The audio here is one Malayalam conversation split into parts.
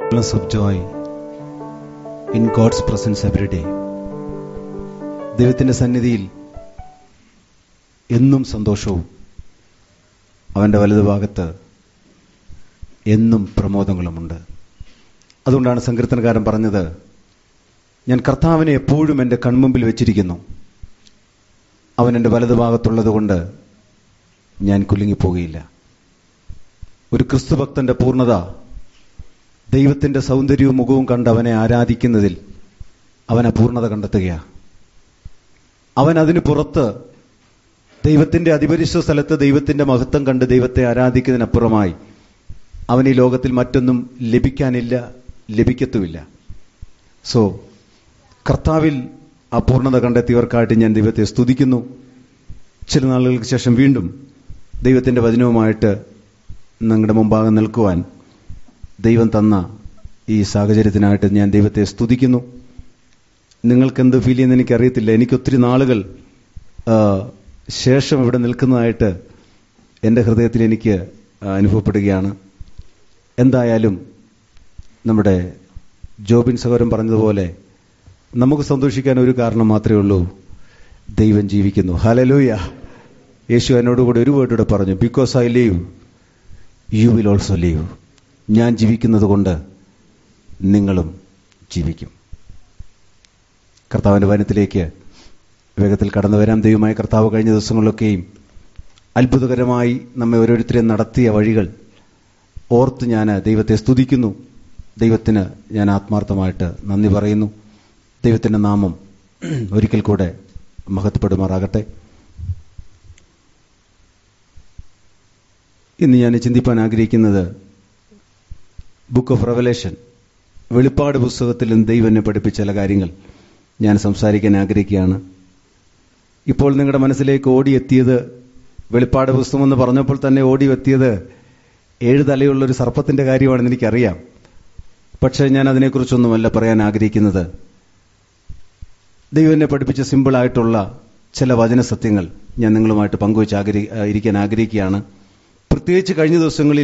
fullness of joy in God's presence every day. ദൈവത്തിന്റെ സന്നിധിയിൽ എന്നും സന്തോഷവും അവന്റെ വലതുഭാഗത്ത് എന്നും പ്രമോദങ്ങളുമുണ്ട് അതുകൊണ്ടാണ് സങ്കീർത്തനകാരൻ പറഞ്ഞത് ഞാൻ കർത്താവിനെ എപ്പോഴും എൻ്റെ കൺമുമ്പിൽ വെച്ചിരിക്കുന്നു അവൻ എൻ്റെ വലതുഭാഗത്തുള്ളത് കൊണ്ട് ഞാൻ കുലുങ്ങിപ്പോകുകയില്ല ഒരു ക്രിസ്തുഭക്തന്റെ പൂർണ്ണത ദൈവത്തിന്റെ സൗന്ദര്യവും മുഖവും കണ്ട് അവനെ ആരാധിക്കുന്നതിൽ അവനെ പൂർണ്ണത കണ്ടെത്തുകയാണ് അവൻ അതിന് പുറത്ത് ദൈവത്തിന്റെ അതിപരിശുദ്ധ സ്ഥലത്ത് ദൈവത്തിന്റെ മഹത്വം കണ്ട് ദൈവത്തെ ആരാധിക്കുന്നതിനപ്പുറമായി അവൻ ഈ ലോകത്തിൽ മറ്റൊന്നും ലഭിക്കാനില്ല ലഭിക്കത്തുമില്ല സോ കർത്താവിൽ ആ പൂർണ്ണത കണ്ടെത്തിയവർക്കായിട്ട് ഞാൻ ദൈവത്തെ സ്തുതിക്കുന്നു ചില നാളുകൾക്ക് ശേഷം വീണ്ടും ദൈവത്തിന്റെ വചനവുമായിട്ട് നിങ്ങളുടെ മുമ്പാകെ നിൽക്കുവാൻ ദൈവം തന്ന ഈ സാഹചര്യത്തിനായിട്ട് ഞാൻ ദൈവത്തെ സ്തുതിക്കുന്നു നിങ്ങൾക്ക് എന്ത് ഫീൽ ചെയ്യുന്ന എനിക്കറിയത്തില്ല എനിക്ക് ഒത്തിരി നാളുകൾ ശേഷം ഇവിടെ നിൽക്കുന്നതായിട്ട് എൻ്റെ ഹൃദയത്തിൽ എനിക്ക് അനുഭവപ്പെടുകയാണ് എന്തായാലും നമ്മുടെ ജോബിൻ സഹോദരൻ പറഞ്ഞതുപോലെ നമുക്ക് സന്തോഷിക്കാൻ ഒരു കാരണം മാത്രമേ ഉള്ളൂ ദൈവം ജീവിക്കുന്നു ഹലലൂയ യേശു എന്നോടുകൂടി ഒരു വേർഡൂടെ പറഞ്ഞു because I live you will also live ഞാൻ ജീവിക്കുന്നത് കൊണ്ട് നിങ്ങളും ജീവിക്കും കർത്താവിൻ്റെ വനത്തിലേക്ക് വേഗത്തിൽ കടന്നു വരാം ദൈവമായ കർത്താവ് കഴിഞ്ഞ ദിവസങ്ങളിലൊക്കെയും അത്ഭുതകരമായി നമ്മെ ഓരോരുത്തരെയും നടത്തിയ വഴികൾ ഓർത്ത് ഞാൻ ദൈവത്തെ സ്തുതിക്കുന്നു ദൈവത്തിന് ഞാൻ ആത്മാർത്ഥമായിട്ട് നന്ദി പറയുന്നു ദൈവത്തിൻ്റെ നാമം ഒരിക്കൽ കൂടെ മഹത്വപ്പെടുമാറാകട്ടെ ഇന്ന് ഞാൻ ചിന്തിപ്പാൻ ആഗ്രഹിക്കുന്നത് ബുക്ക് ഓഫ് റെവലേഷൻ വെളിപ്പാട് പുസ്തകത്തിൽ നിന്ന് ദൈവം എന്നെ പഠിപ്പിച്ച ചില കാര്യങ്ങൾ ഞാൻ സംസാരിക്കാൻ ആഗ്രഹിക്കുകയാണ് ഇപ്പോൾ നിങ്ങളുടെ മനസ്സിലേക്ക് ഓടിയെത്തിയത് വെളിപ്പാട് പുസ്തകം എന്ന് പറഞ്ഞപ്പോൾ തന്നെ ഓടി എത്തിയത് ഏഴ് തലയുള്ള ഒരു സർപ്പത്തിന്റെ കാര്യമാണെന്ന് എനിക്കറിയാം പക്ഷേ ഞാൻ അതിനെക്കുറിച്ചൊന്നുമല്ല പറയാൻ ആഗ്രഹിക്കുന്നത് ദൈവം എന്നെ പഠിപ്പിച്ച സിമ്പിളായിട്ടുള്ള ചില വചന സത്യങ്ങൾ ഞാൻ നിങ്ങളുമായിട്ട് പങ്കുവച്ച് ആഗ്രഹി ഇരിക്കാൻ ആഗ്രഹിക്കുകയാണ് പ്രത്യേകിച്ച് കഴിഞ്ഞ ദിവസങ്ങളിൽ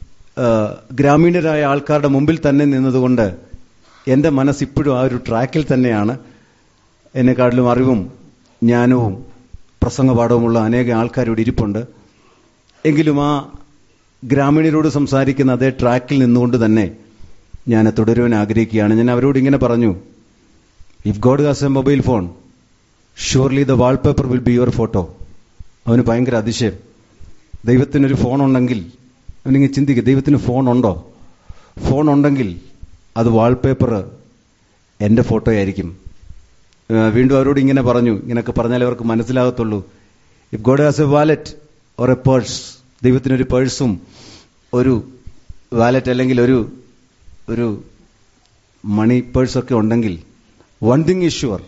ഗ്രാമീണരായ ആൾക്കാരുടെ മുമ്പിൽ തന്നെ നിന്നതുകൊണ്ട് എൻ്റെ മനസ്സ് ഇപ്പോഴും ആ ഒരു ട്രാക്കിൽ തന്നെയാണ് എന്നെക്കാട്ടിലും അറിവും ജ്ഞാനവും പ്രസംഗപാഠവുമുള്ള അനേക ആൾക്കാരോട് ഇരിപ്പുണ്ട് എങ്കിലും ആ ഗ്രാമീണരോട് സംസാരിക്കുന്ന അതേ ട്രാക്കിൽ നിന്നുകൊണ്ട് തന്നെ ഞാൻ തുടരുവാൻ ആഗ്രഹിക്കുകയാണ് ഞാൻ അവരോട് ഇങ്ങനെ പറഞ്ഞു if God has a mobile phone surely the wallpaper will be your photo അവന് ഭയങ്കര അതിശയം ദൈവത്തിനൊരു ഫോൺ ഉണ്ടെങ്കിൽ അവനിങ്ങനെ ചിന്തിക്കുക ദൈവത്തിന് ഫോൺ ഉണ്ടോ ഫോൺ ഉണ്ടെങ്കിൽ അത് വാൾപേപ്പർ എൻ്റെ ഫോട്ടോ ആയിരിക്കും വീണ്ടും അവരോട് ഇങ്ങനെ പറഞ്ഞു ഇങ്ങനെയൊക്കെ പറഞ്ഞാലേ അവർക്ക് മനസ്സിലാകത്തുള്ളൂ if God has a wallet or a purse ദൈവത്തിനൊരു പേഴ്സും ഒരു വാലറ്റ് അല്ലെങ്കിൽ ഒരു ഒരു മണി പേഴ്സൊക്കെ ഉണ്ടെങ്കിൽ one thing is sure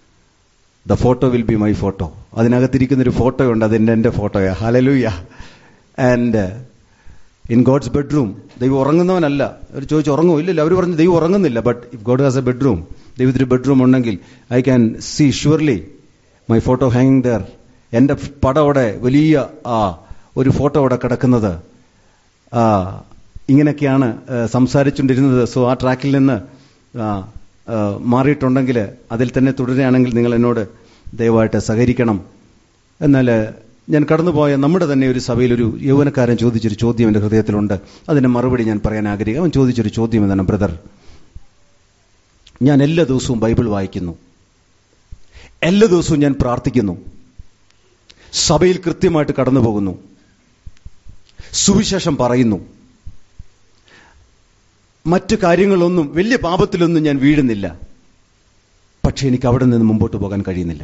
the photo will be my photo അതിനകത്തിരിക്കുന്ന ഒരു ഫോട്ടോ ഉണ്ട് അതിൻ്റെ എൻ്റെ ഫോട്ടോയാ hallelujah and in God's bedroom ദൈവം ഉറങ്ങുന്നവനല്ല അവർ ചോദിച്ചു ഉറങ്ങുമോ ഇല്ലല്ലോ അവർ പറഞ്ഞു ദൈവം ഉറങ്ങുന്നില്ല but if God has a bedroom ദൈവത്തിന് ബെഡ്റൂം ഉണ്ടെങ്കിൽ I can see surely my photo ഹാങ്ങിങ് ദർ എൻ്റെ പടം അവിടെ വലിയ ആ ഒരു ഫോട്ടോ അവിടെ കിടക്കുന്നത് ഇങ്ങനെയൊക്കെയാണ് സംസാരിച്ചുകൊണ്ടിരുന്നത് സോ ആ ട്രാക്കിൽ നിന്ന് മാറിയിട്ടുണ്ടെങ്കിൽ അതിൽ തന്നെ തുടരുകയാണെങ്കിൽ നിങ്ങൾ എന്നോട് ദയവായിട്ട് സഹകരിക്കണം എന്നാൽ ഞാൻ കടന്നുപോയ നമ്മുടെ തന്നെ ഒരു സഭയിൽ ഒരു യൗവനക്കാരൻ ചോദിച്ചൊരു ചോദ്യം എൻ്റെ ഹൃദയത്തിലുണ്ട് അതിൻ്റെ മറുപടി ഞാൻ പറയാൻ ആഗ്രഹിക്കും അവൻ ചോദിച്ചൊരു ചോദ്യം എന്താണ് ബ്രദർ ഞാൻ എല്ലാ ദിവസവും ബൈബിൾ വായിക്കുന്നു എല്ലാ ദിവസവും ഞാൻ പ്രാർത്ഥിക്കുന്നു സഭയിൽ കൃത്യമായിട്ട് കടന്നു പോകുന്നു സുവിശേഷം പറയുന്നു മറ്റു കാര്യങ്ങളൊന്നും വലിയ പാപത്തിലൊന്നും ഞാൻ വീഴുന്നില്ല പക്ഷെ എനിക്ക് അവിടെ നിന്ന് മുമ്പോട്ട് പോകാൻ കഴിയുന്നില്ല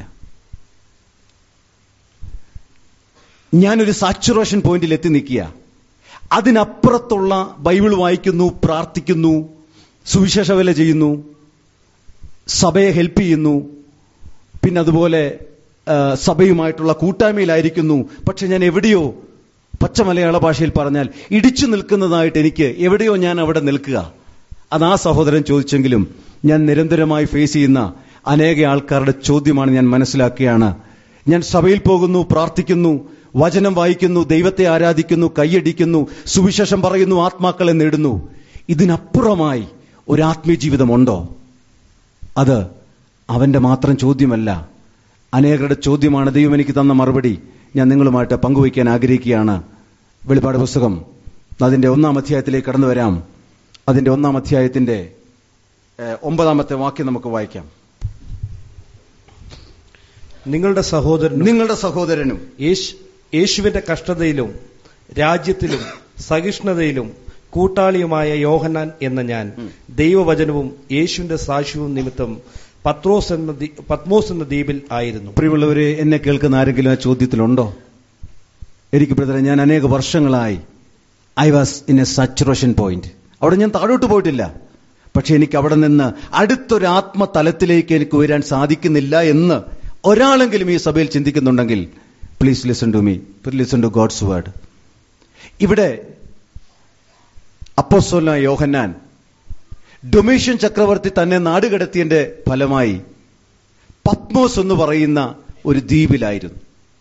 ഞാനൊരു സാച്ചുറേഷൻ പോയിന്റിൽ എത്തി നിൽക്കുക അതിനപ്പുറത്തുള്ള ബൈബിൾ വായിക്കുന്നു പ്രാർത്ഥിക്കുന്നു സുവിശേഷ വില ചെയ്യുന്നു സഭയെ ഹെൽപ്പ് ചെയ്യുന്നു പിന്നെ അതുപോലെ സഭയുമായിട്ടുള്ള കൂട്ടായ്മയിലായിരിക്കുന്നു പക്ഷെ ഞാൻ എവിടെയോ പച്ച മലയാള ഭാഷയിൽ പറഞ്ഞാൽ ഇടിച്ചു നിൽക്കുന്നതായിട്ട് എനിക്ക് എവിടെയോ ഞാൻ അവിടെ നിൽക്കുക അത് ആ സഹോദരൻ ചോദിച്ചെങ്കിലും ഞാൻ നിരന്തരമായി ഫേസ് ചെയ്യുന്ന അനേക ആൾക്കാരുടെ ചോദ്യമാണ് ഞാൻ മനസ്സിലാക്കുകയാണ് ഞാൻ സഭയിൽ പോകുന്നു പ്രാർത്ഥിക്കുന്നു വചനം വായിക്കുന്നു ദൈവത്തെ ആരാധിക്കുന്നു കൈയടിക്കുന്നു സുവിശേഷം പറയുന്നു ആത്മാക്കളെ നേടുന്നു ഇതിനപ്പുറമായി ഒരു ആത്മീയ ജീവിതമുണ്ടോ അത് അവന്റെ മാത്രം ചോദ്യമല്ല അനേകരുടെ ചോദ്യമാണ് ദൈവം എനിക്ക് തന്ന മറുപടി ഞാൻ നിങ്ങളുമായിട്ട് പങ്കുവയ്ക്കാൻ ആഗ്രഹിക്കുകയാണ് വെളിപ്പാട് പുസ്തകം അതിന്റെ ഒന്നാം അധ്യായത്തിലേക്ക് കടന്നു വരാം അതിന്റെ ഒന്നാം അധ്യായത്തിന്റെ ഏഹ്, ഒമ്പതാമത്തെ വാക്യം നമുക്ക് വായിക്കാം നിങ്ങളുടെ സഹോദരനും നിങ്ങളുടെ സഹോദരനും യേശു- യേശുവിന്റെ കഷ്ടതയിലും രാജ്യത്തിലും സഹിഷ്ണുതയിലും കൂട്ടാളിയുമായ യോഹന്നാൻ എന്ന ഞാൻ ദൈവവചനവും യേശുവിന്റെ സാക്ഷ്യവും നിമിത്തം പത്രോസ് എന്ന ദ്വീ- പത്മോസ് എന്ന ദ്വീപിൽ ആയിരുന്നു പ്രിയമുള്ളവരെ എന്നെ കേൾക്കുന്ന ആരെങ്കിലും ആ ചോദ്യത്തിലുണ്ടോ എനിക്ക് ബ്രദറെ ഞാൻ അനേക വർഷങ്ങളായി I was in a saturation point അവിടെ ഞാൻ താഴോട്ട് പോയിട്ടില്ല പക്ഷെ എനിക്ക് അവിടെ നിന്ന് അടുത്തൊരു ആത്മതലത്തിലേക്ക് എനിക്ക് ഉയരാൻ സാധിക്കുന്നില്ല എന്ന് ഒരാളെങ്കിലും ഈ സഭയിൽ ചിന്തിക്കുന്നുണ്ടെങ്കിൽ please listen to me listen to God's word ഇവിടെ അപ്പോസ്തലനായ യോഹന്നാൻ ഡൊമീഷ്യൻ ചക്രവർത്തി തന്നെ നാടുകടത്തിയതിന്റെ ഫലമായി പത്മോസ് എന്ന് പറയുന്ന ഒരു ദ്വീപിലായിരുന്നു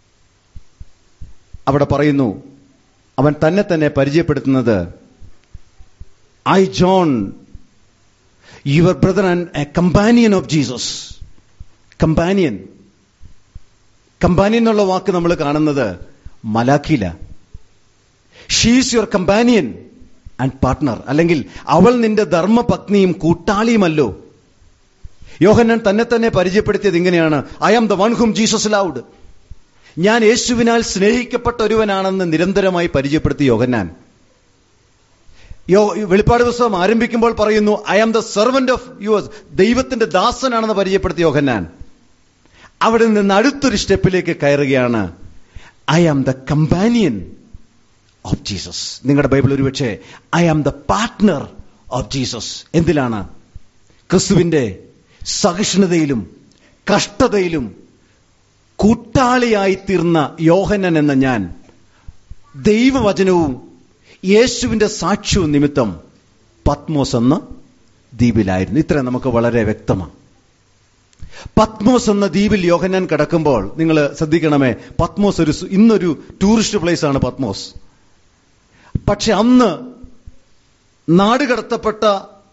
അവിടെ പറയുന്നു അവൻ തന്നെ തന്നെ പരിചയപ്പെടുത്തുന്നത് I John your brother and a companion of Jesus companion companion എന്നുള്ള വാക്ക് നമ്മൾ കാണുന്നത് മലാഖില she's your companion and partner അല്ലെങ്കിൽ അവൾ നിന്റെ ധർമ്മപത്നിയും കൂട്ടാളിയുമല്ലോ യോഹന്നാൻ തന്നെ തന്നെ പരിചയപ്പെടുത്തിയത് ഇങ്ങനെയാണ് I am the one whom Jesus loved ഞാൻ യേശുവിനാൽ സ്നേഹിക്കപ്പെട്ട ഒരുവനാണെന്ന് നിരന്തരമായി പരിചയപ്പെടുത്തി യോഹന്നാൻ യോ വെളിപ്പാട് പുസ്തകം ആരംഭിക്കുമ്പോൾ പറയുന്നു I am the servant of yours ദൈവത്തിന്റെ ദാസനാണെന്ന് പരിചയപ്പെടുത്തി യോഹന്നാൻ അവിടെ നിന്ന് അടുത്തൊരു സ്റ്റെപ്പിലേക്ക് കയറുകയാണ് I am the companion of Jesus നിങ്ങളുടെ ബൈബിൾ ഒരുപക്ഷെ I am the partner of Jesus എന്തിലാണ് ക്രിസ്തുവിന്റെ സഹിഷ്ണുതയിലും കഷ്ടതയിലും കൂട്ടാളിയായി തീർന്ന യോഹനൻ എന്ന ഞാൻ ദൈവവചനവും യേശുവിന്റെ സാക്ഷ്യവും നിമിത്തം പത്മോസ് എന്ന ദ്വീപിലായിരുന്നു ഇത്ര നമുക്ക് വളരെ വ്യക്തമാണ് പത്മോസ് എന്ന ദ്വീപിൽ യോഹന്നാൻ കിടക്കുമ്പോൾ നിങ്ങൾ ശ്രദ്ധിക്കണമേ പത്മോസ് ഒരു സു- ഇന്നൊരു ടൂറിസ്റ്റ് പ്ലേസ് ആണ് പത്മോസ് പക്ഷെ അന്ന് നാടുകടത്തപ്പെട്ട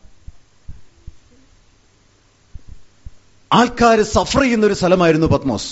ആൾക്കാർ സഫർ ചെയ്യുന്ന ഒരു സ്ഥലമായിരുന്നു പത്മോസ്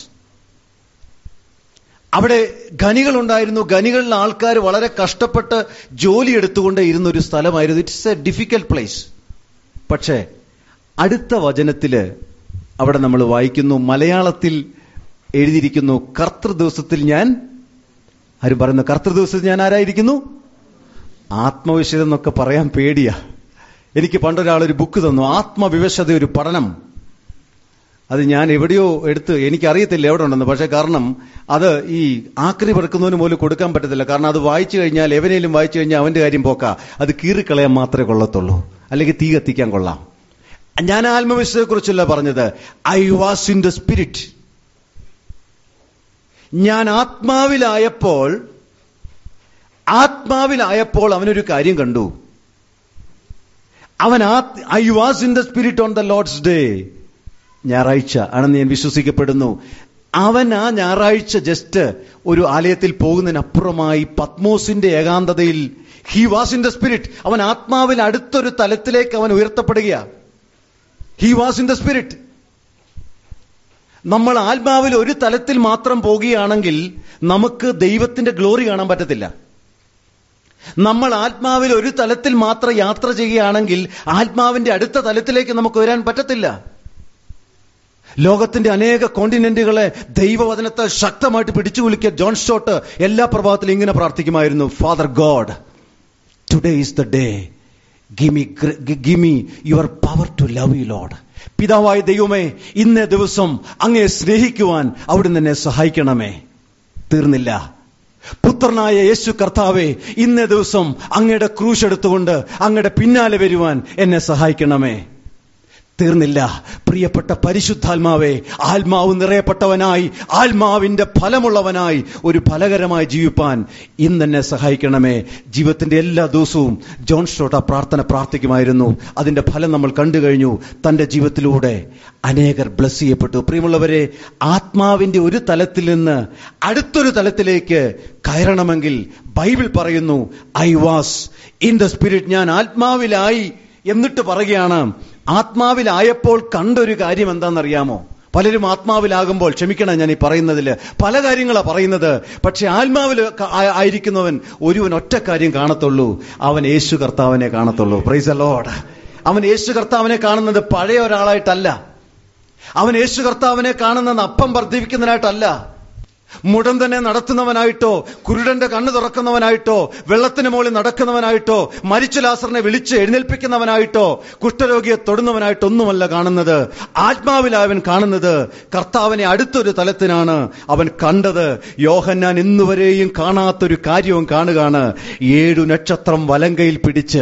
അവിടെ ഖനികളുണ്ടായിരുന്നു ഖനികളിലെ ആൾക്കാർ വളരെ കഷ്ടപ്പെട്ട് ജോലി എടുത്തുകൊണ്ട് ഇരുന്ന ഒരു സ്ഥലമായിരുന്നു ഇറ്റ്സ് എ ഡിഫിക്കൽട്ട് പ്ലേസ് പക്ഷേ അടുത്ത വചനത്തില് അവിടെ നമ്മൾ വായിക്കുന്നു മലയാളത്തിൽ എഴുതിയിരിക്കുന്നു കർത്തൃ ദിവസത്തിൽ ഞാൻ ആരും പറയുന്നു കർത്തൃ ദിവസത്തിൽ ഞാൻ ആരായിരിക്കുന്നു ആത്മവിശുദ്ധം എന്നൊക്കെ പറയാൻ പേടിയാ എനിക്ക് പണ്ടൊരാളൊരു ബുക്ക് തന്നു ആത്മവിവശത ഒരു പഠനം അത് ഞാൻ എവിടെയോ എടുത്ത് എനിക്കറിയത്തില്ല എവിടെ ഉണ്ടെന്ന് പക്ഷേ കാരണം അത് ഈ ആക്രി പെറുക്കുന്നവന് പോലും കൊടുക്കാൻ പറ്റത്തില്ല കാരണം അത് വായിച്ചു കഴിഞ്ഞാൽ എവനേലും വായിച്ചു കഴിഞ്ഞാൽ അവന്റെ കാര്യം പോക്കാ അത് കീറിക്കളയാൻ മാത്രമേ കൊള്ളത്തുള്ളൂ അല്ലെങ്കിൽ തീ കത്തിക്കാൻ കൊള്ളാം ഞാൻ ആത്മവിശ്വസത്തെക്കുറിച്ചല്ല പറഞ്ഞത് I was in the spirit ഞാൻ ആത്മാവിലായപ്പോൾ ആത്മാവിലായപ്പോൾ അവനൊരു കാര്യം കണ്ടു അവൻ I was in the spirit on the Lord's day ഞായറാഴ്ച ആണെന്ന് ഞാൻ വിശ്വസിക്കപ്പെടുന്നു അവൻ ആ ഞായറാഴ്ച ജസ്റ്റ് ഒരു ആലയത്തിൽ പോകുന്നതിനപ്പുറമായി പത്മോസിന്റെ ഏകാന്തതയിൽ he was in the spirit അവൻ ആത്മാവിൽ അടുത്തൊരു തലത്തിലേക്ക് അവൻ ഉയർത്തപ്പെടുകയാ he was in the spirit നമ്മൾ ആത്മാവിൽ ഒരു തലത്തിൽ മാത്രം പോകുകയാണെങ്കിൽ നമുക്ക് ദൈവത്തിന്റെ ഗ്ലോറി കാണാൻ പറ്റത്തില്ല നമ്മൾ ആത്മാവിൽ ഒരു തലത്തിൽ മാത്രം യാത്ര ചെയ്യുകയാണെങ്കിൽ ആത്മാവിന്റെ അടുത്ത തലത്തിലേക്ക് നമുക്ക് വരാൻ പറ്റത്തില്ല ലോകത്തിന്റെ അനേക കോണ്ടിനെന്റുകളെ ദൈവവചനത്തെ ശക്തമായിട്ട് പിടിച്ചു കുലിക്കിയ ജോൺ സ്റ്റോട്ട് എല്ലാ പ്രഭാതത്തിലും ഇങ്ങനെ പ്രാർത്ഥിക്കുമായിരുന്നു father God today is the day gimme gimme your power to love you lord പിതാവായ ദൈവമേ ഇന്നേ ദിവസം അങ്ങേ സ്നേഹിക്കുവാൻ അവിടുന്ന് എന്നെ സഹായിക്കണമേ തീർന്നില്ല പുത്രനായ യേശു കർത്താവെ ഇന്നേ ദിവസം അങ്ങയുടെ ക്രൂശ് എടുത്തുകൊണ്ട് അങ്ങയുടെ പിന്നാലെ വരുവാൻ എന്നെ സഹായിക്കണമേ തീർന്നില്ല പ്രിയപ്പെട്ട പരിശുദ്ധാത്മാവെ ആത്മാവ് നിറയപ്പെട്ടവനായി ആത്മാവിന്റെ ഫലമുള്ളവനായി ഒരു ഫലകരമായി ജീവിപ്പാൻ ഇന്ന് എന്നെ സഹായിക്കണമേ ജീവിതത്തിന്റെ എല്ലാ ദിവസവും ജോൺ സ്റ്റോട്ട പ്രാർത്ഥന പ്രാർത്ഥിക്കുമായിരുന്നു അതിന്റെ ഫലം നമ്മൾ കണ്ടു കഴിഞ്ഞു തന്റെ ജീവിതത്തിലൂടെ അനേകർ ബ്ലസ് ചെയ്യപ്പെട്ടു പ്രിയമുള്ളവരെ ആത്മാവിന്റെ ഒരു തലത്തിൽ നിന്ന് അടുത്തൊരു തലത്തിലേക്ക് കയറണമെങ്കിൽ ബൈബിൾ പറയുന്നു I was in the spirit ഞാൻ ആത്മാവിലായി എന്നിട്ട് പറയുകയാണ് ആത്മാവിലായപ്പോൾ കണ്ടൊരു കാര്യം എന്താണെന്നറിയാമോ പലരും ആത്മാവിലാകുമ്പോൾ ക്ഷമിക്കണം ഞാൻ ഈ പറയുന്നതിൽ പല കാര്യങ്ങളാണ് പറയുന്നത് പക്ഷെ ആത്മാവിൽ ക- ആ- ആയിരിക്കുന്നവൻ ഒരുവൻ ഒറ്റ കാര്യം കാണത്തുള്ളൂ അവൻ യേശു കർത്താവിനെ കാണത്തുള്ളൂ പ്രൈസ് ലോഡ് അവൻ യേശു കർത്താവിനെ കാണുന്നത് പഴയ ഒരാളായിട്ടല്ല അവൻ യേശു കർത്താവിനെ കാണുന്നത് അപ്പം വർദ്ധിപ്പിക്കുന്നതിനായിട്ടല്ല മുടന്തനെ നടത്തുന്നവനായിട്ടോ കുരുടന്റെ കണ്ണ് തുറക്കുന്നവനായിട്ടോ വെള്ളത്തിന് മുകളിൽ നടക്കുന്നവനായിട്ടോ മരിച്ച ലാസറിനെ വിളിച്ച് എഴുന്നേൽപ്പിക്കുന്നവനായിട്ടോ കുഷ്ഠരോഗിയെ തൊടുന്നവനായിട്ടോ ഒന്നുമല്ല കാണുന്നത് ആത്മാവിലാവൻ കാണുന്നത് കർത്താവിനെ അടുത്തൊരു തലത്തിനാണ് അവൻ കണ്ടത് യോഹന്നാൻ ഇന്നുവരെയും കാണാത്തൊരു കാര്യവും കാണുകയാണ് ഏഴു നക്ഷത്രം വലങ്കയിൽ പിടിച്ച്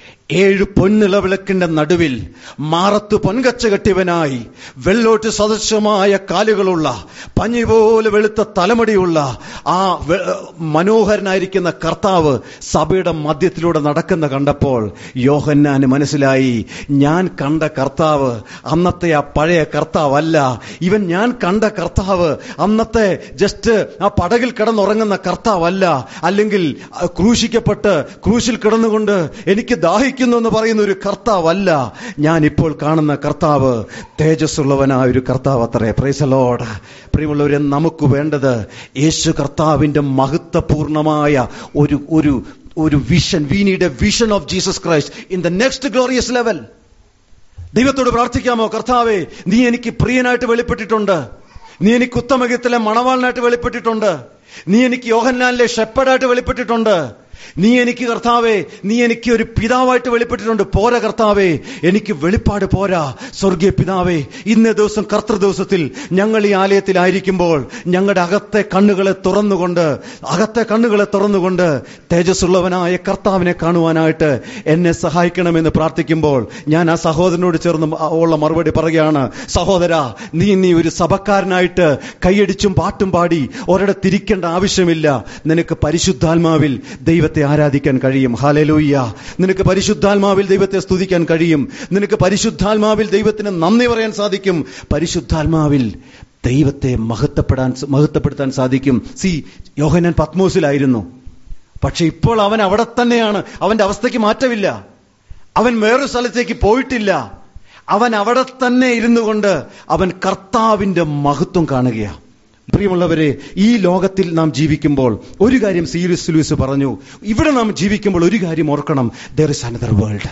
ഏഴ് പൊന്നിളവിളക്കിന്റെ നടുവിൽ മാറത്ത് പൊൻകച്ച കെട്ടിയവനായി വെള്ളോട്ട് സദൃശമായ കാലുകളുള്ള പഞ്ഞി പോലെ വെളുത്ത തലമുടിയുള്ള ആ വെ- മനോഹരനായിരിക്കുന്ന കർത്താവ് സഭയുടെ മധ്യത്തിലൂടെ നടക്കുന്ന കണ്ടപ്പോൾ യോഹന്നാന് മനസ്സിലായി ഞാൻ കണ്ട കർത്താവ് അന്നത്തെ ആ പഴയ കർത്താവല്ല ഇവൻ ഞാൻ കണ്ട കർത്താവ് അന്നത്തെ ജസ്റ്റ് ആ പടകിൽ കിടന്നുറങ്ങുന്ന കർത്താവല്ല അല്ലെങ്കിൽ ആ, ക്രൂശിക്കപ്പെട്ട് ക്രൂശിൽ കിടന്നുകൊണ്ട് എനിക്ക് ദാഹിക്കുന്നു എന്ന് പറയുന്ന ഒരു കർത്താവല്ല ഞാൻ ഇപ്പോൾ കാണുന്ന കർത്താവ് തേജസ്സുള്ളവനായ ഒരു കർത്താവ് അത്രേ പ്രൈസലോട് പ്രിയമുള്ളവരെ നമുക്ക് വേണ്ടത് യേശു കർത്താവിന്റെ മഹത്വപൂർണമായ ഒരു ഒരു ഒരു vision we need a vision of Jesus Christ in the next glorious level ദൈവത്തോട് പ്രാർത്ഥിക്കാമോ കർത്താവേ നീ എനിക്ക് പ്രിയനായിട്ട് വെളിപ്പെട്ടിട്ടുണ്ട് നീ എനിക്ക് ഉത്തമഗീതത്തിലെ മണവാളനായിട്ട് വെളിപ്പെട്ടിട്ടുണ്ട് നീ എനിക്ക് യോഹന്നാനിലെ ഷെപ്പഡായിട്ട് വെളിപ്പെട്ടിട്ടുണ്ട് നീ എനിക്ക് കർത്താവേ നീ എനിക്ക് ഒരു പിതാവായിട്ട് വെളിപ്പെട്ടിട്ടുണ്ട് പോരാ കർത്താവേ എനിക്ക് വെളിപ്പാട് പോരാ സ്വർഗീയ പിതാവേ ഇന്നേ ദിവസം കർത്തൃ ദിവസത്തിൽ ഞങ്ങൾ ഈ ആലയത്തിലായിരിക്കുമ്പോൾ ഞങ്ങളുടെ അകത്തെ കണ്ണുകളെ തുറന്നുകൊണ്ട് അകത്തെ കണ്ണുകളെ തുറന്നുകൊണ്ട് തേജസ്സുള്ളവനായ കർത്താവിനെ കാണുവാനായിട്ട് എന്നെ സഹായിക്കണമെന്ന് പ്രാർത്ഥിക്കുമ്പോൾ ഞാൻ ആ സഹോദരനോട് ചേർന്ന് ഉള്ള മറുപടി പറയുകയാണ് സഹോദര നീ നീ ഒരു സഭക്കാരനായിട്ട് കൈയടിച്ചും പാട്ടും പാടി ഒരിടത്തിരിക്കേണ്ട ആവശ്യമില്ല നിനക്ക് പരിശുദ്ധാത്മാവിൽ ദൈവത്തെ ആരാധിക്കാൻ കഴിയും ഹാലലൂയ്യ നിനക്ക് പരിശുദ്ധാത്മാവിൽ ദൈവത്തെ സ്തുതിക്കാൻ കഴിയും നിനക്ക് പരിശുദ്ധാത്മാവിൽ ദൈവത്തിന് നന്ദി പറയാൻ സാധിക്കും പരിശുദ്ധാത്മാവിൽ ദൈവത്തെ മഹത്വപ്പെടാൻ മഹത്വപ്പെടുത്താൻ സാധിക്കും സി യോഹനാൻ പത്മോസിലായിരുന്നു പക്ഷെ ഇപ്പോൾ അവൻ അവിടെ തന്നെയാണ് അവന്റെ അവസ്ഥയ്ക്ക് മാറ്റമില്ല അവൻ വേറൊരു സ്ഥലത്തേക്ക് പോയിട്ടില്ല അവൻ അവിടെ തന്നെ ഇരുന്നു കൊണ്ട് അവൻ കർത്താവിന്റെ മഹത്വം കാണുകയാണ് പ്രിയമുള്ളവരെ ഈ ലോകത്തിൽ നാം ജീവിക്കുമ്പോൾ ഒരു കാര്യം സീരിയസ് ലൂസ് പറഞ്ഞു ഇവിടെ നാം ജീവിക്കുമ്പോൾ ഒരു കാര്യം ഓർക്കണം ദർ ഇസ് അനദർ വേൾഡ്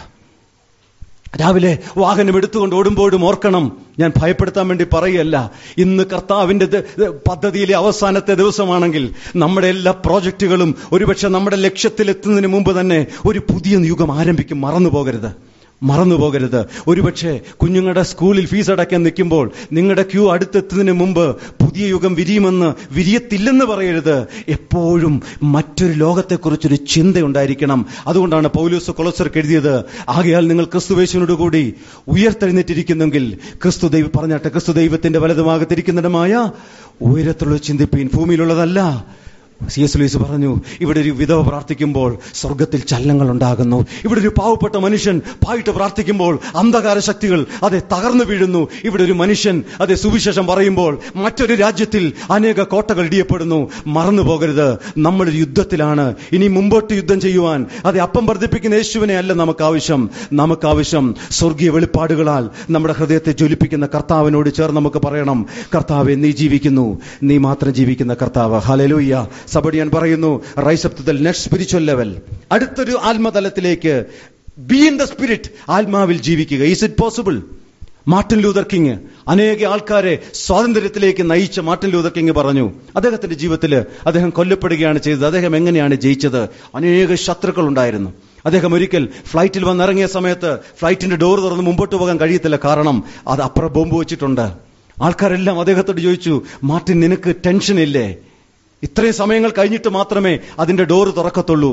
രാവിലെ വാഹനം എടുത്തുകൊണ്ട് ഓടുമ്പോഴും ഓർക്കണം ഞാൻ ഭയപ്പെടുത്താൻ വേണ്ടി പറയല്ല ഇന്ന് കർത്താവിന്റെ ദ- ദ- പദ്ധതിയിലെ അവസാനത്തെ ദിവസമാണെങ്കിൽ നമ്മുടെ എല്ലാ പ്രോജക്റ്റുകളും ഒരുപക്ഷെ നമ്മുടെ ലക്ഷ്യത്തിലെത്തുന്നതിന് മുമ്പ് തന്നെ ഒരു പുതിയ യുഗം ആരംഭിക്കും മറന്നു പോകരുത് മറന്നു പോകരുത് ഒരുപക്ഷെ കുഞ്ഞുങ്ങളുടെ സ്കൂളിൽ ഫീസ് അടയ്ക്കാൻ നിൽക്കുമ്പോൾ നിങ്ങളുടെ ക്യൂ അടുത്തെത്തുന്നതിന് മുമ്പ് പുതിയ യുഗം വിരിയുമെന്ന് വിരിയത്തില്ലെന്ന് പറയരുത് എപ്പോഴും മറ്റൊരു ലോകത്തെക്കുറിച്ചൊരു ചിന്തയുണ്ടായിരിക്കണം അതുകൊണ്ടാണ് പൗലൂസ് കൊളസർക്ക് എഴുതിയത് ആകയാൽ നിങ്ങൾ ക്രിസ്തുവേശുവിനോട് കൂടി ഉയർത്തെഴുന്നേറ്റിരിക്കുന്നെങ്കിൽ ക്രിസ്തു ദൈവം പറഞ്ഞാട്ടെ ക്രിസ്തു ദൈവത്തിന്റെ വലതുഭാഗത്തിരിക്കുന്നിടമായ ഉയരത്തുള്ള ചിന്തിപ്പീൻ ഭൂമിയിലുള്ളതല്ല സി എസ് ലൂയിസ് പറഞ്ഞു ഇവിടെ ഒരു വിധവ പ്രാർത്ഥിക്കുമ്പോൾ സ്വർഗത്തിൽ ചലനങ്ങൾ ഉണ്ടാകുന്നു ഇവിടെ ഒരു പാവപ്പെട്ട മനുഷ്യൻ പായിട്ട് പ്രാർത്ഥിക്കുമ്പോൾ അന്ധകാര ശക്തികൾ അതെ തകർന്നു വീഴുന്നു ഇവിടെ ഒരു മനുഷ്യൻ അതെ സുവിശേഷം പറയുമ്പോൾ മറ്റൊരു രാജ്യത്തിൽ അനേക കോട്ടകൾ ഇടിയപ്പെടുന്നു മറന്നു പോകരുത് നമ്മളൊരു യുദ്ധത്തിലാണ് ഇനി മുമ്പോട്ട് യുദ്ധം ചെയ്യുവാൻ അതെ അപ്പം വർദ്ധിപ്പിക്കുന്ന യേശുവിനെ അല്ല നമുക്ക് ആവശ്യം നമുക്ക് ആവശ്യം സ്വർഗീയ വെളിപ്പാടുകളാൽ നമ്മുടെ ഹൃദയത്തെ ജ്വലിപ്പിക്കുന്ന കർത്താവിനോട് ചേർന്ന് നമുക്ക് പറയണം കർത്താവെ നീ ജീവിക്കുന്നു നീ മാത്രം ജീവിക്കുന്ന കർത്താവ് ഹലലൂയ്യ സബടി ഞാൻ പറയുന്നു rise up to the next spiritual level അടുത്തൊരു ആത്മതലത്തിലേക്ക് ബി ഇൻ ദ സ്പിരിറ്റ് ആത്മാവിൽ ജീവിക്കുക is it possible Martin Luther King അനേക ആൾക്കാരെ സ്വാതന്ത്ര്യത്തിലേക്ക് നയിച്ച മാർട്ടിൻ ലൂതർ കിങ് പറഞ്ഞു അദ്ദേഹത്തിന്റെ ജീവിതത്തിൽ അദ്ദേഹം കൊല്ലപ്പെടുകയാണ് ചെയ്തത് അദ്ദേഹം എങ്ങനെയാണ് ജയിച്ചത് അനേക ശത്രുക്കൾ ഉണ്ടായിരുന്നു അദ്ദേഹം ഒരിക്കൽ ഫ്ലൈറ്റിൽ വന്നിറങ്ങിയ സമയത്ത് ഫ്ലൈറ്റിന്റെ ഡോർ തുറന്ന് മുമ്പോട്ട് പോകാൻ കഴിയത്തില്ല കാരണം അത് അപ്പുറം ബോംബ് വെച്ചിട്ടുണ്ട് ആൾക്കാരെല്ലാം അദ്ദേഹത്തോട് ചോദിച്ചു മാർട്ടിൻ നിനക്ക് ടെൻഷൻ ഇല്ലേ ഇത്രയും സമയങ്ങൾ കഴിഞ്ഞിട്ട് മാത്രമേ അതിന്റെ ഡോറ് തുറക്കത്തുള്ളൂ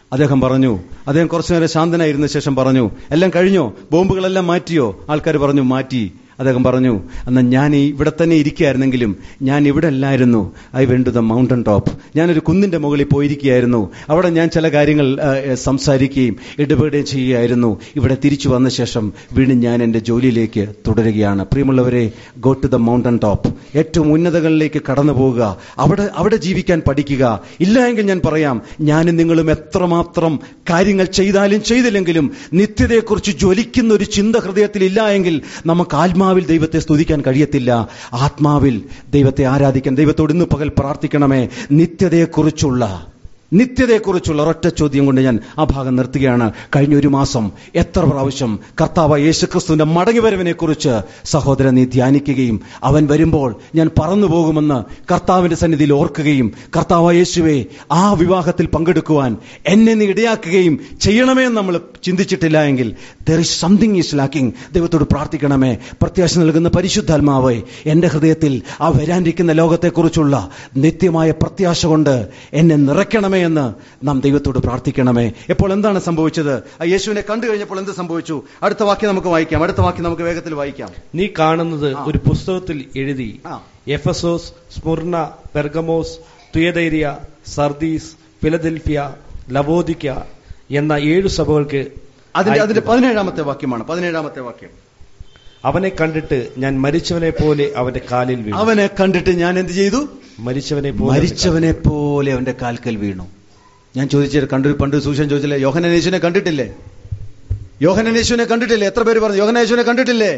അദ്ദേഹം പറഞ്ഞു അദ്ദേഹം കുറച്ചു നേരം ശാന്തനായിരുന്ന ശേഷം പറഞ്ഞു എല്ലാം കഴിഞ്ഞോ ബോംബുകളെല്ലാം മാറ്റിയോ ആൾക്കാർ പറഞ്ഞു മാറ്റി അദ്ദേഹം പറഞ്ഞു എന്നാൽ ഞാൻ ഈ ഇവിടെ തന്നെ ഇരിക്കുകയായിരുന്നെങ്കിലും ഞാൻ ഇവിടെ അല്ലായിരുന്നു I went to the mountain top ഞാനൊരു കുന്നിന്റെ മുകളിൽ പോയിരിക്കുകയായിരുന്നു അവിടെ ഞാൻ ചില കാര്യങ്ങൾ ആ, ഏ, സംസാരിക്കുകയും ഇടപെടുകയും ചെയ്യുകയായിരുന്നു ഇവിടെ തിരിച്ചു വന്ന ശേഷം വീണ്ടും ഞാൻ എൻ്റെ ജോലിയിലേക്ക് തുടരുകയാണ് പ്രിയമുള്ളവരെ go to the mountain top ഏറ്റവും ഉന്നതകളിലേക്ക് കടന്നു പോവുക അവിടെ അവിടെ ജീവിക്കാൻ പഠിക്കുക ഇല്ല എങ്കിൽ ഞാൻ പറയാം ഞാനും നിങ്ങളും എത്രമാത്രം കാര്യങ്ങൾ ചെയ്താലും ചെയ്തില്ലെങ്കിലും നിത്യതയെക്കുറിച്ച് ജ്വലിക്കുന്ന ഒരു ചിന്ത ഹൃദയത്തിൽ ഇല്ല എങ്കിൽ നമുക്ക് ആത്മാവിൽ ദൈവത്തെ സ്തുതിക്കാൻ കഴിയത്തില്ല ആത്മാവിൽ ദൈവത്തെ ആരാധിക്കാൻ ദൈവത്തോട് ഇന്ന് പകൽ പ്രാർത്ഥിക്കണമേ നിത്യതയെക്കുറിച്ചുള്ള നിത്യതയെക്കുറിച്ചുള്ള ഒരൊറ്റ ചോദ്യം കൊണ്ട് ഞാൻ ആ ഭാഗം നിർത്തുകയാണ് കഴിഞ്ഞ ഒരു മാസം എത്ര പ്രാവശ്യം കർത്താവ് യേശുക്രിസ്തുവിന്റെ മടങ്ങിവരവിനെ കുറിച്ച് സഹോദരൻ നീ ധ്യാനിക്കുകയും അവൻ വരുമ്പോൾ ഞാൻ പറന്നു പോകുമെന്ന് കർത്താവിന്റെ സന്നിധിയിൽ ഓർക്കുകയും കർത്താവ് യേശുവെ ആ വിവാഹത്തിൽ പങ്കെടുക്കുവാൻ എന്നെ നീ ഇടയാക്കുകയും ചെയ്യണമേ എന്ന് നമ്മൾ ചിന്തിച്ചിട്ടില്ല എങ്കിൽ there is something is lacking ദൈവത്തോട് പ്രാർത്ഥിക്കണമേ പ്രത്യാശ നൽകുന്ന പരിശുദ്ധാത്മാവേ എന്റെ ഹൃദയത്തിൽ ആ വരാനിരിക്കുന്ന ലോകത്തെക്കുറിച്ചുള്ള നിത്യമായ പ്രത്യാശ കൊണ്ട് എന്നെ നിറയ്ക്കണമേ എന്ന് നാം ദൈവത്തോട് പ്രാർത്ഥിക്കണമേ ഇപ്പോൾ എന്താണ് സംഭവിച്ചത് ആ യേശുവിനെ കണ്ടു കഴിഞ്ഞപ്പോൾ എന്ത് സംഭവിച്ചു അടുത്ത വാക്യം നമുക്ക് വായിക്കാം അടുത്ത വാക്യം നമുക്ക് വേഗത്തിൽ വായിക്കാം നീ കാണുന്നത് ഒരു പുസ്തകത്തിൽ എഴുതി ആ. Ephesus Smyrna Pergamos Thyatira Sardis Philadelphia Laodicea എന്ന ഏഴു സഭകൾക്ക് അതിന്റെ അതിന്റെ അയക്കുക. പതിനേഴാമത്തെ വാക്യമാണ് പതിനേഴാമത്തെ വാക്യം അവനെ കണ്ടിട്ട് ഞാൻ മരിച്ചവനെ പോലെ അവന്റെ കാലിൽ വീണു അവനെ കണ്ടിട്ട് ഞാൻ എന്ത് ചെയ്തു മരിച്ചവനെ പോലെ മരിച്ചവനെ പോലെ അവന്റെ കാൽക്കൽ വീണു ഞാൻ ചോദിച്ചത് കണ്ടു പണ്ട് സൂക്ഷൻ ചോദിച്ചില്ലേ യോഹനേശുവിനെ കണ്ടിട്ടില്ലേ യോഹനേശുവിനെ കണ്ടിട്ടില്ലേ എത്ര പേര് പറഞ്ഞു യോഹനേശുവിനെ കണ്ടിട്ടില്ലേ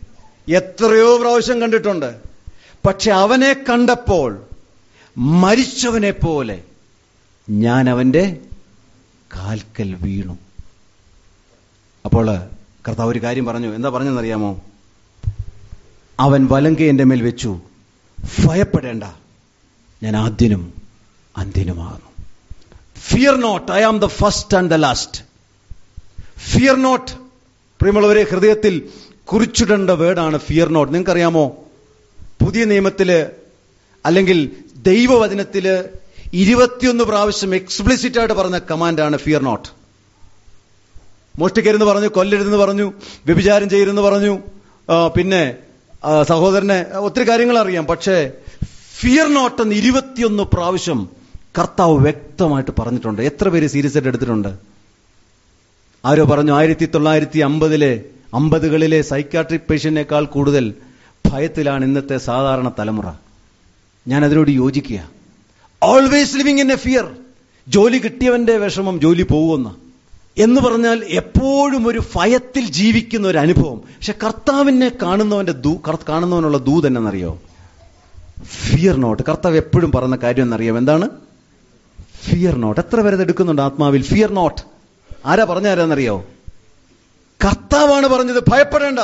എത്രയോ പ്രാവശ്യം കണ്ടിട്ടുണ്ട് പക്ഷെ അവനെ കണ്ടപ്പോൾ മരിച്ചവനെ പോലെ ഞാൻ അവന്റെ കാൽക്കൽ വീണു അപ്പോൾ കർത്താവ് ഒരു കാര്യം പറഞ്ഞു എന്താ പറഞ്ഞെന്നറിയാമോ അവൻ വലങ്ക എന്റെ മേൽ വെച്ചു ഭയപ്പെടേണ്ട ഞാൻ ആദ്യനും അന്ത്യനുമാകുന്നു fear not I am the first and the last fear not പ്രിയമുള്ളവരെ ഹൃദയത്തിൽ കുറിച്ചിടേണ്ട വേർഡാണ് ഫിയർ നോട്ട് നിങ്ങൾക്കറിയാമോ പുതിയ നിയമത്തില് അല്ലെങ്കിൽ ദൈവവചനത്തില് ഇരുപത്തിയൊന്ന് പ്രാവശ്യം എക്സ്പ്ലിസിറ്റ് ആയിട്ട് പറഞ്ഞ കമാൻഡാണ് ഫിയർ നോട്ട് മോഷ്ടിക്കരുതെന്ന് പറഞ്ഞു കൊല്ലരുതെന്ന് പറഞ്ഞു വ്യഭിചാരം ചെയ്യരുതെന്ന് പറഞ്ഞു ആ, പിന്നെ ആ, സഹോദരനെ ഒത്തിരി കാര്യങ്ങൾ അറിയാം പക്ഷേ ഫിയർ നോട്ട് എന്ന് ഇരുപത്തിയൊന്ന് പ്രാവശ്യം കർത്താവ് വ്യക്തമായിട്ട് പറഞ്ഞിട്ടുണ്ട് എത്ര പേര് സീരിയസ് ആയിട്ട് എടുത്തിട്ടുണ്ട് ആരോ പറഞ്ഞു ആയിരത്തി തൊള്ളായിരത്തി അമ്പതിലെ അമ്പതുകളിലെ സൈക്കാട്രിക് പേഷ്യന്റിനേക്കാൾ കൂടുതൽ ഭയത്തിലാണ് ഇന്നത്തെ സാധാരണ തലമുറ ഞാൻ അതിനോട് യോജിക്കുക always living in a fear ജോലി കിട്ടിയവന്റെ വിഷമം ജോലി പോകുമെന്ന് എന്ന് പറഞ്ഞാൽ എപ്പോഴും ഒരു ഭയത്തിൽ ജീവിക്കുന്ന ഒരു അനുഭവം പക്ഷെ കർത്താവിനെ കാണുന്നവന്റെ ദൂ കർ- കാണുന്നവനുള്ള ദൂ എന്നറിയോ ഫിയർ നോട്ട് കർത്താവ് എപ്പോഴും പറയുന്ന കാര്യം എന്നറിയാം എന്താണ് ഫിയർ നോട്ട് എത്ര പേര് ഇത് എടുക്കുന്നുണ്ട് ആത്മാവിൽ ഫിയർ നോട്ട് ആരാ പറഞ്ഞ ആരാന്നറിയോ കർത്താവാണ് പറഞ്ഞത് ഭയപ്പെടേണ്ട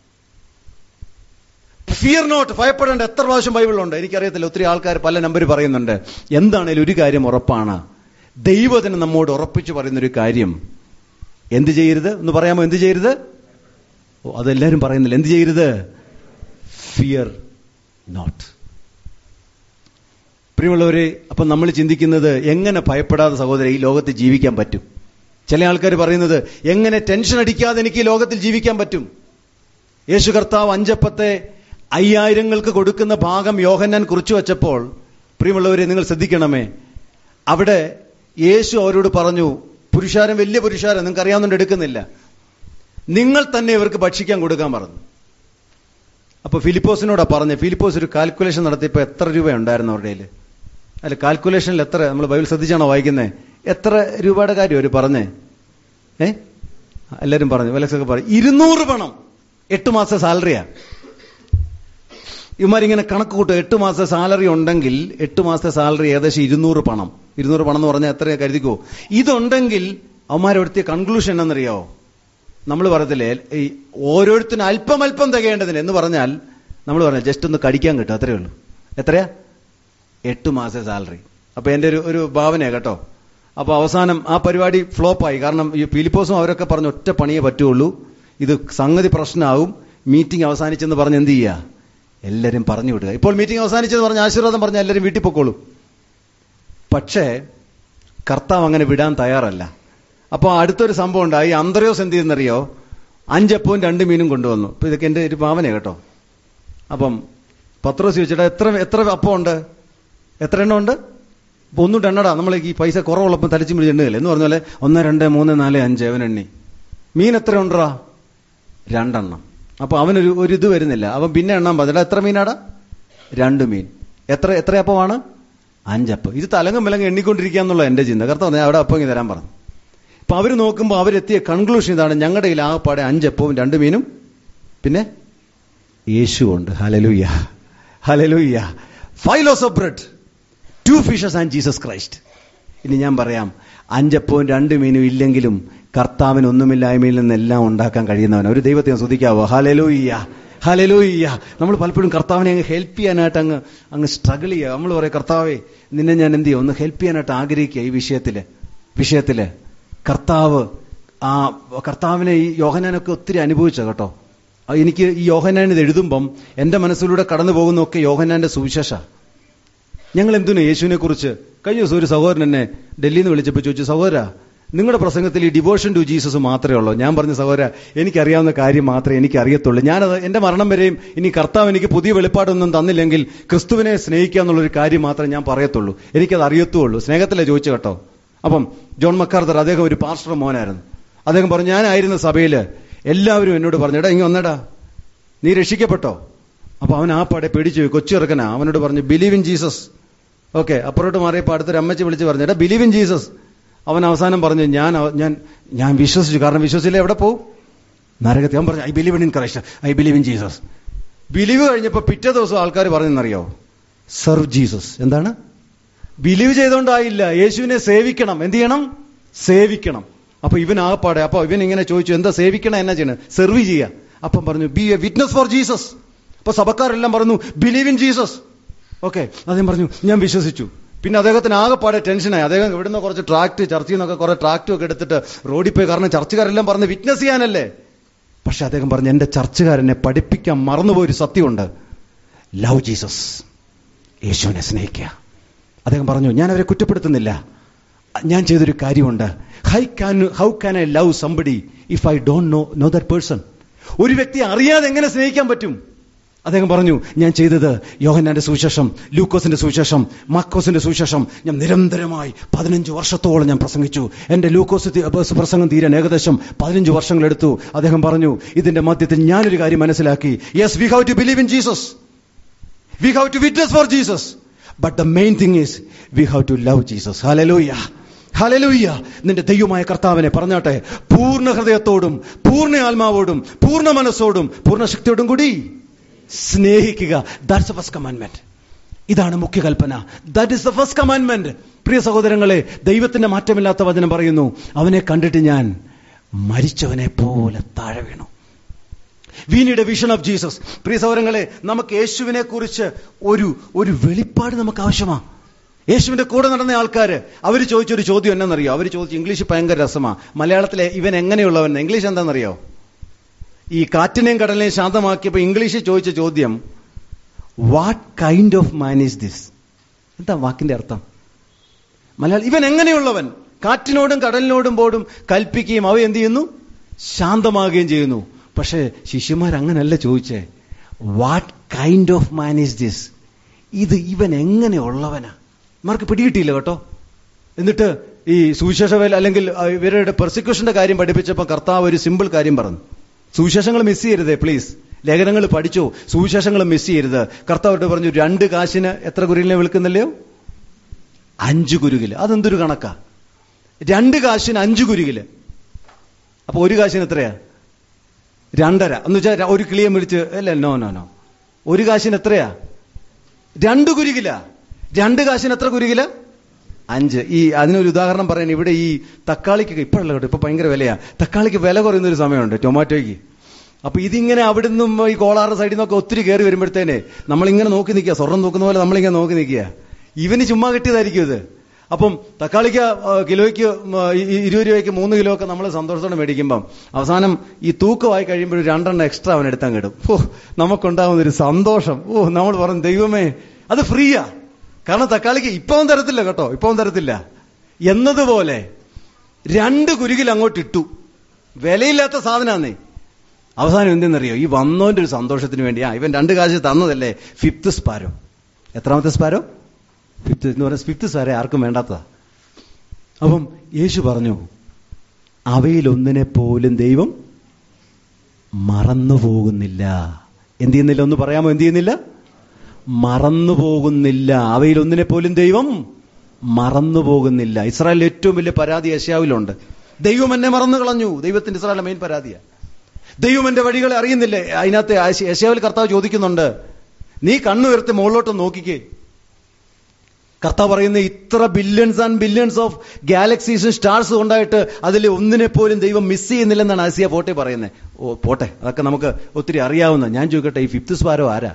ഫിയർ നോട്ട് ഭയപ്പെടേണ്ട എത്ര പ്രാവശ്യം ബൈബിളുണ്ട് എനിക്കറിയത്തില്ല ഒത്തിരി ആൾക്കാർ പല നമ്പർ പറയുന്നുണ്ട് എന്താണേലും ഒരു കാര്യം ഉറപ്പാണ് ദൈവത്തിന് നമ്മോട് ഉറപ്പിച്ചു പറയുന്ന ഒരു കാര്യം എന്ത് ചെയ്യരുത് എന്ന് പറയാമോ എന്ത് ചെയ്യരുത് ഓ അതെല്ലാരും പറയുന്നില്ല എന്ത് ചെയ്യരുത് ഫിയർ നോട്ട് പ്രിയമുള്ളവരെ അപ്പം നമ്മൾ ചിന്തിക്കുന്നത് എങ്ങനെ ഭയപ്പെടാതെ സഹോദര ഈ ലോകത്ത് ജീവിക്കാൻ പറ്റും ചില ആൾക്കാർ പറയുന്നത് എങ്ങനെ ടെൻഷൻ അടിക്കാതെ എനിക്ക് ഈ ലോകത്തിൽ ജീവിക്കാൻ പറ്റും യേശു കർത്താവ് അഞ്ചപ്പത്തെ അയ്യായിരങ്ങൾക്ക് കൊടുക്കുന്ന ഭാഗം യോഹന്നാൻ കുറിച്ചു വച്ചപ്പോൾ പ്രിയമുള്ളവരെ നിങ്ങൾ ശ്രദ്ധിക്കണമേ അവിടെ യേശു അവരോട് പറഞ്ഞു പുരുഷാരം വലിയ പുരുഷാരം നിങ്ങൾക്ക് അറിയാവുന്നതുകൊണ്ട് എടുക്കുന്നില്ല നിങ്ങൾ തന്നെ ഇവർക്ക് ഭക്ഷിക്കാൻ കൊടുക്കാൻ പറഞ്ഞു അപ്പൊ ഫിലിപ്പോസിനോടാ പറഞ്ഞത് ഫിലിപ്പോസ് ഒരു കാൽക്കുലേഷൻ നടത്തിയപ്പോൾ എത്ര രൂപ ഉണ്ടായിരുന്നു അവരുടെ കയ്യിൽ അല്ല കാൽക്കുലേഷനിൽ എത്ര നമ്മൾ ബൈബിൾ ശ്രദ്ധിച്ചാണോ വായിക്കുന്നത് എത്ര രൂപയുടെ കാര്യം അവർ പറഞ്ഞേ ഏ എല്ലാവരും പറഞ്ഞു വിലക്സൊക്കെ പറഞ്ഞു ഇരുന്നൂറ് പണം എട്ട് മാസത്തെ സാലറിയാ ഇവന്മാരിങ്ങനെ കണക്ക് കൂട്ടും എട്ട് മാസത്തെ സാലറി ഉണ്ടെങ്കിൽ എട്ട് മാസത്തെ സാലറി ഏകദേശം ഇരുന്നൂറ് പണം ഇരുന്നൂറ് പണം എന്ന് പറഞ്ഞാൽ എത്ര കരുതിക്കോ ഇതുണ്ടെങ്കിൽ അവന്മാരെടുത്തിയ കൺക്ലൂഷൻ എന്നറിയാവോ നമ്മൾ പറയത്തില്ലേ ഈ ഓരോരുത്തരും അല്പം അല്പം തികയേണ്ടതിന് എന്ന് പറഞ്ഞാൽ നമ്മൾ പറഞ്ഞ ജസ്റ്റ് ഒന്ന് കടിക്കാൻ കിട്ടും അത്രയേ ഉള്ളൂ എത്രയാ എട്ട് മാസത്തെ സാലറി അപ്പൊ എന്റെ ഒരു ഒരു ഭാവനയാ കേട്ടോ അപ്പൊ അവസാനം ആ പരിപാടി ഫ്ലോപ്പായി കാരണം ഈ ഫിലിപ്പോസും അവരൊക്കെ പറഞ്ഞ ഒറ്റ പണിയേ പറ്റുള്ളൂ ഇത് സംഗതി പ്രശ്നമാവും മീറ്റിംഗ് അവസാനിച്ചെന്ന് പറഞ്ഞ് എന്ത് ചെയ്യുക എല്ലാവരും പറഞ്ഞു വിടുക ഇപ്പോൾ മീറ്റിംഗ് അവസാനിച്ചെന്ന് പറഞ്ഞ് ആശീർവാദം പറഞ്ഞ് എല്ലാവരും വീട്ടിൽ പൊക്കോളൂ പക്ഷേ കർത്താവ് അങ്ങനെ വിടാൻ തയ്യാറല്ല അപ്പൊ അടുത്തൊരു സംഭവം ഉണ്ടായി അന്തറിയോസ് എന്ത് ചെയ്യുന്നറിയോ അഞ്ചപ്പവും രണ്ട് മീനും കൊണ്ടുവന്നു അപ്പൊ ഇതൊക്കെ എന്റെ ഒരു ഭാവന കേട്ടോ അപ്പം പത്രോസ് ചോദിച്ചിട്ട് എത്ര എത്ര അപ്പം ഉണ്ട് എത്ര എണ്ണം ഉണ്ട് അപ്പൊ ഒന്നും എണ്ണടാ നമ്മൾ ഈ പൈസ കുറവുള്ളപ്പം തലിച്ചു പിടിച്ച് എണ്ണുകയില്ല എന്ന് പറഞ്ഞ പോലെ ഒന്ന് രണ്ട് മൂന്ന് നാല് അഞ്ച് അവൻ എണ്ണി മീൻ എത്ര ഉണ്ടറാ രണ്ടെണ്ണം അപ്പൊ അവനൊരു ഒരു ഇത് വരുന്നില്ല അവൻ പിന്നെ എണ്ണാൻ പറഞ്ഞിട്ട് എത്ര മീനാടാ രണ്ട് മീൻ എത്ര എത്ര അപ്പമാണ് അഞ്ചപ്പം ഇത് തലങ്ങും വിലങ്ങും എണ്ണിക്കൊണ്ടിരിക്കുക എന്നുള്ള എന്റെ ചിന്ത കർത്താവ് ഞാൻ അവിടെ അപ്പം ഇങ്ങ് തരാൻ പറഞ്ഞു അപ്പൊ അവർ നോക്കുമ്പോൾ അവരെത്തിയ കൺക്ലൂഷൻ ഇതാണ് ഞങ്ങളുടെ കയ്യിൽ ആകെപ്പാടെ അഞ്ചപ്പവും രണ്ട് മീനും പിന്നെ യേശു ഉണ്ട് hallelujah hallelujah five loaves of bread two fishes and Jesus Christ ഇനി ഞാൻ പറയാം അഞ്ചപ്പവും രണ്ട് മീനും ഇല്ലെങ്കിലും കർത്താവിന് ഒന്നുമില്ലായ്മയിൽ നിന്നെല്ലാം ഉണ്ടാക്കാൻ കഴിയുന്നവൻ ഒരു ദൈവത്തെ ശ്രദ്ധിക്കാവോ ഹലലൂയ്യ ഹലലൂയ്യ നമ്മൾ പലപ്പോഴും കർത്താവിനെ അങ്ങ് ഹെൽപ്പ് ചെയ്യാനായിട്ട് അങ്ങ് അങ്ങ് സ്ട്രഗിൾ ചെയ്യുക നമ്മൾ പറയാം കർത്താവെ നിന്നെ ഞാൻ എന്ത് ചെയ്യും ഒന്ന് ഹെൽപ്പ് ചെയ്യാനായിട്ട് ആഗ്രഹിക്കുക ഈ വിഷയത്തില് വിഷയത്തില് കർത്താവ് ആ കർത്താവിനെ ഈ യോഹനാനൊക്കെ ഒത്തിരി അനുഭവിച്ച കേട്ടോ ആ എനിക്ക് ഈ യോഹനാൻ ഇത് എഴുതുമ്പം എന്റെ മനസ്സിലൂടെ കടന്നു പോകുന്നൊക്കെ യോഹനാന്റെ സുവിശേഷ ഞങ്ങൾ എന്തിനു യേശുവിനെ കുറിച്ച് കഴിഞ്ഞ ദിവസം ഒരു സഹോദരൻ എന്നെ ഡൽഹിയിൽ നിന്ന് വിളിച്ചപ്പോൾ ചോദിച്ചു സഹോദര നിങ്ങളുടെ പ്രസംഗത്തിൽ ഈ ഡിവോഷൻ ടു ജീസസ് മാത്രമേ ഉള്ളൂ ഞാൻ പറഞ്ഞ സഹോദര എനിക്കറിയാവുന്ന കാര്യം മാത്രമേ എനിക്ക് അറിയത്തുള്ളൂ ഞാനത് എന്റെ മരണം വരെയും ഇനി കർത്താവ് എനിക്ക് പുതിയ വെളിപ്പാടൊന്നും തന്നില്ലെങ്കിൽ ക്രിസ്തുവിനെ സ്നേഹിക്കുക എന്നുള്ളൊരു കാര്യം മാത്രമേ ഞാൻ പറയത്തുള്ളൂ എനിക്കത് അറിയത്തുള്ളൂ സ്നേഹത്തിലെ ചോദിച്ചു കേട്ടോ അപ്പം ജോൺ മക്കാർത്തർ അദ്ദേഹം ഒരു പാസ്റ്റർ മോനായിരുന്നു അദ്ദേഹം പറഞ്ഞു ഞാനായിരുന്ന സഭയിൽ എല്ലാവരും എന്നോട് പറഞ്ഞു എടാ ഇങ്ങ് വന്നടാ നീ രക്ഷിക്കപ്പെട്ടോ അപ്പൊ അവൻ ആ പാടെ പേടിച്ചു കൊച്ചു ചെറുക്കനാ അവനോട് പറഞ്ഞു ബിലീവ് ഇൻ ജീസസ് ഓക്കെ അപ്പുറത്തോട്ട് മാറിയപ്പോൾ അടുത്തൊരു അമ്മച്ചി വിളിച്ച് പറഞ്ഞു എടാ ബിലീവ് ഇൻ ജീസസ് അവൻ അവസാനം പറഞ്ഞു ഞാൻ അവ- ഞാൻ ഞാൻ വിശ്വസിച്ചു കാരണം വിശ്വസിച്ചില്ല എവിടെ പോകും നരകത്തിൽ അവൻ പറഞ്ഞു I believe in Christ I believe in Jesus believe കഴിഞ്ഞപ്പോൾ പിറ്റേ ദിവസം ആൾക്കാർ പറഞ്ഞെന്നറിയോ സർവ് ജീസസ് എന്താണ് ബിലീവ് ചെയ്തോണ്ടായില്ല യേശുവിനെ സേവിക്കണം എന്ത് ചെയ്യണം സേവിക്കണം അപ്പൊ ഇവൻ ആകപ്പാടെ അപ്പൊ ഇവൻ ഇങ്ങനെ ചോദിച്ചു എന്താ സേവിക്കണം എന്നാ ചെയ്യണം സെർവ് ചെയ്യുക അപ്പം പറഞ്ഞു be a witness for Jesus അപ്പൊ സഭക്കാരെല്ലാം പറഞ്ഞു ബിലീവ് ഇൻ ജീസസ് ഓക്കെ അദ്ദേഹം പറഞ്ഞു ഞാൻ വിശ്വസിച്ചു പിന്നെ അദ്ദേഹത്തിന് ആകെപ്പാടെ ടെൻഷനായി അദ്ദേഹം ഇവിടുന്ന് കുറച്ച് ട്രാക്ട് ചർച്ചയിൽ നിന്നൊക്കെ കുറെ ട്രാക്റ്റും ഒക്കെ എടുത്തിട്ട് റോഡിൽ പോയി കാരണം ചർച്ചക്കാരെല്ലാം പറഞ്ഞ് വിറ്റ്നസ് ചെയ്യാനല്ലേ പക്ഷെ അദ്ദേഹം പറഞ്ഞു എന്റെ ചർച്ചകാരനെ പഠിപ്പിക്കാൻ മറന്നുപോയൊരു സത്യമുണ്ട് ലവ് ജീസസ് യേശുവിനെ സ്നേഹിക്കുക അദ്ദേഹം പറഞ്ഞു ഞാൻ അവരെ കുറ്റപ്പെടുത്തുന്നില്ല ഞാൻ ചെയ്തൊരു കാര്യമുണ്ട് how can how can I love somebody if I don't know know that person ഒരു വ്യക്തിയെ അറിയാതെ എങ്ങനെ സ്നേഹിക്കാൻ പറ്റും അദ്ദേഹം പറഞ്ഞു ഞാൻ ചെയ്തത് യോഹന്നാന്റെ സുവിശേഷം ലൂക്കോസിന്റെ സുവിശേഷം മാക്കോസിന്റെ സുവിശേഷം ഞാൻ നിരന്തരമായി പതിനഞ്ച് വർഷത്തോളം ഞാൻ പ്രസംഗിച്ചു എന്റെ ലൂക്കോസ് തി- ബസ് പ്രസംഗം തീരാൻ ഏകദേശം പതിനഞ്ച് വർഷങ്ങളെടുത്തു അദ്ദേഹം പറഞ്ഞു ഇതിന്റെ മധ്യത്തിൽ ഞാനൊരു കാര്യം മനസ്സിലാക്കി yes we have to believe in Jesus we have to witness for Jesus but the main thing is we have to love Jesus hallelujah hallelujah നിന്റെ ദൈവമായ കർത്താവിനെ പറഞ്ഞാട്ടെ പൂർണ്ണ ഹൃദയത്തോടും പൂർണ്ണ ആത്മാവോടും പൂർണ്ണ മനസ്സോടും പൂർണ്ണ ശക്തിയോടും കൂടി സ്നേഹിക്കുക ദാറ്റ്സ് ഫസ്റ്റ് കമാൻഡ്മെന്റ് ഇതാണ് മുഖ്യ കൽപ്പന that is the first commandment പ്രിയ സഹോദരങ്ങളെ ദൈവത്തിന്റെ മാറ്റമില്ലാത്ത വചനം പറയുന്നു അവനെ കണ്ടിട്ട് ഞാൻ മരിച്ചവനെ പോലെ താഴെ വീണു we need a vision of Jesus പ്രിയ സഹോദരങ്ങളെ നമുക്ക് യേശുവിനെ കുറിച്ച് ഒരു ഒരു വെളിപ്പാട് നമുക്ക് ആവശ്യമാണ് യേശുവിന്റെ കൂടെ നടന്ന ആൾക്കാർ അവർ ചോദിച്ചൊരു ചോദ്യം എന്നാണെന്നറിയോ അവർ ചോദിച്ചു ഇംഗ്ലീഷ് ഭയങ്കര രസമാ മലയാളത്തിലെ ഇവൻ എങ്ങനെയുള്ളവൻ ഇംഗ്ലീഷ് എന്താണെന്നറിയോ ഈ കാറ്റിനെയും കടലിനെയും ശാന്തമാക്കിയപ്പോൾ ഇംഗ്ലീഷിൽ ചോദിച്ച ചോദ്യം what kind of man is this എന്താ വാക്കിന്റെ അർത്ഥം മലയാളം ഇവൻ എങ്ങനെയുള്ളവൻ കാറ്റിനോടും കടലിനോടും പോടും കൽപ്പിക്കുകയും അവ എന്ത് ചെയ്യുന്നു ശാന്തമാകുകയും ചെയ്യുന്നു പക്ഷേ ശിഷ്യന്മാർ അങ്ങനല്ല ചോദിച്ചേ what kind of man is this ഇത് ഇവൻ എങ്ങനെയുള്ളവനാ മാർക്ക് പിടികിട്ടിയില്ല കേട്ടോ എന്നിട്ട് ഈ സുവിശേഷ വേല അല്ലെങ്കിൽ ആ, ഇവരുടെ പെർസിക്യൂഷന്റെ കാര്യം പഠിപ്പിച്ചപ്പോൾ കർത്താവ് ഒരു സിമ്പിൾ കാര്യം പറഞ്ഞു സുവിശേഷങ്ങൾ മിസ് ചെയ്യരുതേ പ്ലീസ് ലേഖനങ്ങൾ പഠിച്ചു സുവിശേഷങ്ങൾ മിസ് ചെയ്യരുത് കർത്താവോട് പറഞ്ഞു രണ്ട് കാശിന് എത്ര കുരുകിലിനെ വിൽക്കുന്നില്ലയോ അഞ്ചു കുരുകില് അതെന്തൊരു കണക്കാ രണ്ട് കാശിന് അഞ്ചു കുരുകില് അപ്പൊ ഒരു കാശിന് എത്രയാ രണ്ടര എന്ന് വെച്ചാൽ ഒരു കിളിയെ മേടിച്ച് അല്ല നോ നോ നോ ഒരു കാശിന് എത്രയാ രണ്ട് കുരുകില രണ്ട് കാശിന് എത്ര കുരുകില അഞ്ച് ഈ അതിനൊരു ഉദാഹരണം പറയാൻ ഇവിടെ ഈ തക്കാളിക്ക് ഇപ്പോഴല്ല കേട്ടോ ഇപ്പൊ ഭയങ്കര വിലയാ തക്കാളിക്ക് വില കുറയുന്ന ഒരു സമയമുണ്ട് ടൊമാറ്റോയ്ക്ക് അപ്പൊ ഇതിങ്ങനെ അവിടെ നിന്നും ഈ കോളാറ് സൈഡിൽ നിന്നൊക്കെ ഒത്തിരി കയറി വരുമ്പോഴത്തേനെ നമ്മളിങ്ങനെ നോക്കി നിൽക്കുക സ്വർണം നോക്കുന്ന പോലെ നമ്മളിങ്ങനെ നോക്കി നിൽക്കുക ഇവന് ചുമ്മാ കിട്ടിയതായിരിക്കും ഇത് അപ്പം തക്കാളിക്ക് ആ, കിലോയ്ക്ക് ഉം, ആ, ഈ- ഈ ഇരുപത് രൂപയ്ക്ക് മൂന്ന് കിലോ ഒക്കെ നമ്മൾ സന്തോഷത്തോടെ മേടിക്കുമ്പം അവസാനം ഈ തൂക്കമായി കഴിയുമ്പോൾ ഒരു രണ്ടെണ്ണം എക്സ്ട്രാ അവൻ എടുത്താൽ കിടും ഓ നമുക്കുണ്ടാവുന്ന ഒരു സന്തോഷം ഓ നമ്മൾ പറഞ്ഞു ദൈവമേ അത് ഫ്രീയാ കാരണം തക്കാളിക്ക് ഇപ്പം തരത്തില്ല കേട്ടോ ഇപ്പം തരത്തില്ല എന്നതുപോലെ രണ്ട് കുരുകിൽ അങ്ങോട്ട് ഇട്ടു വിലയില്ലാത്ത സാധനമാന്നേ അവസാനം എന്തെന്നറിയോ ഈ വന്നോന്റെ ഒരു സന്തോഷത്തിന് വേണ്ടി ആ ഇവൻ രണ്ട് കാശ് തന്നതല്ലേ ഫിഫ്ത്ത് സ്പാരോ എത്രാമത്തെ സ്പാരോ ഫിഫ്ത്ത് എന്ന് പറഞ്ഞാൽ ഫിഫ്ത്ത് സ്പാരോ ആർക്കും വേണ്ടാത്തതാ അപ്പം യേശു പറഞ്ഞു അവയിലൊന്നിനെ പോലും ദൈവം മറന്നു പോകുന്നില്ല എന്ത് ചെയ്യുന്നില്ല ഒന്ന് പറയാമോ എന്ത് ചെയ്യുന്നില്ല മറന്നു പോകുന്നില്ല അവയിലൊന്നിനെ പോലും ദൈവം മറന്നു പോകുന്നില്ല ഇസ്രായേലിൽ ഏറ്റവും വലിയ പരാതി യശാവിലുണ്ട് ദൈവം എന്നെ മറന്നു കളഞ്ഞു ദൈവത്തിന്റെ ഇസ്രായേലിന്റെ മെയിൻ പരാതിയാ ദൈവം എന്റെ വഴികളെ അറിയുന്നില്ലേ അതിനകത്ത് യശാവിൽ കർത്താവ് ചോദിക്കുന്നുണ്ട് നീ കണ്ണുയർത്തി മുകളിലോട്ട് നോക്കിക്കേ കർത്താവ് പറയുന്ന ഇത്ര ബില്യൺസ് ആൻഡ് ബില്യൺസ് ഓഫ് ഗാലക്സീസും സ്റ്റാർസും ഉണ്ടായിട്ട് അതിൽ ഒന്നിനെ പോലും ദൈവം മിസ് ചെയ്യുന്നില്ലെന്നാണ് ആസിയ പോട്ടെ പറയുന്നത് ഓ പോട്ടെ അതൊക്കെ നമുക്ക് ഒത്തിരി അറിയാവുന്ന ഞാൻ ചോദിക്കട്ടെ ഈ ഫിഫ്ത്ത് സ്പാരോ ആരാ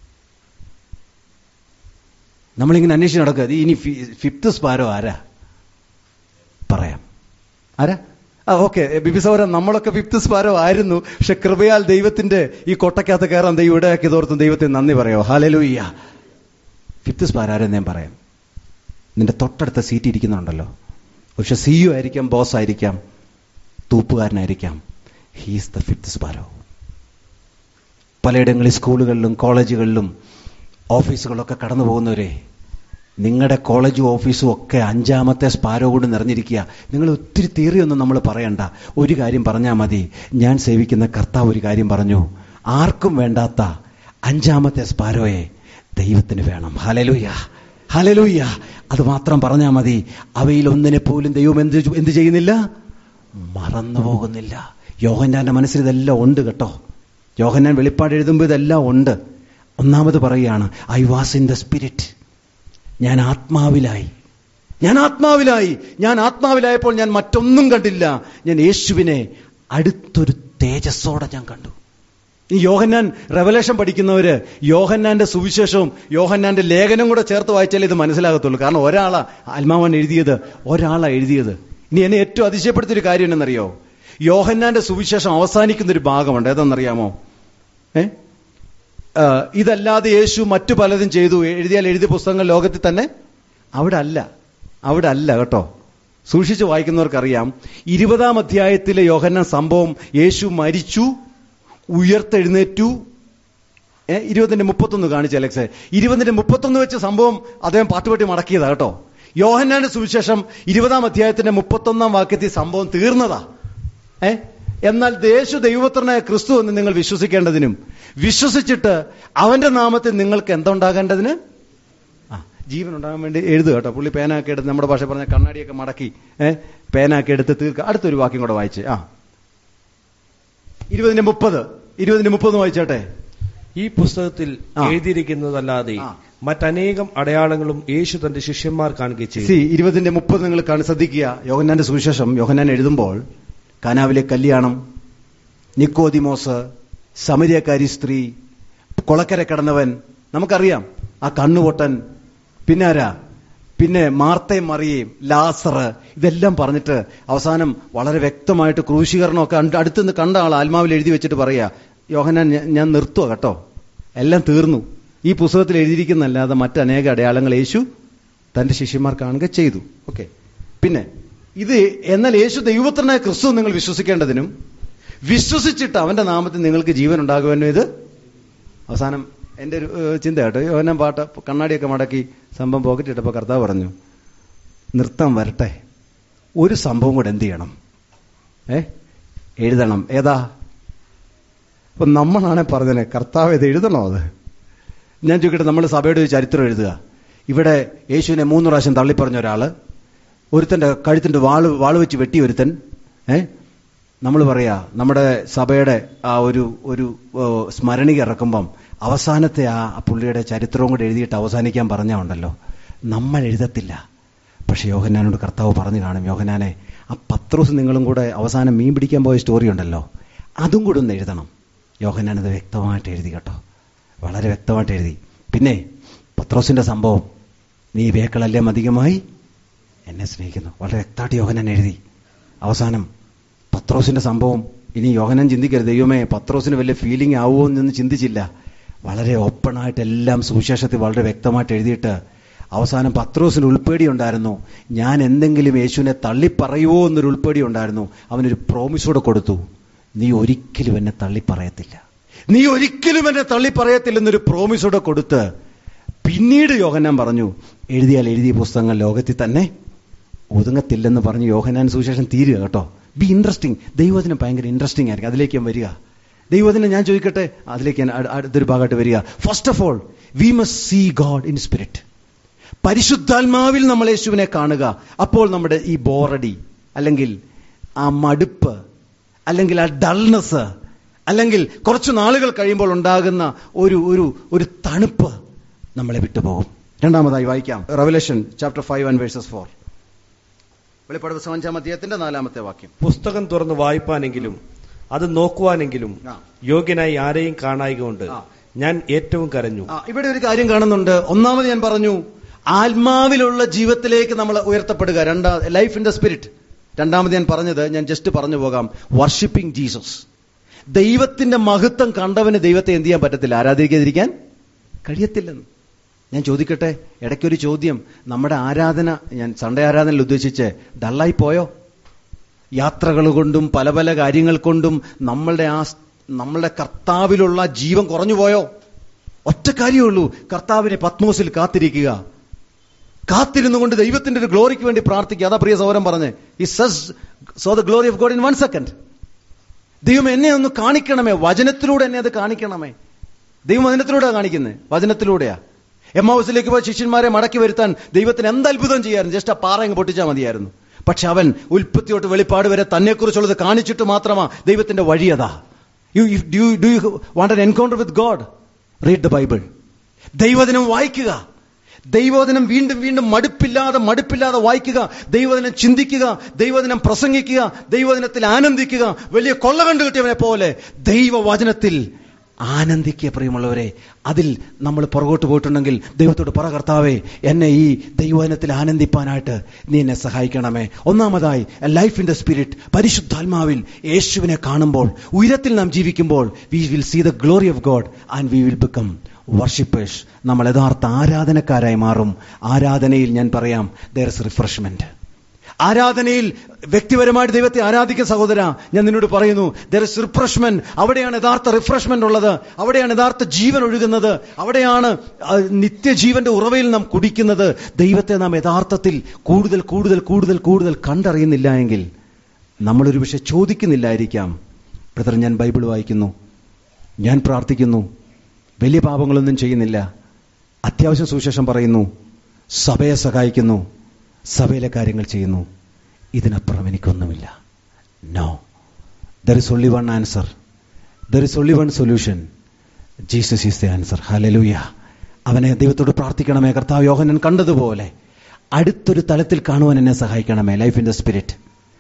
നമ്മളിങ്ങനെ അന്വേഷിച്ച് നടക്കുക ഇത് ഇനി ഫിഫ്ത്ത് സ്പാരോ ആരാ പറയാം ആരാ ആ ഓക്കെ ബിബി സൗരൻ നമ്മളൊക്കെ ഫിഫ്ത്ത് സ്പാരോ ആയിരുന്നു പക്ഷെ കൃപയാൽ ദൈവത്തിന്റെ ഈ കൊട്ടക്കകത്ത് കയറാൻ ദൈവം ഇടയാക്കി തോർത്തും ദൈവത്തിന് നന്ദി പറയോ ഹാലലൂയ്യ ഫിഫ്ത്ത് സ്പാരോ ആരെന്ന് ഞാൻ പറയാം നിന്റെ തൊട്ടടുത്ത സീറ്റ് ഇരിക്കുന്നുണ്ടല്ലോ പക്ഷെ സി യു ആയിരിക്കാം ബോസ് ആയിരിക്കാം തൂപ്പുകാരനായിരിക്കാം ഹീസ് ദ ഫിഫ്ത്ത് സ്പാരോ പലയിടങ്ങളിൽ സ്കൂളുകളിലും കോളേജുകളിലും ഓഫീസുകളിലൊക്കെ കടന്നു പോകുന്നവരെ നിങ്ങളുടെ കോളേജും ഓഫീസും ഒക്കെ അഞ്ചാമത്തെ സ്പാരോ കൊണ്ട് നിറഞ്ഞിരിക്കുക നിങ്ങൾ ഒത്തിരി തിയറിയൊന്നും നമ്മൾ പറയണ്ട ഒരു കാര്യം പറഞ്ഞാൽ മതി ഞാൻ സേവിക്കുന്ന കർത്താവ് ഒരു കാര്യം പറഞ്ഞു ആർക്കും വേണ്ടാത്ത അഞ്ചാമത്തെ സ്പാരോയെ ദൈവത്തിന് വേണം ഹലലുയ്യ ഹലലുയ്യ അത് മാത്രം പറഞ്ഞാൽ മതി അവയിൽ ഒന്നിനെ പോലും ദൈവം എന്ത് എന്ത് ചെയ്യുന്നില്ല മറന്നു പോകുന്നില്ല യോഹന്നാന്റെ മനസ്സിൽ ഇതെല്ലാം ഉണ്ട് കേട്ടോ യോഹന്നാൻ വെളിപ്പാട് എഴുതുമ്പോൾ ഇതെല്ലാം ഉണ്ട് ഒന്നാമത് പറയുകയാണ് I was in the spirit ഞാൻ ആത്മാവിലായി ഞാൻ ആത്മാവിലായി ഞാൻ ആത്മാവിലായപ്പോൾ ഞാൻ മറ്റൊന്നും കണ്ടില്ല ഞാൻ യേശുവിനെ അടുത്തൊരു തേജസ്സോടെ ഞാൻ കണ്ടു ഈ യോഹന്നാൻ റെവലേഷൻ പഠിക്കുന്നവര് യോഹന്നാന്റെ സുവിശേഷവും യോഹന്നാന്റെ ലേഖനം കൂടെ ചേർത്ത് വായിച്ചാലേ ഇത് മനസ്സിലാകത്തുള്ളൂ കാരണം ഒരാളാ ആത്മാവൻ എഴുതിയത് ഒരാളാ എഴുതിയത് ഇനി എന്നെ ഏറ്റവും അതിശയപ്പെടുത്തിയൊരു കാര്യം എന്നറിയോ യോഹന്നാന്റെ സുവിശേഷം അവസാനിക്കുന്ന ഒരു ഭാഗമുണ്ട് ഏതെന്നറിയാമോ ഏ ഇതല്ലാതെ യേശു മറ്റു പലതും ചെയ്തു എഴുതിയാൽ എഴുതിയ പുസ്തകങ്ങൾ ലോകത്തിൽ തന്നെ അവിടെ അല്ല അവിടെ അല്ല കേട്ടോ സൂക്ഷിച്ച് വായിക്കുന്നവർക്കറിയാം ഇരുപതാം അധ്യായത്തിലെ യോഹന്നാൻ സംഭവം യേശു മരിച്ചു ഉയർത്തെഴുന്നേറ്റു ഏ ഇരുപതിന്റെ മുപ്പത്തൊന്ന് കാണിച്ചു അലക്സെ ഇരുപതിന്റെ മുപ്പത്തൊന്ന് വെച്ച് സംഭവം അദ്ദേഹം പാട്ടുപെട്ടി മടക്കിയതാ കേട്ടോ യോഹന്നാന്റെ സുവിശേഷം ഇരുപതാം അധ്യായത്തിന്റെ മുപ്പത്തൊന്നാം വാക്യത്തിൽ സംഭവം തീർന്നതാ ഏ എന്നാൽ ദേശു ദൈവപുത്രനായ ക്രിസ്തു എന്ന് നിങ്ങൾ വിശ്വസിക്കേണ്ടതിനും വിശ്വസിച്ചിട്ട് അവന്റെ നാമത്തിൽ നിങ്ങൾക്ക് എന്തുണ്ടാകേണ്ടതിന് ആ ജീവൻ ഉണ്ടാകാൻ വേണ്ടി എഴുതുക കേട്ടോ പുള്ളി പേനാക്കി എടുത്ത് നമ്മുടെ ഭാഷ പറഞ്ഞ കണ്ണാടിയൊക്കെ മടക്കി ഏഹ് പേനാക്കി എടുത്ത് തീർക്കുക അടുത്തൊരു വാക്യം കൂടെ വായിച്ച് ആ ഇരുപതിന്റെ മുപ്പത് ഇരുപതിന്റെ മുപ്പത് വായിച്ചോട്ടെ ഈ പുസ്തകത്തിൽ ആ. എഴുതിയിരിക്കുന്നതല്ലാതെ ആ. മറ്റനേകം അടയാളങ്ങളും യേശു തന്റെ ശിഷ്യന്മാർ കാണുകയും ചെയ്തു സി ഇരുപതിന്റെ മുപ്പത് നിങ്ങൾ കാണി ശ്രദ്ധിക്കുക യോഹന്നാന്റെ സുവിശേഷം യോഹന്നാൻ എഴുതുമ്പോൾ കാനാവിലെ കല്യാണം നിക്കോദിമോസ് സമരിയക്കാരി സ്ത്രീ കൊളക്കര കിടന്നവൻ നമുക്കറിയാം ആ കണ്ണുപൊട്ടൻ പിന്നെ ആരാ പിന്നെ മാർത്തയും മറിയേയും ലാസർ ഇതെല്ലാം പറഞ്ഞിട്ട് അവസാനം വളരെ വ്യക്തമായിട്ട് ക്രൂശീകരണമൊക്കെ അണ്ട് അടുത്തുനിന്ന് കണ്ട ആൾ ആത്മാവിൽ എഴുതി വെച്ചിട്ട് പറയാ യോഹന്നാൻ ഞാൻ- ഞാൻ നിർത്തുക കേട്ടോ എല്ലാം തീർന്നു ഈ പുസ്തകത്തിൽ എഴുതിയിരിക്കുന്നല്ലാതെ മറ്റനേക അടയാളങ്ങൾ യേശു തന്റെ ശിഷ്യന്മാർ കാണുക ചെയ്തു ഓക്കെ പിന്നെ ഇത് എന്നാൽ യേശു ദൈവപുത്രനായ ക്രിസ്തു നിങ്ങൾ വിശ്വസിക്കേണ്ടതിനും വിശ്വസിച്ചിട്ട് അവന്റെ നാമത്തിൽ നിങ്ങൾക്ക് ജീവൻ ഉണ്ടാകുവാനും ഇത് അവസാനം എന്റെ ഒരു ഏഹ്, ചിന്ത കേട്ടോ യോഹന്നാൻ പാട്ട് കണ്ണാടിയൊക്കെ മടക്കി സംഭവം പോക്കറ്റ് ഇട്ടപ്പോൾ കർത്താവ് പറഞ്ഞു നൃത്തം വരട്ടെ ഒരു സംഭവം കൂടെ എന്ത് ചെയ്യണം ഏ എഴുതണം ഏതാ അപ്പൊ നമ്മളാണെ പറഞ്ഞത് കർത്താവ് ഇത് എഴുതണോ അത് ഞാൻ ചോദിക്കട്ടെ നമ്മൾ സഭയുടെ ഒരു ചരിത്രം എഴുതുക ഇവിടെ യേശുവിനെ മൂന്ന് പ്രാവശ്യം തള്ളിപ്പറഞ്ഞ ഒരാള് ഒരുത്തന്റെ കഴുത്തിന്റെ വാള് വാള് വെച്ച് വെട്ടി ഒരുത്തൻ ഏ നമ്മൾ പറയാ നമ്മുടെ സഭയുടെ ആ ഒരു ഒരു ഓ, സ്മരണിക ഇറക്കുമ്പം അവസാനത്തെ ആ പുള്ളിയുടെ ചരിത്രവും കൂടെ എഴുതിയിട്ട് അവസാനിക്കാൻ പറഞ്ഞാ ഉണ്ടല്ലോ നമ്മൾ എഴുതത്തില്ല പക്ഷെ യോഹന്നാനോട് കർത്താവ് പറഞ്ഞു കാണും യോഹന്നാനെ ആ പത്രോസ് നിങ്ങളും കൂടെ അവസാനം മീൻ പിടിക്കാൻ പോയ സ്റ്റോറി ഉണ്ടല്ലോ അതും കൂടെ ഒന്ന് എഴുതണം യോഹന്നാനത് വ്യക്തമായിട്ട് എഴുതി കേട്ടോ വളരെ വ്യക്തമായിട്ട് എഴുതി പിന്നെ പത്രോസിന്റെ സംഭവം നീ വേക്കളല്ലേ അധികമായി എന്നെ സ്നേഹിക്കുന്നു വളരെ വ്യക്തമായിട്ട് യോഹനൻ എഴുതി അവസാനം പത്രോസിന്റെ സംഭവം ഇനി യോഹനൻ ചിന്തിക്കരുത് ദൈവമേ പത്രോസിന് വലിയ ഫീലിംഗ് ആവുമോ എന്നൊന്നും ചിന്തിച്ചില്ല വളരെ ഓപ്പണായിട്ട് എല്ലാം സുവിശേഷത്തിൽ വളരെ വ്യക്തമായിട്ട് എഴുതിയിട്ട് അവസാനം പത്രോസിന് ഉൾപ്പേടി ഉണ്ടായിരുന്നു ഞാൻ എന്തെങ്കിലും യേശുവിനെ തള്ളിപ്പറയുമോ എന്നൊരു ഉൾപ്പേടി ഉണ്ടായിരുന്നു അവനൊരു പ്രോമിസോടെ കൊടുത്തു നീ ഒരിക്കലും എന്നെ തള്ളിപ്പറയത്തില്ല നീ ഒരിക്കലും എന്നെ തള്ളിപ്പറയത്തില്ലെന്നൊരു പ്രോമിസോടെ കൊടുത്ത് പിന്നീട് യോഹന്നാൻ പറഞ്ഞു എഴുതിയാൽ എഴുതിയ പുസ്തകങ്ങൾ ലോകത്തിൽ തന്നെ ഒതുങ്ങത്തില്ലെന്ന് പറഞ്ഞ് യോഹനാൻ സുവിശേഷം തീരുക കേട്ടോ ബി ഇൻട്രസ്റ്റിംഗ് ദൈവത്തിനും ഭയങ്കര ഇൻട്രസ്റ്റിംഗ് ആയിരിക്കും അതിലേക്ക് ഞാൻ വരിക ദൈവത്തിന് ഞാൻ ചോദിക്കട്ടെ അതിലേക്ക് ഞാൻ അട്- അടുത്തൊരു ഭാഗമായിട്ട് വരിക first of all we must see God in spirit പരിശുദ്ധാത്മാവിൽ നമ്മൾ യേശുവിനെ കാണുക അപ്പോൾ നമ്മുടെ ഈ ബോറടി അല്ലെങ്കിൽ ആ മടുപ്പ് അല്ലെങ്കിൽ ആ ഡൾനെസ് അല്ലെങ്കിൽ കുറച്ചു നാളുകൾ കഴിയുമ്പോൾ ഉണ്ടാകുന്ന ഒരു ഒരു ഒരു തണുപ്പ് നമ്മളെ വിട്ടുപോകും രണ്ടാമതായി വായിക്കാം Revelation chapter five and verses four വെളിപ്പാട് പുസ്തകം അഞ്ചാം അധ്യായത്തിന്റെ നാലാമത്തെ വാക്യം പുസ്തകം തുറന്ന് വായിപ്പാനെങ്കിലും അത് നോക്കുവാനെങ്കിലും ആ. യോഗ്യനായി ആരെയും കാണായികൊണ്ട് ആ. ഞാൻ ഏറ്റവും കരഞ്ഞു ആ, ഇവിടെ ഒരു കാര്യം കാണുന്നുണ്ട് ഒന്നാമത് ഞാൻ പറഞ്ഞു ആത്മാവിലുള്ള ജീവിതത്തിലേക്ക് നമ്മൾ ഉയർത്തപ്പെടുക രണ്ടാ ലൈഫ് ഇൻ ദ സ്പിരിറ്റ് രണ്ടാമത് ഞാൻ പറഞ്ഞത് ഞാൻ ജസ്റ്റ് പറഞ്ഞു പോകാം വർഷിപ്പിംഗ് ജീസസ് ദൈവത്തിന്റെ മഹത്വം കണ്ടവന് ദൈവത്തെ എന്ത് ചെയ്യാൻ പറ്റത്തില്ല ആരാധിക്കാതിരിക്കാൻ കഴിയത്തില്ലെന്ന് ഞാൻ ചോദിക്കട്ടെ ഇടയ്ക്കൊരു ചോദ്യം നമ്മുടെ ആരാധന ഞാൻ സൺഡേ ആരാധനയിൽ ഉദ്ദേശിച്ച് ഡള്ളായി പോയോ യാത്രകൾ കൊണ്ടും പല പല കാര്യങ്ങൾ കൊണ്ടും നമ്മളുടെ ആ നമ്മളുടെ കർത്താവിലുള്ള ജീവൻ കുറഞ്ഞു പോയോ ഒറ്റ കാര്യമുള്ളൂ കർത്താവിനെ പത്മോസിൽ കാത്തിരിക്കുക കാത്തിരുന്നു കൊണ്ട് ദൈവത്തിന്റെ ഒരു ഗ്ലോറിക്ക് വേണ്ടി പ്രാർത്ഥിക്കുക അതാ പ്രിയ സൗരം പറഞ്ഞ് ഈ സസ് saw the glory of God in one second ദൈവം എന്നെ ഒന്ന് കാണിക്കണമേ വചനത്തിലൂടെ എന്നെ അത് കാണിക്കണമേ ദൈവം വചനത്തിലൂടെ കാണിക്കുന്നത് വചനത്തിലൂടെയാ എം ഹൗസിലേക്ക് പോയ ശിഷ്യന്മാരെ മടക്കി വരുത്താൻ ദൈവത്തിന് എന്ത് അത്ഭുതം ചെയ്യായിരുന്നു ജസ്റ്റ് ആ പാറ അങ്ങ് പൊട്ടിച്ചാൽ മതിയായിരുന്നു പക്ഷെ അവൻ ഉൽപ്പത്തി തൊട്ട് വെളിപ്പാട് വരെ തന്നെക്കുറിച്ചുള്ളത് കാണിച്ചിട്ട് മാത്രമാ ദൈവത്തിന്റെ വഴിയതാ you do do you want എൻ encounter with God read the Bible ദൈവദിനം വായിക്കുക ദൈവദിനം വീണ്ടും വീണ്ടും മടുപ്പില്ലാതെ മടുപ്പില്ലാതെ വായിക്കുക ദൈവദിനം ചിന്തിക്കുക ദൈവദിനം പ്രസംഗിക്കുക ദൈവദിനത്തിൽ ആനന്ദിക്കുക വലിയ കൊള്ള കണ്ടു കിട്ടിയവനെ പോലെ ദൈവവചനത്തിൽ ആനന്ദിക്കുക പ്രിയമുള്ളവരെ അതിൽ നമ്മൾ പുറകോട്ട് പോയിട്ടുണ്ടെങ്കിൽ ദൈവത്തോട് പറ കർത്താവേ എന്നെ ഈ ദൈവവചനത്തിൽ ആനന്ദിപ്പാനായിട്ട് നീ എന്നെ സഹായിക്കണമേ ഒന്നാമതായി ലൈഫ് ഇൻ ദ സ്പിരിറ്റ് പരിശുദ്ധാത്മാവിൽ യേശുവിനെ കാണുമ്പോൾ ഉയരത്തിൽ നാം ജീവിക്കുമ്പോൾ we will see the glory of God and we will become worshippers നമ്മൾ യഥാർത്ഥ ആരാധനക്കാരായി മാറും ആരാധനയിൽ ഞാൻ പറയാം ദർ ഇസ് റിഫ്രഷ്മെന്റ് ആരാധനയിൽ വ്യക്തിപരമായിട്ട് ദൈവത്തെ ആരാധിക്കുന്ന സഹോദര ഞാൻ നിന്നോട് പറയുന്നു ദർ ഇസ് റിഫ്രഷ്മെന്റ് അവിടെയാണ് യഥാർത്ഥ റിഫ്രഷ്മെന്റ് ഉള്ളത് അവിടെയാണ് യഥാർത്ഥ ജീവൻ ഒഴുകുന്നത് അവിടെയാണ് ആ, നിത്യജീവന്റെ ഉറവയിൽ നാം കുടിക്കുന്നത് ദൈവത്തെ നാം യഥാർത്ഥത്തിൽ കൂടുതൽ കൂടുതൽ കൂടുതൽ കൂടുതൽ കണ്ടറിയുന്നില്ല എങ്കിൽ നമ്മളൊരു പക്ഷെ ചോദിക്കുന്നില്ലായിരിക്കാം ബ്രദർ ഞാൻ ബൈബിൾ വായിക്കുന്നു ഞാൻ പ്രാർത്ഥിക്കുന്നു വലിയ പാപങ്ങളൊന്നും ചെയ്യുന്നില്ല അത്യാവശ്യം സുവിശേഷം പറയുന്നു സഭയെ സഹായിക്കുന്നു സഭയിലെ കാര്യങ്ങൾ ചെയ്യുന്നു ഇതിനപ്പുറം എനിക്കൊന്നുമില്ല no there is only one answer there is only one solution Jesus is the answer hallelujah അവനെ ദൈവത്തോട് പ്രാർത്ഥിക്കണമേ കർത്താവ് യോഹനൻ കണ്ടതുപോലെ അടുത്തൊരു തലത്തിൽ കാണുവാൻ എന്നെ സഹായിക്കണമേ life in the spirit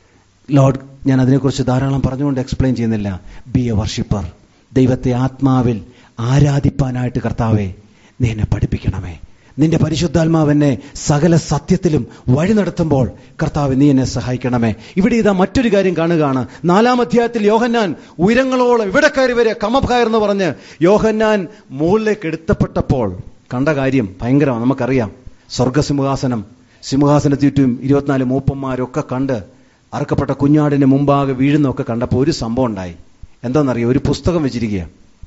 Lord ഞാൻ അതിനെക്കുറിച്ച് ധാരാളം പറഞ്ഞുകൊണ്ട് എക്സ്പ്ലെയിൻ ചെയ്യുന്നില്ല ബി എ വർഷിപ്പർ ദൈവത്തെ ആത്മാവിൽ ആരാധിപ്പാനായിട്ട് കർത്താവെ നീ എന്നെ പഠിപ്പിക്കണമേ നിന്റെ പരിശുദ്ധാത്മാവ് എന്നെ സകല സത്യത്തിലും വഴി നടത്തുമ്പോൾ കർത്താവ് നീ എന്നെ സഹായിക്കണമേ ഇവിടെ ഇതാ മറ്റൊരു കാര്യം കാണുകയാണ് നാലാം അധ്യായത്തിൽ യോഹന്നാൻ ഉയരങ്ങളോളം ഇവിടെ കയറി വരെ കമഭയർ എന്ന് പറഞ്ഞ് യോഹന്നാൻ മുകളിലേക്ക് എടുത്തപ്പെട്ടപ്പോൾ കണ്ട കാര്യം ഭയങ്കരമാണ് നമുക്കറിയാം സ്വർഗസിംഹാസനം സിംഹാസനത്തിൽ ചുറ്റും ഇരുപത്തിനാല് മൂപ്പന്മാരൊക്കെ കണ്ട് അറക്കപ്പെട്ട കുഞ്ഞാടിന് മുമ്പാകെ വീഴുന്നൊക്കെ കണ്ടപ്പോൾ ഒരു സംഭവം ഉണ്ടായി എന്താണെന്നറിയോ ഒരു പുസ്തകം വെച്ചിരിക്കുക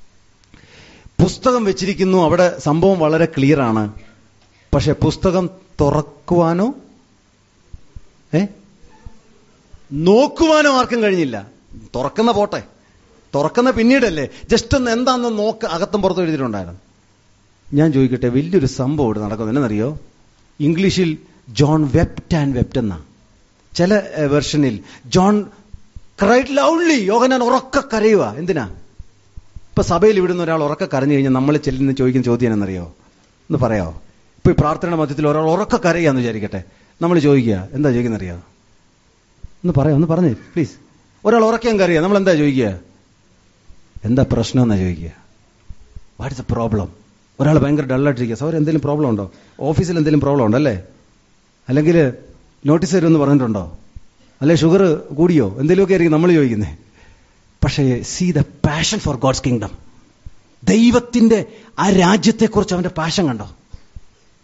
പുസ്തകം വെച്ചിരിക്കുന്നു അവിടെ സംഭവം വളരെ ക്ലിയർ ആണ് പക്ഷെ പുസ്തകം തുറക്കുവാനോ ഏ നോക്കുവാനോ ആർക്കും കഴിഞ്ഞില്ല തുറക്കുന്ന പോട്ടെ തുറക്കുന്ന പിന്നീടല്ലേ ജസ്റ്റ് ഒന്ന് എന്താണെന്ന് നോക്ക അകത്തും പുറത്തും എഴുതിയിട്ടുണ്ടായിരുന്നു ഞാൻ ചോദിക്കട്ടെ വലിയൊരു സംഭവം ഇവിടെ നടക്കുന്നത് എന്നറിയോ ഇംഗ്ലീഷിൽ ജോൺ വെപ്റ്റ് ആൻഡ് വെപ്റ്റ് എന്നാ ചില വെർഷനിൽ ജോൺ ക്രൈറ്റ് ലൗഡ്ലി യോഹനാൻ ഉറക്ക കരയുക എന്തിനാ ഇപ്പൊ സഭയിൽ ഇവിടുന്ന് ഒരാൾ ഉറക്ക കരഞ്ഞു കഴിഞ്ഞാൽ നമ്മൾ ചെല്ലുന്ന ചോദിക്കുന്ന ചോദ്യം എന്നറിയോ ഒന്ന് പറയാമോ ഇപ്പൊ ഈ പ്രാർത്ഥന മധ്യത്തിൽ ഒരാൾ ഉറക്ക കരയാന്ന് വിചാരിക്കട്ടെ നമ്മൾ ചോദിക്കുക എന്താ ചോദിക്കുന്ന അറിയോ ഒന്ന് പറയാം ഒന്ന് പറഞ്ഞേ പ്ലീസ് ഒരാൾ ഉറക്കാൻ കരയുക നമ്മൾ എന്താ ചോദിക്കുക എന്താ പ്രശ്നം എന്നാ ചോദിക്കുക വാട്ട് ഇസ് എ പ്രോബ്ലം ഒരാൾ ഭയങ്കര ഡള്ളായിട്ടിരിക്കുക സൗർ എന്തെങ്കിലും പ്രോബ്ലം ഉണ്ടോ ഓഫീസിൽ എന്തെങ്കിലും പ്രോബ്ലം ഉണ്ടോ അല്ലേ അല്ലെങ്കിൽ നോട്ടീസ് തരുമെന്ന് പറഞ്ഞിട്ടുണ്ടോ അല്ലെ ഷുഗർ കൂടിയോ എന്തെങ്കിലുമൊക്കെ ആയിരിക്കും നമ്മൾ ചോദിക്കുന്നത് പക്ഷേ see the passion for God's kingdom ദൈവത്തിന്റെ ആ രാജ്യത്തെക്കുറിച്ച് അവന്റെ പാഷൻ കണ്ടോ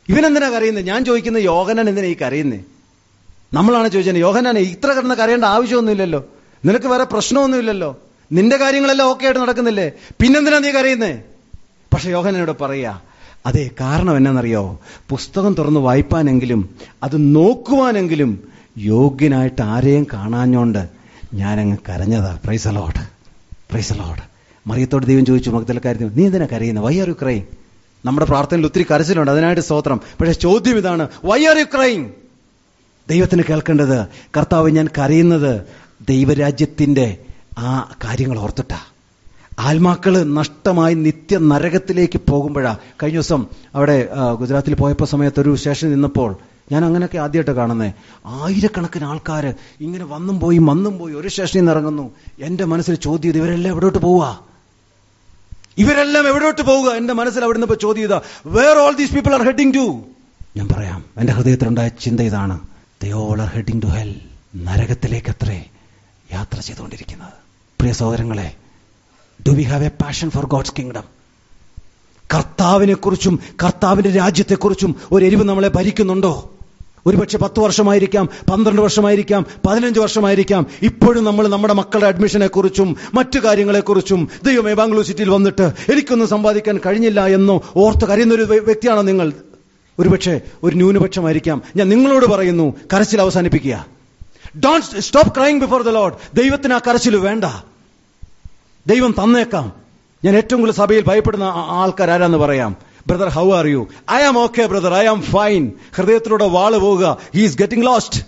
ഇവനെന്തിനാ കരയുന്നത് ഞാൻ ചോദിക്കുന്നത് യോഹനാൻ എന്തിനാ ഈ കരയുന്നേ നമ്മളാണ് ചോദിച്ചത് യോഹനാനെ ഇത്ര കിടന്ന് കരയേണ്ട ആവശ്യമൊന്നുമില്ലല്ലോ നിനക്ക് വേറെ പ്രശ്നമൊന്നുമില്ലല്ലോ നിന്റെ കാര്യങ്ങളെല്ലാം ഓക്കെ ആയിട്ട് നടക്കുന്നില്ലേ പിന്നെന്തിനാ നീ കരയുന്നേ പക്ഷെ യോഹനോട് പറയാ അതെ കാരണം എന്നാണെന്നറിയോ പുസ്തകം തുറന്ന് വായിപ്പാനെങ്കിലും അത് നോക്കുവാനെങ്കിലും യോഗ്യനായിട്ട് ആരെയും കാണാഞ്ഞോണ്ട് ഞാനങ്ങ് കരഞ്ഞതാ പ്രൈസ് അലോട്ട് പ്രൈസ് അലോട്ട് മറിയത്തോട് ദൈവം ചോദിച്ചു മകത്തിലെ കാര്യത്തിൽ നീ എന്തിനാ കരയുന്നത് വൈ ആർ യു ക്രൈം നമ്മുടെ പ്രാർത്ഥനയിൽ ഒത്തിരി കരച്ചിലുണ്ട് അതിനായിട്ട് സ്തോത്രം പക്ഷെ ചോദ്യം ഇതാണ് വൈ ആർ യു ക്രൈം ദൈവത്തിന് കേൾക്കേണ്ടത് കർത്താവ് ഞാൻ കരയുന്നത് ദൈവരാജ്യത്തിന്റെ ആ കാര്യങ്ങൾ ഓർത്തിട്ടാ ആത്മാക്കള് നഷ്ടമായി നിത്യ നരകത്തിലേക്ക് പോകുമ്പോഴാ കഴിഞ്ഞ ദിവസം അവിടെ ആ, ഗുജറാത്തിൽ പോയപ്പോൾ സമയത്ത് ഒരു സ്റ്റേഷനിൽ നിന്നപ്പോൾ ഞാൻ അങ്ങനെയൊക്കെ ആദ്യമായിട്ട് കാണുന്നേ ആയിരക്കണക്കിന് ആൾക്കാർ ഇങ്ങനെ വന്നും പോയി വന്നും പോയി ഒരു സ്റ്റേഷനിൽ നിന്ന് ഇറങ്ങുന്നു എന്റെ മനസ്സിൽ ചോദ്യം ചെയ്ത് ഇവരെല്ലാം എവിടോട്ട് പോവുക ഇവരെല്ലാം എവിടോട്ട് പോവുക എന്റെ മനസ്സിൽ അവിടെ നിന്ന് ചോദ്യം ചെയ്താ where all these people are heading to ഞാൻ പറയാം എന്റെ ഹൃദയത്തിലുണ്ടായ ചിന്ത ഇതാണ് they all are heading to hell നരകത്തിലേക്ക് അത്രേ യാത്ര ചെയ്തുകൊണ്ടിരിക്കുന്നത് പ്രിയ സഹോദരങ്ങളെ do we have a passion for God's kingdom കർത്താവിനെ കുറിച്ചും കർത്താവിന്റെ രാജ്യത്തെക്കുറിച്ചും ഒരു എരിവ് നമ്മളെ ഭരിക്കുന്നുണ്ടോ ഒരുപക്ഷെ പത്ത് വർഷമായിരിക്കാം പന്ത്രണ്ട് വർഷമായിരിക്കാം പതിനഞ്ച് വർഷമായിരിക്കാം ഇപ്പോഴും നമ്മൾ നമ്മുടെ മക്കളുടെ അഡ്മിഷനെ കുറിച്ചും മറ്റു കാര്യങ്ങളെക്കുറിച്ചും ദൈവമേ ബാംഗ്ലൂർ സിറ്റിയിൽ വന്നിട്ട് എനിക്കൊന്നും സമ്പാദിക്കാൻ കഴിഞ്ഞില്ല എന്നോ ഓർത്ത് കരയുന്ന ഒരു വ്യ- വ്യക്തിയാണോ നിങ്ങൾ ഒരുപക്ഷെ ഒരു ന്യൂനപക്ഷമായിരിക്കാം ഞാൻ നിങ്ങളോട് പറയുന്നു കരച്ചിൽ അവസാനിപ്പിക്കുക don't stop crying before the Lord ദൈവത്തിന് ആ കരച്ചിൽ വേണ്ട ദൈവം തന്നേക്കാം ഞാൻ ഏറ്റവും കൂടുതൽ സഭയിൽ ഭയപ്പെടുന്ന ആ- ആൾക്കാർ ആരാന്ന് പറയാം brother how are you I am okay brother I am fine ഹൃദയത്തിലൂടെ വാള് പോവുക he is getting lost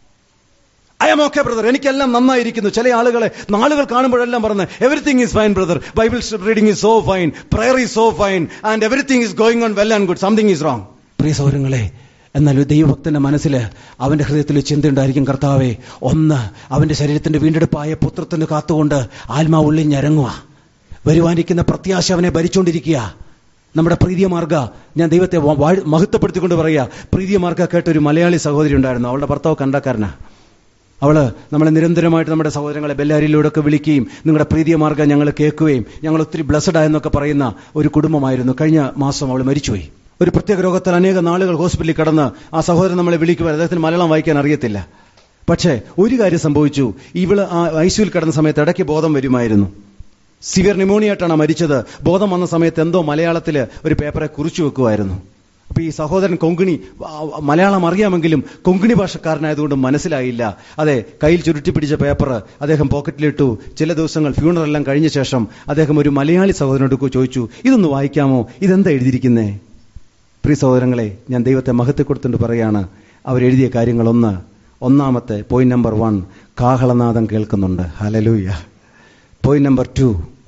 I am okay brother എനിക്കെല്ലാം നന്നായിരിക്കുന്നു ചില ആളുകളെ നാളുകൾ കാണുമ്പോഴെല്ലാം പറഞ്ഞ് everything is fine brother Bible reading is so fine prayer is so fine and everything is going on well and good something is wrong പ്രിയ സൗരങ്ങളെ എന്നാൽ ഒരു ദൈവഭക്തന്റെ മനസ്സിൽ അവന്റെ ഹൃദയത്തിൽ ചിന്തയുണ്ടായിരിക്കും കർത്താവെ ഒന്ന് അവന്റെ ശരീരത്തിന്റെ വീണ്ടെടുപ്പായ പുത്രത്തിന് കാത്തുകൊണ്ട് ആത്മാ ഉള്ളിൽ ഞരങ്ങുക വരുവാനിരിക്കുന്ന പ്രത്യാശ അവനെ ഭരിച്ചുകൊണ്ടിരിക്കുക നമ്മുടെ പ്രീതിയമാർഗ ഞാൻ ദൈവത്തെ വാ- വാഴ്- മഹത്വപ്പെടുത്തിക്കൊണ്ട് പറയുക പ്രീതിയമാർഗ കേട്ട ഒരു മലയാളി സഹോദരി ഉണ്ടായിരുന്നു അവളുടെ ഭർത്താവ് കണ്ടക്കാരനാ അവള് നമ്മളെ നിരന്തരമായിട്ട് നമ്മുടെ സഹോദരങ്ങളെ ബെല്ലാരിയിലൂടെ ഒക്കെ വിളിക്കുകയും നിങ്ങളുടെ പ്രീതിയ മാർഗം ഞങ്ങൾ കേൾക്കുകയും ഞങ്ങൾ ഒത്തിരി ബ്ലസ്ഡ് ആയെന്നൊക്കെ പറയുന്ന ഒരു കുടുംബമായിരുന്നു കഴിഞ്ഞ മാസം അവൾ മരിച്ചുപോയി ഒരു പ്രത്യേക രോഗത്തിൽ അനേക നാളുകൾ ഹോസ്പിറ്റലിൽ കടന്ന് ആ സഹോദരൻ നമ്മളെ വിളിക്കുമ്പോൾ അദ്ദേഹത്തിന് മലയാളം വായിക്കാൻ അറിയത്തില്ല പക്ഷേ ഒരു കാര്യം സംഭവിച്ചു ഇവള് ആ ഐസിയുൽ കിടന്ന സമയത്ത് ഇടയ്ക്ക് ബോധം വരുമായിരുന്നു സിവിയർ ന്യൂമോണിയായിട്ടാണ് മരിച്ചത് ബോധം വന്ന സമയത്ത് എന്തോ മലയാളത്തിൽ ഒരു പേപ്പറെ കുറിച്ചു വെക്കുമായിരുന്നു അപ്പൊ ഈ സഹോദരൻ കൊങ്കിണി ആ, മലയാളം അറിയാമെങ്കിലും കൊങ്കിണി ഭാഷക്കാരനായതുകൊണ്ട് മനസ്സിലായില്ല അതെ കയ്യിൽ ചുരുട്ടി പിടിച്ച പേപ്പർ അദ്ദേഹം പോക്കറ്റിലിട്ടു ചില ദിവസങ്ങൾ ഫ്യൂണറൽ എല്ലാം കഴിഞ്ഞ ശേഷം അദ്ദേഹം ഒരു മലയാളി സഹോദരനോട് ചോദിച്ചു ഇതൊന്ന് വായിക്കാമോ ഇതെന്താ എഴുതിയിരിക്കുന്നേ പ്രിയ സഹോദരങ്ങളെ ഞാൻ ദൈവത്തെ മഹത്വ കൊടുത്തുകൊണ്ട് പറയാണ് അവരെഴുതിയ കാര്യങ്ങളൊന്ന് ഒന്നാമത്തെ പോയിന്റ് നമ്പർ വൺ കാഹളനാദം കേൾക്കുന്നുണ്ട് ഹലലൂയ പോയിന്റ് നമ്പർ ടു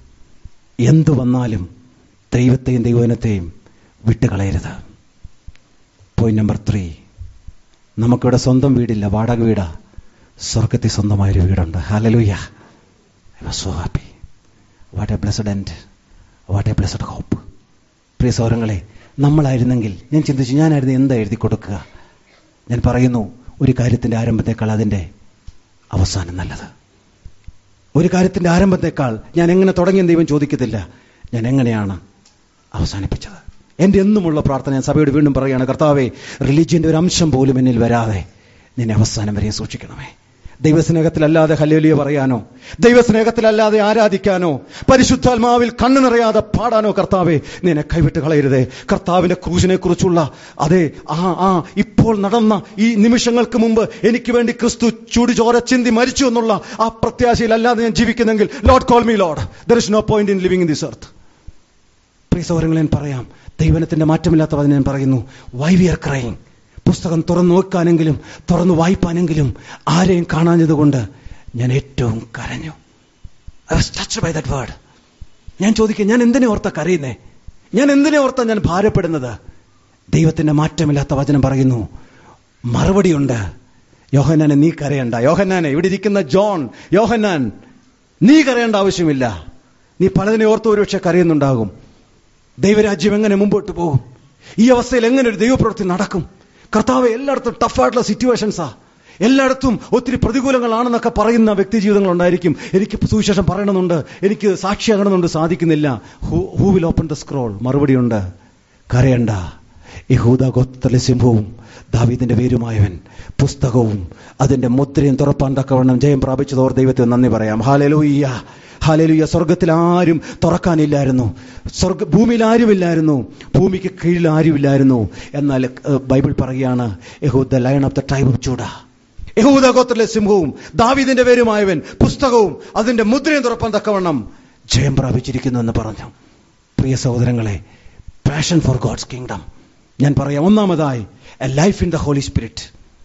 എന്തു വന്നാലും ദൈവത്തെയും ദൈവനത്തെയും വിട്ടുകളയരുത് പോയിന്റ് നമ്പർ ത്രീ നമുക്കിവിടെ സ്വന്തം വീടില്ല വാടക വീടാ സ്വർഗത്തിൽ സ്വന്തമായൊരു വീടുണ്ട് hallelujah I was so happy what a blessed end what a blessed hope പ്രിയ സൗരങ്ങളെ നമ്മളായിരുന്നെങ്കിൽ ഞാൻ ചിന്തിച്ചു ഞാനായിരുന്നു എന്താ എഴുതി കൊടുക്കുക ഞാൻ പറയുന്നു ഒരു കാര്യത്തിന്റെ ആരംഭത്തെക്കാൾ അതിന്റെ അവസാനം നല്ലത് ഒരു കാര്യത്തിന്റെ ആരംഭത്തെക്കാൾ ഞാൻ എങ്ങനെ തുടങ്ങിയെന്ന് ദൈവം ചോദിക്കത്തില്ല ഞാൻ എങ്ങനെയാണ് അവസാനിപ്പിച്ചത് എന്റെ എന്നുമുള്ള പ്രാർത്ഥന ഞാൻ സഭയോട് വീണ്ടും പറയുകയാണ് കർത്താവെ റിലീജിയന്റെ ഒരു അംശം പോലും എന്നിൽ വരാതെ നിന്നെ അവസാനം വരെ സൂക്ഷിക്കണമേ ദൈവസ്നേഹത്തിലല്ലാതെ ഹല്ലേലിയ പറയാനോ ദൈവസ്നേഹത്തിലല്ലാതെ ആരാധിക്കാനോ പരിശുദ്ധാത്മാവിൽ കണ്ണു നിറയാതെ പാടാനോ കർത്താവെ നിന്നെ കൈവിട്ട് കളയരുതേ കർത്താവിന്റെ ക്രൂശിനെ കുറിച്ചുള്ള അതെ ആ ആ ഇപ്പോൾ നടന്ന ഈ നിമിഷങ്ങൾക്ക് മുമ്പ് എനിക്ക് വേണ്ടി ക്രിസ്തു ചൂടുചോര ചിന്തി മരിച്ചു എന്നുള്ള ആ പ്രത്യാശയിലല്ലാതെ ഞാൻ ജീവിക്കുന്നെങ്കിൽ Lord call me Lord there is no point in living in this earth പ്രിയ സൗരങ്ങൾ ഞാൻ പറയാം ദൈവനത്തിന്റെ മാറ്റമില്ലാത്ത വചനം ഞാൻ പറയുന്നു വൈ വി ആർ ക്രൈങ് പുസ്തകം തുറന്നു നോക്കാനെങ്കിലും തുറന്നു വായിപ്പാനെങ്കിലും ആരെയും കാണാഞ്ഞതുകൊണ്ട് ഞാൻ ഏറ്റവും കരഞ്ഞു I was touch by that word ഞാൻ ചോദിക്കും ഞാൻ എന്തിനെ ഓർത്ത കരയുന്നേ ഞാൻ എന്തിനെ ഓർത്ത ഞാൻ ഭാരപ്പെടുന്നത് ദൈവത്തിന്റെ മാറ്റമില്ലാത്ത വചനം പറയുന്നു മറുപടിയുണ്ട് യോഹന്നാനെ നീ കരയണ്ട യോഹന്നാനെ ഇവിടെ ഇരിക്കുന്ന ജോൺ യോഹന്നാൻ നീ കരയേണ്ട ആവശ്യമില്ല നീ പലതിനെ ഓർത്ത് ഒരുപക്ഷെ കരയുന്നുണ്ടാകും ദൈവരാജ്യം എങ്ങനെ മുമ്പോട്ട് പോകും ഈ അവസ്ഥയിൽ എങ്ങനെ ഒരു ദൈവപ്രവൃത്തി നടക്കും കർത്താവ് എല്ലായിടത്തും ടഫായിട്ടുള്ള സിറ്റുവേഷൻസാ എല്ലായിടത്തും ഒത്തിരി പ്രതികൂലങ്ങളാണെന്നൊക്കെ പറയുന്ന വ്യക്തി ജീവിതങ്ങൾ ഉണ്ടായിരിക്കും എനിക്ക് സുവിശേഷം പറയണമെന്നുണ്ട് എനിക്ക് സാക്ഷിയാകണമെന്നുണ്ട് സാധിക്കുന്നില്ല who will open the scroll മറുപടിയുണ്ട് കരയണ്ട യഹൂദ ഗോത്രത്തിലെ സിംഹവും ദാവീദിന്റെ പേരുമായവൻ പുസ്തകവും അതിന്റെ മുദ്രയും തുറപ്പാൻ തക്കവണ്ണം ജയം പ്രാപിച്ചതോർ ദൈവത്തെ നന്ദി പറയാം ഹാലലൂയ്യ ഹാലലൂയ്യ സ്വർഗത്തിൽ ആരും തുറക്കാനില്ലായിരുന്നു സ്വർഗ ഭൂമിയിൽ ആരുമില്ലായിരുന്നു ഭൂമിക്ക് കീഴിൽ ആരുമില്ലായിരുന്നു എന്നാൽ ഏഹ്, ബൈബിൾ പറയുകയാണ് യഹൂദ lion of the tribe of Judah യഹൂദ ഗോത്രത്തിലെ സിംഹവും ദാവീദിന്റെ പേരുമായവൻ പുസ്തകവും അതിന്റെ മുദ്രയും തുറപ്പാൻ തക്കവണ്ണം ജയം പ്രാപിച്ചിരിക്കുന്നു എന്ന് പറഞ്ഞു പ്രിയ സഹോദരങ്ങളെ പാഷൻ ഫോർ ഗോഡ്സ് കിങ്ഡം ഞാൻ പറയാം ഒന്നാമതായി a life in the Holy Spirit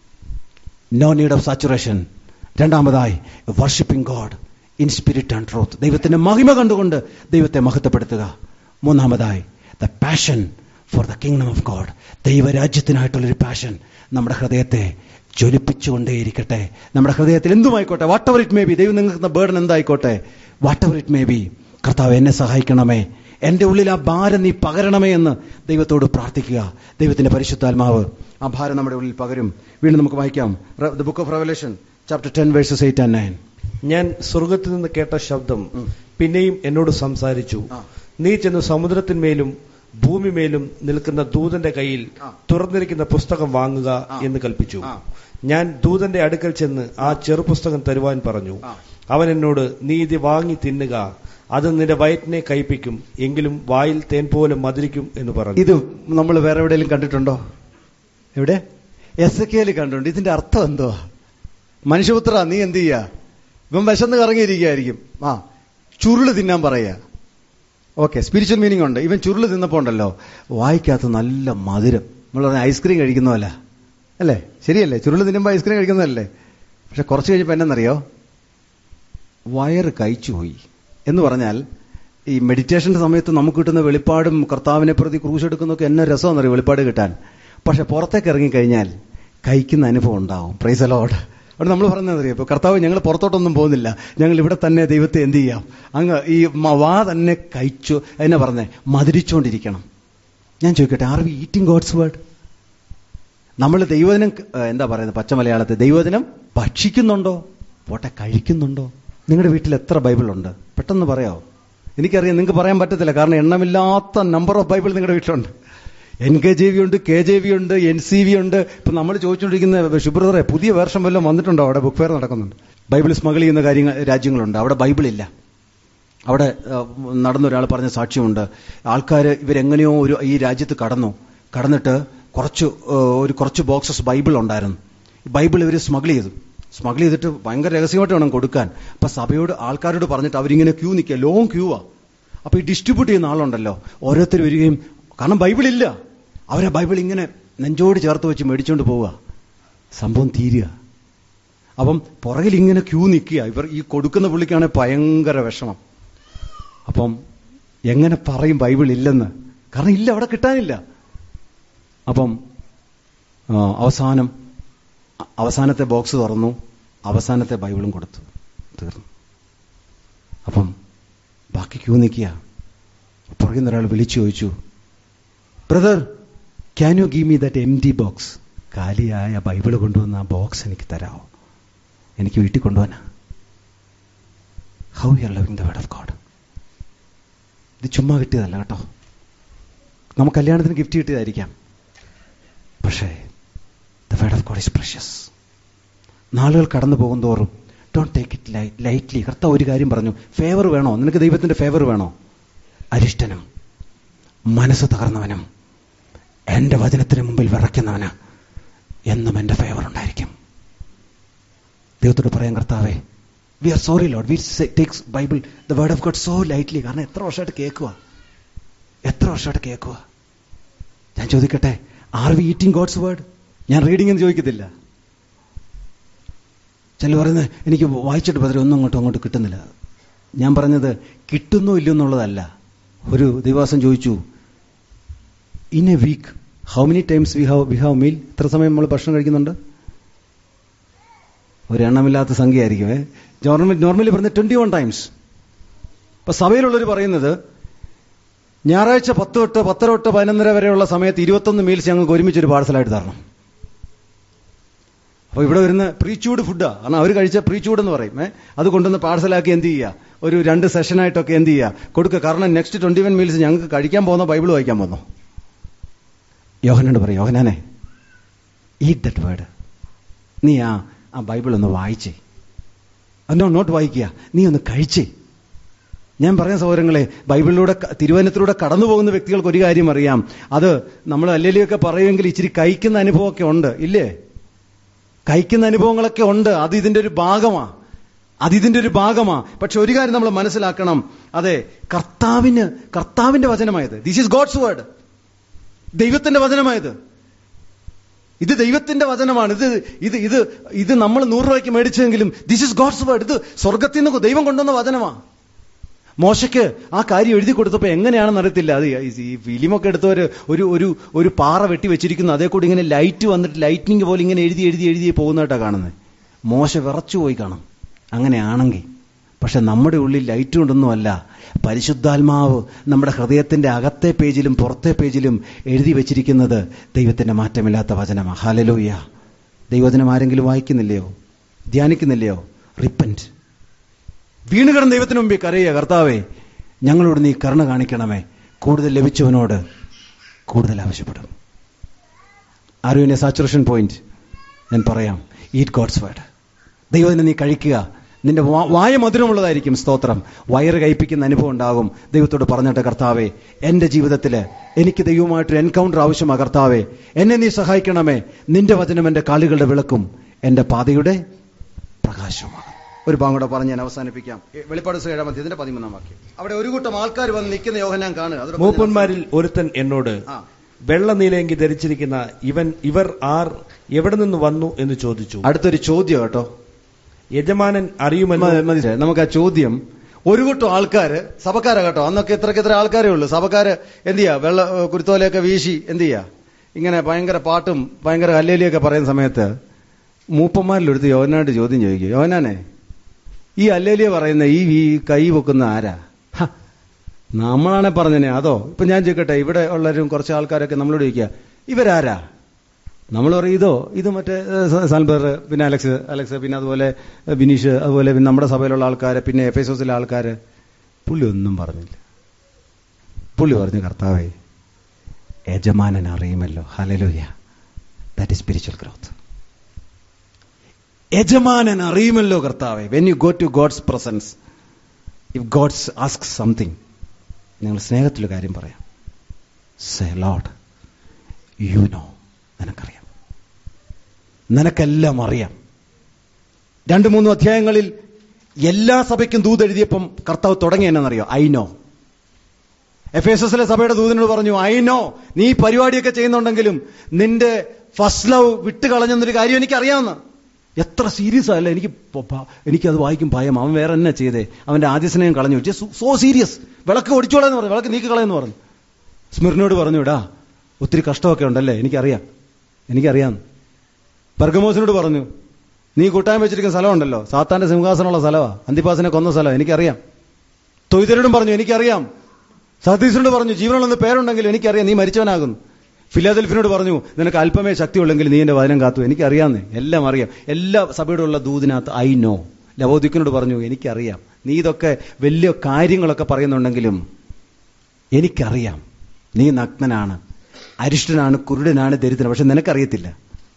no need of saturation രണ്ടാമതായി worshipping God in spirit and truth ദൈവത്തിന്റെ മഹിമ കണ്ടുകൊണ്ട് ദൈവത്തെ മഹത്വപ്പെടുത്തുക മൂന്നാമതായി the passion for the kingdom of God ദൈവരാജ്യത്തിനായിട്ടുള്ളൊരു പാഷൻ നമ്മുടെ ഹൃദയത്തെ ജ്വലിപ്പിച്ചുകൊണ്ടേയിരിക്കട്ടെ നമ്മുടെ ഹൃദയത്തിൽ എന്തുമായിക്കോട്ടെ whatever it may be ദൈവം നിങ്ങൾക്ക് ബേർഡൻ എന്തായിക്കോട്ടെ whatever it may be കർത്താവ് എന്നെ സഹായിക്കണമേ എന്റെ ഉള്ളിൽ ആ ഭാരം നീ പകരണമേ എന്ന് ദൈവത്തോട് പ്രാർത്ഥിക്കുക ദൈവത്തിന്റെ പരിശുദ്ധാത്മാവ് ആ ഭാരം നമ്മുടെ ഉള്ളിൽ പകരും വീണ്ടും നമുക്ക് വായിക്കാം the book of Revelation chapter ten verses eight and nine ഞാൻ സ്വർഗത്തിൽ നിന്ന് കേട്ട ശബ്ദം ഉം. പിന്നെയും എന്നോട് സംസാരിച്ചു ആ. നീ ചെന്ന് സമുദ്രത്തിന്മേലും ഭൂമിമേലും നിൽക്കുന്ന ദൂതന്റെ കയ്യിൽ ആ. തുറന്നിരിക്കുന്ന പുസ്തകം വാങ്ങുക ആ. എന്ന് കൽപ്പിച്ചു ആ. ഞാൻ ദൂതന്റെ അടുക്കൽ ചെന്ന് ആ ചെറുപുസ്തകം തരുവാൻ പറഞ്ഞു ആ. അവൻ എന്നോട് നീ ഇത് വാങ്ങി തിന്നുക അത് നിന്റെ വയറ്റിനെ കയ്പിക്കും എങ്കിലും വായിൽ തേൻ പോലെ മധുരിക്കും എന്ന് പറഞ്ഞു ഇത് നമ്മൾ വേറെ എവിടെയെങ്കിലും കണ്ടിട്ടുണ്ടോ എവിടെ എസ് കെയിൽ കണ്ടിട്ടുണ്ട് ഇതിന്റെ അർത്ഥം എന്തോ മനുഷ്യപുത്ര നീ എന്ത് ചെയ്യാ ഇവൻ വിശന്ന് കറങ്ങിയിരിക്കുകയായിരിക്കും ആ ചുരുള് തിന്നാൻ പറയാ ഓക്കെ സ്പിരിച്വൽ മീനിങ് ഉണ്ട് ഇവൻ ചുരുള് തിന്നപ്പോ ഉണ്ടല്ലോ വായിക്കകത്ത് നല്ല മധുരം നമ്മൾ പറഞ്ഞ ഐസ്ക്രീം കഴിക്കുന്നതല്ല അല്ലേ ശരിയല്ലേ ചുരുള് തിന്നുമ്പോൾ ഐസ്ക്രീം കഴിക്കുന്നതല്ലേ പക്ഷെ കുറച്ച് കഴിഞ്ഞപ്പോൾ എന്നറിയോ വയറ് കഴിച്ചുപോയി എന്ന് പറഞ്ഞാൽ ഈ മെഡിറ്റേഷന്റെ സമയത്ത് നമുക്ക് കിട്ടുന്ന വെളിപ്പാടും കർത്താവിനെ പ്രതി ക്രൂശ് എടുക്കുന്നൊക്കെ എന്നെ രസമെന്നറിയോ വെളിപ്പാട് കിട്ടാൻ പക്ഷെ പുറത്തേക്ക് ഇറങ്ങിക്കഴിഞ്ഞാൽ കഴിക്കുന്ന അനുഭവം ഉണ്ടാവും പ്രൈസ് അലോഡ് അവിടെ നമ്മൾ പറഞ്ഞതറിയോ ഇപ്പൊ കർത്താവ് ഞങ്ങൾ പുറത്തോട്ടൊന്നും പോകുന്നില്ല ഞങ്ങൾ ഇവിടെ തന്നെ ദൈവത്തെ എന്ത് ചെയ്യാം അങ്ങ് ഈ മ- വാ തന്നെ കഴിച്ചു എന്നെ പറഞ്ഞേ മധുരിച്ചുകൊണ്ടിരിക്കണം ഞാൻ ചോദിക്കട്ടെ are we eating God's word നമ്മൾ ദൈവദിനം ഏഹ്, എന്താ പറയുന്നത് പച്ച മലയാളത്തിൽ ദൈവദിനം ഭക്ഷിക്കുന്നുണ്ടോ പോട്ടെ കഴിക്കുന്നുണ്ടോ നിങ്ങളുടെ വീട്ടിൽ എത്ര ബൈബിൾ ഉണ്ട് പെട്ടെന്ന് പറയാമോ എനിക്കറിയാം നിങ്ങൾക്ക് പറയാൻ പറ്റത്തില്ല കാരണം എണ്ണമില്ലാത്ത നമ്പർ ഓഫ് ബൈബിൾ നിങ്ങളുടെ വീട്ടിലുണ്ട് എൻ കെ ജെ വി ഉണ്ട് കെ ജെ വി ഉണ്ട് എൻ സി വി ഉണ്ട് ഇപ്പൊ നമ്മൾ ചോദിച്ചുകൊണ്ടിരിക്കുന്ന ശുഭ്രതറെ പുതിയ വേർഷം വല്ലതും വന്നിട്ടുണ്ടോ അവിടെ ബുക്ക് ഫെയർ നടക്കുന്നുണ്ട് ബൈബിൾ സ്മഗിൾ ചെയ്യുന്ന കാര്യങ്ങൾ രാജ്യങ്ങളുണ്ട് അവിടെ ബൈബിൾ ഇല്ല അവിടെ ആ, നടന്ന ഒരാൾ പറഞ്ഞ സാക്ഷ്യമുണ്ട് ആൾക്കാർ ഇവരെങ്ങനെയോ ഒരു ഈ രാജ്യത്ത് കടന്നു കടന്നിട്ട് കുറച്ച് ആ, ഒരു കുറച്ച് ബോക്സസ് ബൈബിൾ ഉണ്ടായിരുന്നു ഈ ബൈബിൾ ഇവർ സ്മഗിൾ ചെയ്തു സ്മഗിൾ ചെയ്തിട്ട് ഭയങ്കര രഹസ്യമായിട്ട് വേണം കൊടുക്കാൻ അപ്പൊ സഭയോട് ആൾക്കാരോട് പറഞ്ഞിട്ട് അവരിങ്ങനെ ക്യൂ നിൽക്കുക ലോങ് ക്യൂവാ അപ്പൊ ഈ ഡിസ്ട്രിബ്യൂട്ട് ചെയ്യുന്ന ആളുണ്ടല്ലോ ഓരോരുത്തർ വരികയും കാരണം ബൈബിൾ ഇല്ല അവരെ ബൈബിൾ ഇങ്ങനെ നെഞ്ചോട് ചേർത്ത് വെച്ച് മേടിച്ചുകൊണ്ട് പോവുക സംഭവം തീരുക അപ്പം പുറകിൽ ഇങ്ങനെ ക്യൂ നിൽക്കുക ഇവർ ഈ കൊടുക്കുന്ന പുള്ളിക്കാണ് ഭയങ്കര വിഷമം അപ്പം എങ്ങനെ പറയും ബൈബിൾ ഇല്ലെന്ന് കാരണം ഇല്ല അവിടെ കിട്ടാനില്ല അപ്പം ആ, അവസാനം അ- അവസാനത്തെ ബോക്സ് തുറന്നു അവസാനത്തെ ബൈബിളും കൊടുത്തു തീർന്നു അപ്പം ബാക്കി ക്യൂ നിൽക്കുക പുറകിൽ നിന്ന് ഒരാൾ വിളിച്ചു ചോദിച്ചു brother can you give me that empty box കാലിയായ ബൈബിൾ കൊണ്ടുവന്ന ആ ബോക്സ് എനിക്ക് തരാമോ എനിക്ക് വീട്ടിൽ കൊണ്ടുപോകാനാ how you are loving the word of God ഇത് ചുമ്മാ കിട്ടിയതല്ല കേട്ടോ നമുക്ക് കല്യാണത്തിന് ഗിഫ്റ്റ് കിട്ടിയതായിരിക്കാം പക്ഷേ the word of God is precious നാളുകൾ കടന്നു പോകും തോറും ഡോണ്ട് ടേക്ക് ഇറ്റ് ലൈറ്റ്ലി കർത്താവ് ഒരു കാര്യം പറഞ്ഞു ഫേവർ വേണോ നിനക്ക് ദൈവത്തിന്റെ ഫേവർ വേണോ അരിഷ്ടനും മനസ്സ് തകർന്നവനും എന്റെ വചനത്തിന് മുമ്പിൽ വിറയ്ക്കുന്നവന് എന്നും എന്റെ ഫേവർ ഉണ്ടായിരിക്കും ദൈവത്തോട് പറയാൻ കർത്താവേ we are sorry Lord we takes Bible the word of God so lightly കാരണം എത്ര വർഷമായിട്ട് കേൾക്കുക എത്ര വർഷമായിട്ട് കേൾക്കുക ഞാൻ ചോദിക്കട്ടെ are we eating God's word ഞാൻ റീഡിംഗ് എന്ന് ചോദിക്കത്തില്ല ചില പറയുന്നത് എനിക്ക് വായിച്ചിട്ട് പതിരെ ഒന്നും അങ്ങോട്ടും അങ്ങോട്ട് കിട്ടുന്നില്ല ഞാൻ പറഞ്ഞത് കിട്ടുന്നോ ഇല്ലയോ എന്നുള്ളതല്ല ഒരു ദിവസം ചോദിച്ചു in a week how many times we have we have meal എത്ര സമയം നമ്മൾ ഭക്ഷണം കഴിക്കുന്നുണ്ട് ഒരു എണ്ണമില്ലാത്ത സംഖ്യ ആയിരിക്കും നോർമലി നോർമലി പറഞ്ഞ ട്വന്റി വൺ ടൈംസ് ഇപ്പൊ സഭയിലുള്ളവർ പറയുന്നത് ഞായറാഴ്ച പത്ത് തൊട്ട് പത്തര തൊട്ട് പതിനൊന്നര വരെയുള്ള സമയത്ത് ഇരുപത്തൊന്ന് മീൽസ് ഞങ്ങൾക്ക് ഒരുമിച്ചൊരു പാഴ്സലായിട്ട് തരണം അപ്പൊ ഇവിടെ വരുന്ന പ്രീ ചൂട് ഫുഡാ കാരണം അവർ കഴിച്ച പ്രീ ചൂട് എന്ന് പറയും ഏ അത് കൊണ്ടുവന്ന് പാഴ്സലാക്കി എന്ത് ചെയ്യുക ഒരു രണ്ട് സെഷനായിട്ടൊക്കെ എന്ത് ചെയ്യുക കൊടുക്കുക കാരണം നെക്സ്റ്റ് ട്വന്റി വൺ മീൽസ് ഞങ്ങൾക്ക് കഴിക്കാൻ പോകുന്ന ബൈബിൾ വായിക്കാൻ പോകുന്നു യോഹനോട് പറയും യോഹനാനെ ഈറ്റ് ദറ്റ് വേർഡ് നീ ആ ആ ബൈബിൾ ഒന്ന് വായിച്ചേ നോ നോട്ട് വായിക്കുക നീ ഒന്ന് കഴിച്ചേ ഞാൻ പറയാം സഹോദരങ്ങളെ ബൈബിളിലൂടെ ക- തിരുവനന്തപുരത്തിലൂടെ കടന്നു പോകുന്ന വ്യക്തികൾക്ക് ഒരു കാര്യം അറിയാം അത് നമ്മൾ അല്ലെലിയൊക്കെ പറയുമെങ്കിൽ ഇച്ചിരി കഴിക്കുന്ന അനുഭവമൊക്കെ ഉണ്ട് ഇല്ലേ കഴിക്കുന്ന അനുഭവങ്ങളൊക്കെ ഉണ്ട് അത് ഇതിന്റെ ഒരു ഭാഗമാ അത് ഇതിന്റെ ഒരു ഭാഗമാ പക്ഷെ ഒരു കാര്യം നമ്മൾ മനസ്സിലാക്കണം അതെ കർത്താവിന് കർത്താവിന്റെ വചനമായത് ദിസ് ഈസ് ഗോഡ്സ് വേർഡ് ദൈവത്തിന്റെ വചനമായത് ഇത് ദൈവത്തിന്റെ വചനമാണ് ഇത് ഇത് ഇത് ഇത് നമ്മൾ നൂറ് രൂപയ്ക്ക് മേടിച്ചെങ്കിലും ദിസ് ഇസ് ഗോഡ്സ് വേർഡ് ഇത് സ്വർഗത്തിൽ നിന്ന് ദൈവം കൊണ്ടുവന്ന വചനമാ മോശയ്ക്ക് ആ കാര്യം എഴുതി കൊടുത്തപ്പോൾ എങ്ങനെയാണെന്ന് അറിയത്തില്ല അത് ഈ- ഈ ഫിലിമൊക്കെ എടുത്തവര് ഒരു ഒരു ഒരു പാറ വെട്ടി വെച്ചിരിക്കുന്നു അതേ കൂടി ഇങ്ങനെ ലൈറ്റ് വന്നിട്ട് ലൈറ്റിനിങ് പോലെ ഇങ്ങനെ എഴുതി എഴുതി എഴുതി പോകുന്നതായിട്ടാണ് കാണുന്നത് മോശ വിറച്ചു പോയി കാണും അങ്ങനെയാണെങ്കിൽ പക്ഷെ നമ്മുടെ ഉള്ളിൽ ലൈറ്റ് കൊണ്ടൊന്നുമല്ല പരിശുദ്ധാത്മാവ് നമ്മുടെ ഹൃദയത്തിന്റെ അകത്തെ പേജിലും പുറത്തെ പേജിലും എഴുതി വെച്ചിരിക്കുന്നത് ദൈവത്തിന്റെ മാറ്റമില്ലാത്ത വചനമാണ് ഹാലലൂയ ദൈവവചനം ആരെങ്കിലും വായിക്കുന്നില്ലയോ ധ്യാനിക്കുന്നില്ലയോ റിപ്പൻറ്റ് വീണ് കിടന്ന് ദൈവത്തിന് മുമ്പിൽ കരയുക കർത്താവേ ഞങ്ങളോട് നീ കരുണ കാണിക്കണമേ കൂടുതൽ ലഭിച്ചവനോട് കൂടുതൽ ആവശ്യപ്പെടും ആരുവിനെ സാച്ചുറേഷൻ പോയിന്റ് ഞാൻ പറയാം ഈറ്റ് ഗോഡ്സ് വേർഡ് ദൈവത്തിനെ നീ കഴിക്കുക നിന്റെ വാ- വായ മധുരമുള്ളതായിരിക്കും സ്തോത്രം വയറ് കയ്പിക്കുന്ന അനുഭവം ഉണ്ടാകും ദൈവത്തോട് പറഞ്ഞിട്ട് കർത്താവേ എന്റെ ജീവിതത്തിൽ എനിക്ക് ദൈവമായിട്ടൊരു എൻകൗണ്ടർ ആവശ്യമാണ് കർത്താവേ എന്നെ നീ സഹായിക്കണമേ നിന്റെ വചനം എന്റെ കാലുകളുടെ വിളക്കും എന്റെ പാതയുടെ പ്രകാശവുമാണ് ഒരു ഭാഗം കൂടെ പറഞ്ഞ് ഞാൻ അവസാനിപ്പിക്കാം ഏ, വെളിപ്പാട് ഏഴാം അധ്യായത്തിന്റെ പതിമൂന്നാം വാക്യം അവിടെ ഒരു കൂട്ടം ആൾക്കാർ വന്ന് നിൽക്കുന്ന യോഹനാൻ കാണുക അതോടെ പറഞ്ഞ് മൂപ്പന്മാരിൽ ഒരുത്തൻ എന്നോട് ആ വെള്ള നീലയെങ്കി ധരിച്ചിരിക്കുന്ന ഇവൻ ഇവർ ആർ എവിടെ നിന്ന് വന്നു എന്ന് ചോദിച്ചു അടുത്തൊരു ചോദ്യം കേട്ടോ യജമാനൻ അറിയുമെന്ന് മ- മനസ്സിലായി നമുക്ക് ആ ചോദ്യം ഒരു കൂട്ടം ആൾക്കാര് സഭക്കാരാ കേട്ടോ അന്നൊക്കെ എത്രക്ക് എത്ര ആൾക്കാരേ ഉള്ളൂ സഭക്കാര് എന്ത് ചെയ്യാ വെള്ള ഏഹ്, കുരുത്തോലയൊക്കെ വീശി എന്ത് ചെയ്യാ ഇങ്ങനെ ഭയങ്കര പാട്ടും ഭയങ്കര കല്ലേലിയൊക്കെ പറയുന്ന സമയത്ത് മൂപ്പന്മാരിലെടുത്ത് യോഹനായിട്ട് ചോദ്യം ചോദിക്കും യോഹനാനെ ഈ അല്ലേലിയ പറയുന്ന ഈ ഈ കൈ പൊക്കുന്ന ആരാ ഹ, നമ്മളാണെ പറഞ്ഞനെ അതോ ഇപ്പൊ ഞാൻ ചോദിക്കട്ടെ ഇവിടെ ഉള്ളവരും കുറച്ച് ആൾക്കാരൊക്കെ നമ്മളോട് ചോദിക്കുക ഇവരാരാ നമ്മൾ പറയും ഇതോ ഇത് മറ്റേ സാൽബർ പിന്നെ അലക്സ് അലക്സ് പിന്നെ അതുപോലെ ഏഹ്, ബിനീഷ് അതുപോലെ പിന്നെ നമ്മുടെ സഭയിലുള്ള ആൾക്കാർ പിന്നെ എഫ് എസ് എസിലെ ആൾക്കാർ പുള്ളി ഒന്നും പറഞ്ഞില്ല പുള്ളി പറഞ്ഞു കർത്താവേ യജമാനൻ അറിയുമല്ലോ hallelujah that is spiritual growth യജമാനൻ അറിയുമല്ലോ കർത്താവെ when you go to God's presence if God's ask something നിങ്ങൾ സ്നേഹത്തിലൊരു കാര്യം പറയാം സേ ലോഡ് യു നോ നിനക്കറിയാം നിനക്കെല്ലാം അറിയാം രണ്ട് മൂന്നും അധ്യായങ്ങളിൽ എല്ലാ സഭയ്ക്കും ദൂത് എഴുതിയപ്പം കർത്താവ് തുടങ്ങി എന്നറിയോ ഐ നോ എഫ് എസ് എസിലെ സഭയുടെ ദൂതനോട് പറഞ്ഞു ഐ നോ നീ ഈ പരിപാടിയൊക്കെ ചെയ്യുന്നുണ്ടെങ്കിലും നിന്റെ ഫസ്റ്റ് ലവ് വിട്ട് കളഞ്ഞെന്നൊരു കാര്യം എനിക്കറിയാവുന്ന എത്ര സീരിയസ് അല്ല എനിക്ക് പ- പ- എനിക്കത് വായിക്കും ഭയം അവൻ വേറെ എന്നാ ചെയ്തേ അവന്റെ ആദ്യ സ്നേഹം കളഞ്ഞു സോ സീരിയസ് വിളക്ക് ഒടിച്ചോളെന്ന് പറഞ്ഞു വിളക്ക് നീക്കി കളയെന്ന് പറഞ്ഞു സ്മിറിനോട് പറഞ്ഞു ഇടാ ഒത്തിരി കഷ്ടമൊക്കെ ഉണ്ടല്ലേ എനിക്കറിയാം എനിക്കറിയാം പെർഗമോസിനോട് പറഞ്ഞു നീ കൂട്ടാൻ വെച്ചിരിക്കുന്ന സ്ഥലമുണ്ടല്ലോ സാത്താന്റെ സിംഹാസനമുള്ള സ്ഥലമാ അന്തിപ്പാസിനെ കൊന്ന സ്ഥലം എനിക്കറിയാം തൊയ്തരോടും പറഞ്ഞു എനിക്കറിയാം സതീശനോട് പറഞ്ഞു ജീവനുള്ളെന്ന് പേരുണ്ടെങ്കിൽ എനിക്കറിയാം നീ മരിച്ചവനാകുന്നു ഫിലാദൽഫിനോട് പറഞ്ഞു നിനക്ക് അല്പമേ ശക്തിയുള്ളെങ്കിൽ നീ എന്റെ വചനം കാത്തു എനിക്കറിയാന്നേ എല്ലാം അറിയാം എല്ലാ സഭയുടെ ഉള്ള ദൂതിനകത്ത് ഐ നോ ലവോദിക്കിനോട് പറഞ്ഞു എനിക്കറിയാം നീ ഇതൊക്കെ വലിയ കാര്യങ്ങളൊക്കെ പറയുന്നുണ്ടെങ്കിലും എനിക്കറിയാം നീ നഗ്നനാണ് അരിഷ്ടനാണ് കുരുടനാണ് ദരിദ്രൻ പക്ഷെ നിനക്കറിയത്തില്ല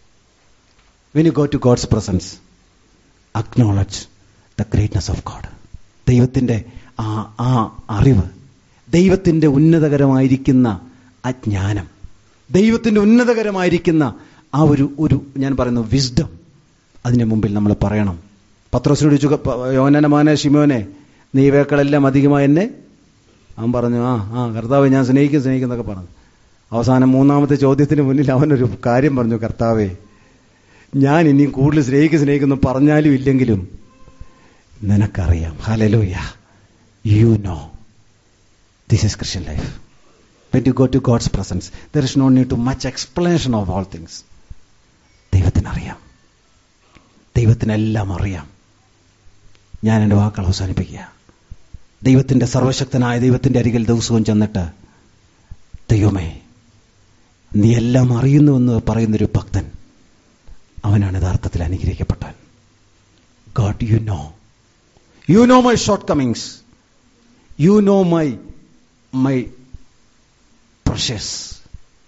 when you go to God's presence acknowledge the greatness of God ദൈവത്തിൻ്റെ ആ ആ അറിവ് ദൈവത്തിൻ്റെ ഉന്നതകരമായിരിക്കുന്ന ആ ജ്ഞാനം ദൈവത്തിൻ്റെ ഉന്നതകരമായിരിക്കുന്ന ആ ഒരു ഒരു ഞാൻ പറയുന്നു വിസ്ഡം അതിന് മുമ്പിൽ നമ്മൾ പറയണം പത്രോസിനോട് ചോദിച്ചു യോനന മാനെ ഷിമോനെ നീ ഇവയേക്കാളെല്ലാം അധികമായി എന്നെ അവൻ പറഞ്ഞു ആ ആ കർത്താവ് ഞാൻ സ്നേഹിക്കും സ്നേഹിക്കും എന്നൊക്കെ പറഞ്ഞു അവസാനം മൂന്നാമത്തെ ചോദ്യത്തിന് മുന്നിൽ അവനൊരു കാര്യം പറഞ്ഞു കർത്താവേ ഞാൻ ഇനിയും കൂടുതൽ സ്നേഹിക്കും സ്നേഹിക്കുന്നു പറഞ്ഞാലും ഇല്ലെങ്കിലും നിനക്കറിയാം hallelujah you know this is Christian life when you go to God's presence there is no need to much explanation of all things ദൈവത്തിനറിയാം ദൈവത്തിനെല്ലാം അറിയാം ഞാൻ എൻ്റെ വാക്കുകൾ അവസാനിപ്പിക്കുക ദൈവത്തിൻ്റെ സർവശക്തനായ ദൈവത്തിൻ്റെ അരികിൽ ദിവസവും ചെന്നിട്ട് ദൈവമേ നീ എല്ലാം അറിയുന്നുവെന്ന് പറയുന്നൊരു ഭക്തൻ അവനാണ് യഥാർത്ഥത്തിൽ അനുഗ്രഹിക്കപ്പെട്ടവൻ God you know you know my shortcomings you know my my precious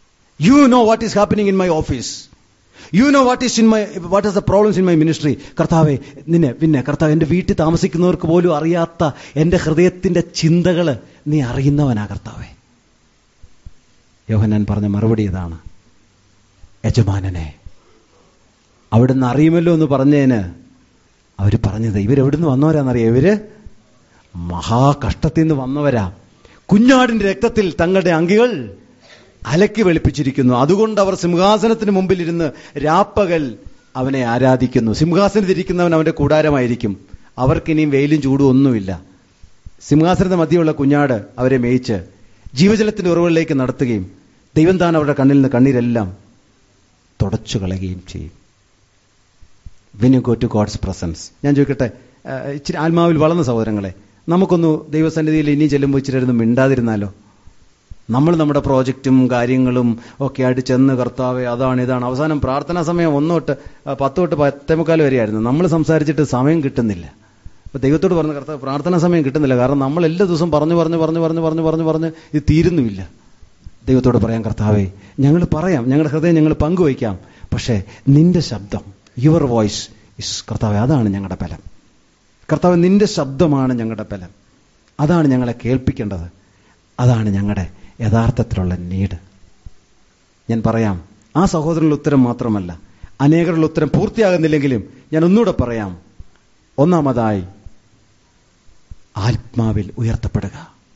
you know what is happening in my office you know what is in my what is the problems in my ministry കർത്താവെ നിന്നെ പിന്നെ കർത്താവ് എൻ്റെ വീട്ടിൽ താമസിക്കുന്നവർക്ക് പോലും അറിയാത്ത എൻ്റെ ഹൃദയത്തിൻ്റെ ചിന്തകൾ നീ അറിയുന്നവനാ കർത്താവെ യോഹനാൻ പറഞ്ഞ മറുപടി ഇതാണ് യജമാനനെ അവിടുന്ന് അറിയുമല്ലോ എന്ന് പറഞ്ഞതിന് അവർ പറഞ്ഞത് ഇവരെവിടുന്ന് വന്നവരാന്നറിയാം ഇവര് മഹാകഷ്ടത്തിൽ നിന്ന് വന്നവരാ കുഞ്ഞാടിന്റെ രക്തത്തിൽ തങ്ങളുടെ അങ്കികൾ അലക്കി വെളുപ്പിച്ചിരിക്കുന്നു അതുകൊണ്ട് അവർ സിംഹാസനത്തിന് മുമ്പിലിരുന്ന് രാപ്പകൽ അവനെ ആരാധിക്കുന്നു സിംഹാസനത്തിൽ ഇരിക്കുന്നവൻ അവന്റെ കൂടാരമായിരിക്കും അവർക്കിനിയും വെയിലും ചൂടും ഒന്നുമില്ല സിംഹാസനത്തെ മധ്യമുള്ള കുഞ്ഞാട് അവരെ മേയിച്ച് ജീവജലത്തിന്റെ ഉറവുകളിലേക്ക് നടത്തുകയും ദൈവം താൻ അവരുടെ കണ്ണിൽ നിന്ന് കണ്ണീരെല്ലാം തുടച്ചു കളയുകയും ചെയ്യും when you go to God's presence ഞാൻ ചോദിക്കട്ടെ ആ, ഇച്ചിരി ആത്മാവിൽ വളർന്ന സഹോദരങ്ങളെ നമുക്കൊന്ന് ദൈവസന്നിധിയിൽ ഇനി ചെല്ലുമ്പോൾ ഇച്ചിരി ഇരുന്ന് മിണ്ടാതിരുന്നാലോ നമ്മൾ നമ്മുടെ പ്രോജക്റ്റും കാര്യങ്ങളും ഒക്കെ ആയിട്ട് ചെന്ന് കർത്താവെ അതാണ് ഇതാണ് അവസാനം പ്രാർത്ഥനാ സമയം ഒന്ന് തൊട്ട് ആ, പത്ത് തൊട്ട് പത്തേമുക്കാൽ വരെയായിരുന്നു നമ്മൾ സംസാരിച്ചിട്ട് സമയം കിട്ടുന്നില്ല അപ്പൊ ദൈവത്തോട് പറഞ്ഞ കർത്താവ് പ്രാർത്ഥനാ സമയം കിട്ടുന്നില്ല കാരണം നമ്മൾ എല്ലാ ദിവസവും പറഞ്ഞു പറഞ്ഞു പറഞ്ഞു പറഞ്ഞു പറഞ്ഞു പറഞ്ഞു പറഞ്ഞ് ഇത് തീരുന്നുമില്ല ദൈവത്തോട് പറയാം കർത്താവേ ഞങ്ങൾ പറയാം ഞങ്ങളുടെ ഹൃദയം ഞങ്ങൾ പങ്കുവയ്ക്കാം പക്ഷേ നിന്റെ ശബ്ദം യുവർ വോയിസ് ഇസ് കർത്താവെ അതാണ് ഞങ്ങളുടെ ബലം കർത്താവ് നിന്റെ ശബ്ദമാണ് ഞങ്ങളുടെ ബലം അതാണ് ഞങ്ങളെ കേൾപ്പിക്കേണ്ടത് അതാണ് ഞങ്ങളുടെ യഥാർത്ഥത്തിലുള്ള നീഡ് ഞാൻ പറയാം ആ സഹോദരനുള്ള ഉത്തരം മാത്രമല്ല അനേകരുടെ ഉത്തരം പൂർത്തിയാകുന്നില്ലെങ്കിലും ഞാൻ ഒന്നുകൂടെ പറയാം ഒന്നാമതായി ആത്മാവിൽ ഉയർത്തപ്പെടുക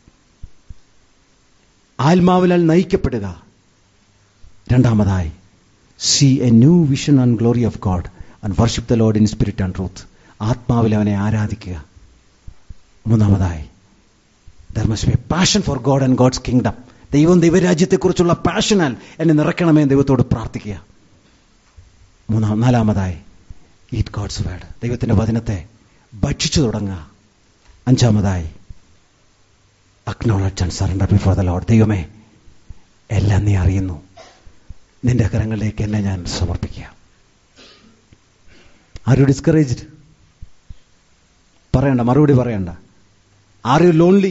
ആത്മാവിനാൽ നയിക്കപ്പെടുക രണ്ടാമതായി see a new vision and glory of God and worship the Lord in spirit and truth ആത്മാവിൽ അവനെ ആരാധിക്കുക മൂന്നാമതായി there must be passion for God and God's kingdom ദൈവം ദൈവരാജ്യത്തെക്കുറിച്ചുള്ള പാഷനാൽ എന്നെ നിറയ്ക്കണമേ എന്ന് ദൈവത്തോട് പ്രാർത്ഥിക്കുക മൂന്നാം നാലാമതായി ഈറ്റ് ഗോഡ്സ് വേർഡ് ദൈവത്തിന്റെ വചനത്തെ ഭക്ഷിച്ചു തുടങ്ങുക അഞ്ചാമതായി acknowledge and surrender before the Lord ദൈവമേ എല്ലാം നീ അറിയുന്നു നിന്റെ കരങ്ങളിലേക്ക് എന്നെ ഞാൻ സമർപ്പിക്കുക ആർ യു ഡിസ്കറേജ്ഡ് പറയണ്ട മറുപടി പറയണ്ട are you lonely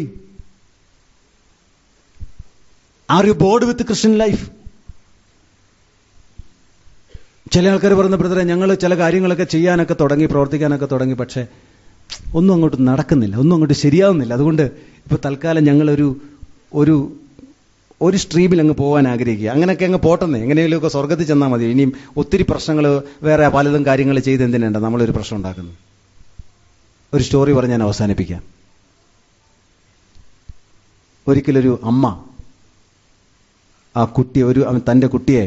are you bored with Christian life ചില ആൾക്കാർ പറയുന്ന ബ്രദറെ ഞങ്ങൾ ചില കാര്യങ്ങളൊക്കെ ചെയ്യാനൊക്കെ തുടങ്ങി പ്രവർത്തിക്കാനൊക്കെ തുടങ്ങി പക്ഷേ ഒന്നും അങ്ങോട്ട് നടക്കുന്നില്ല ഒന്നും അങ്ങോട്ട് ശരിയാവുന്നില്ല അതുകൊണ്ട് ഇപ്പൊ തൽക്കാലം ഞങ്ങളൊരു ഒരു ഒരു സ്ട്രീമിൽ അങ്ങ് പോകാൻ ആഗ്രഹിക്കുക അങ്ങനെയൊക്കെ അങ്ങ് പോട്ടെന്നേ എങ്ങനെയെങ്കിലുമൊക്കെ സ്വർഗത്തിൽ ചെന്നാൽ മതി ഇനിയും ഒത്തിരി പ്രശ്നങ്ങൾ വേറെ പലതും കാര്യങ്ങൾ ചെയ്ത് എന്തിനുണ്ട് നമ്മളൊരു പ്രശ്നം ഉണ്ടാക്കുന്നു ഒരു സ്റ്റോറി പറഞ്ഞ് ഞാൻ അവസാനിപ്പിക്കാം ഒരിക്കലൊരു അമ്മ ആ കുട്ടി ഒരു അവൻ തൻ്റെ കുട്ടിയെ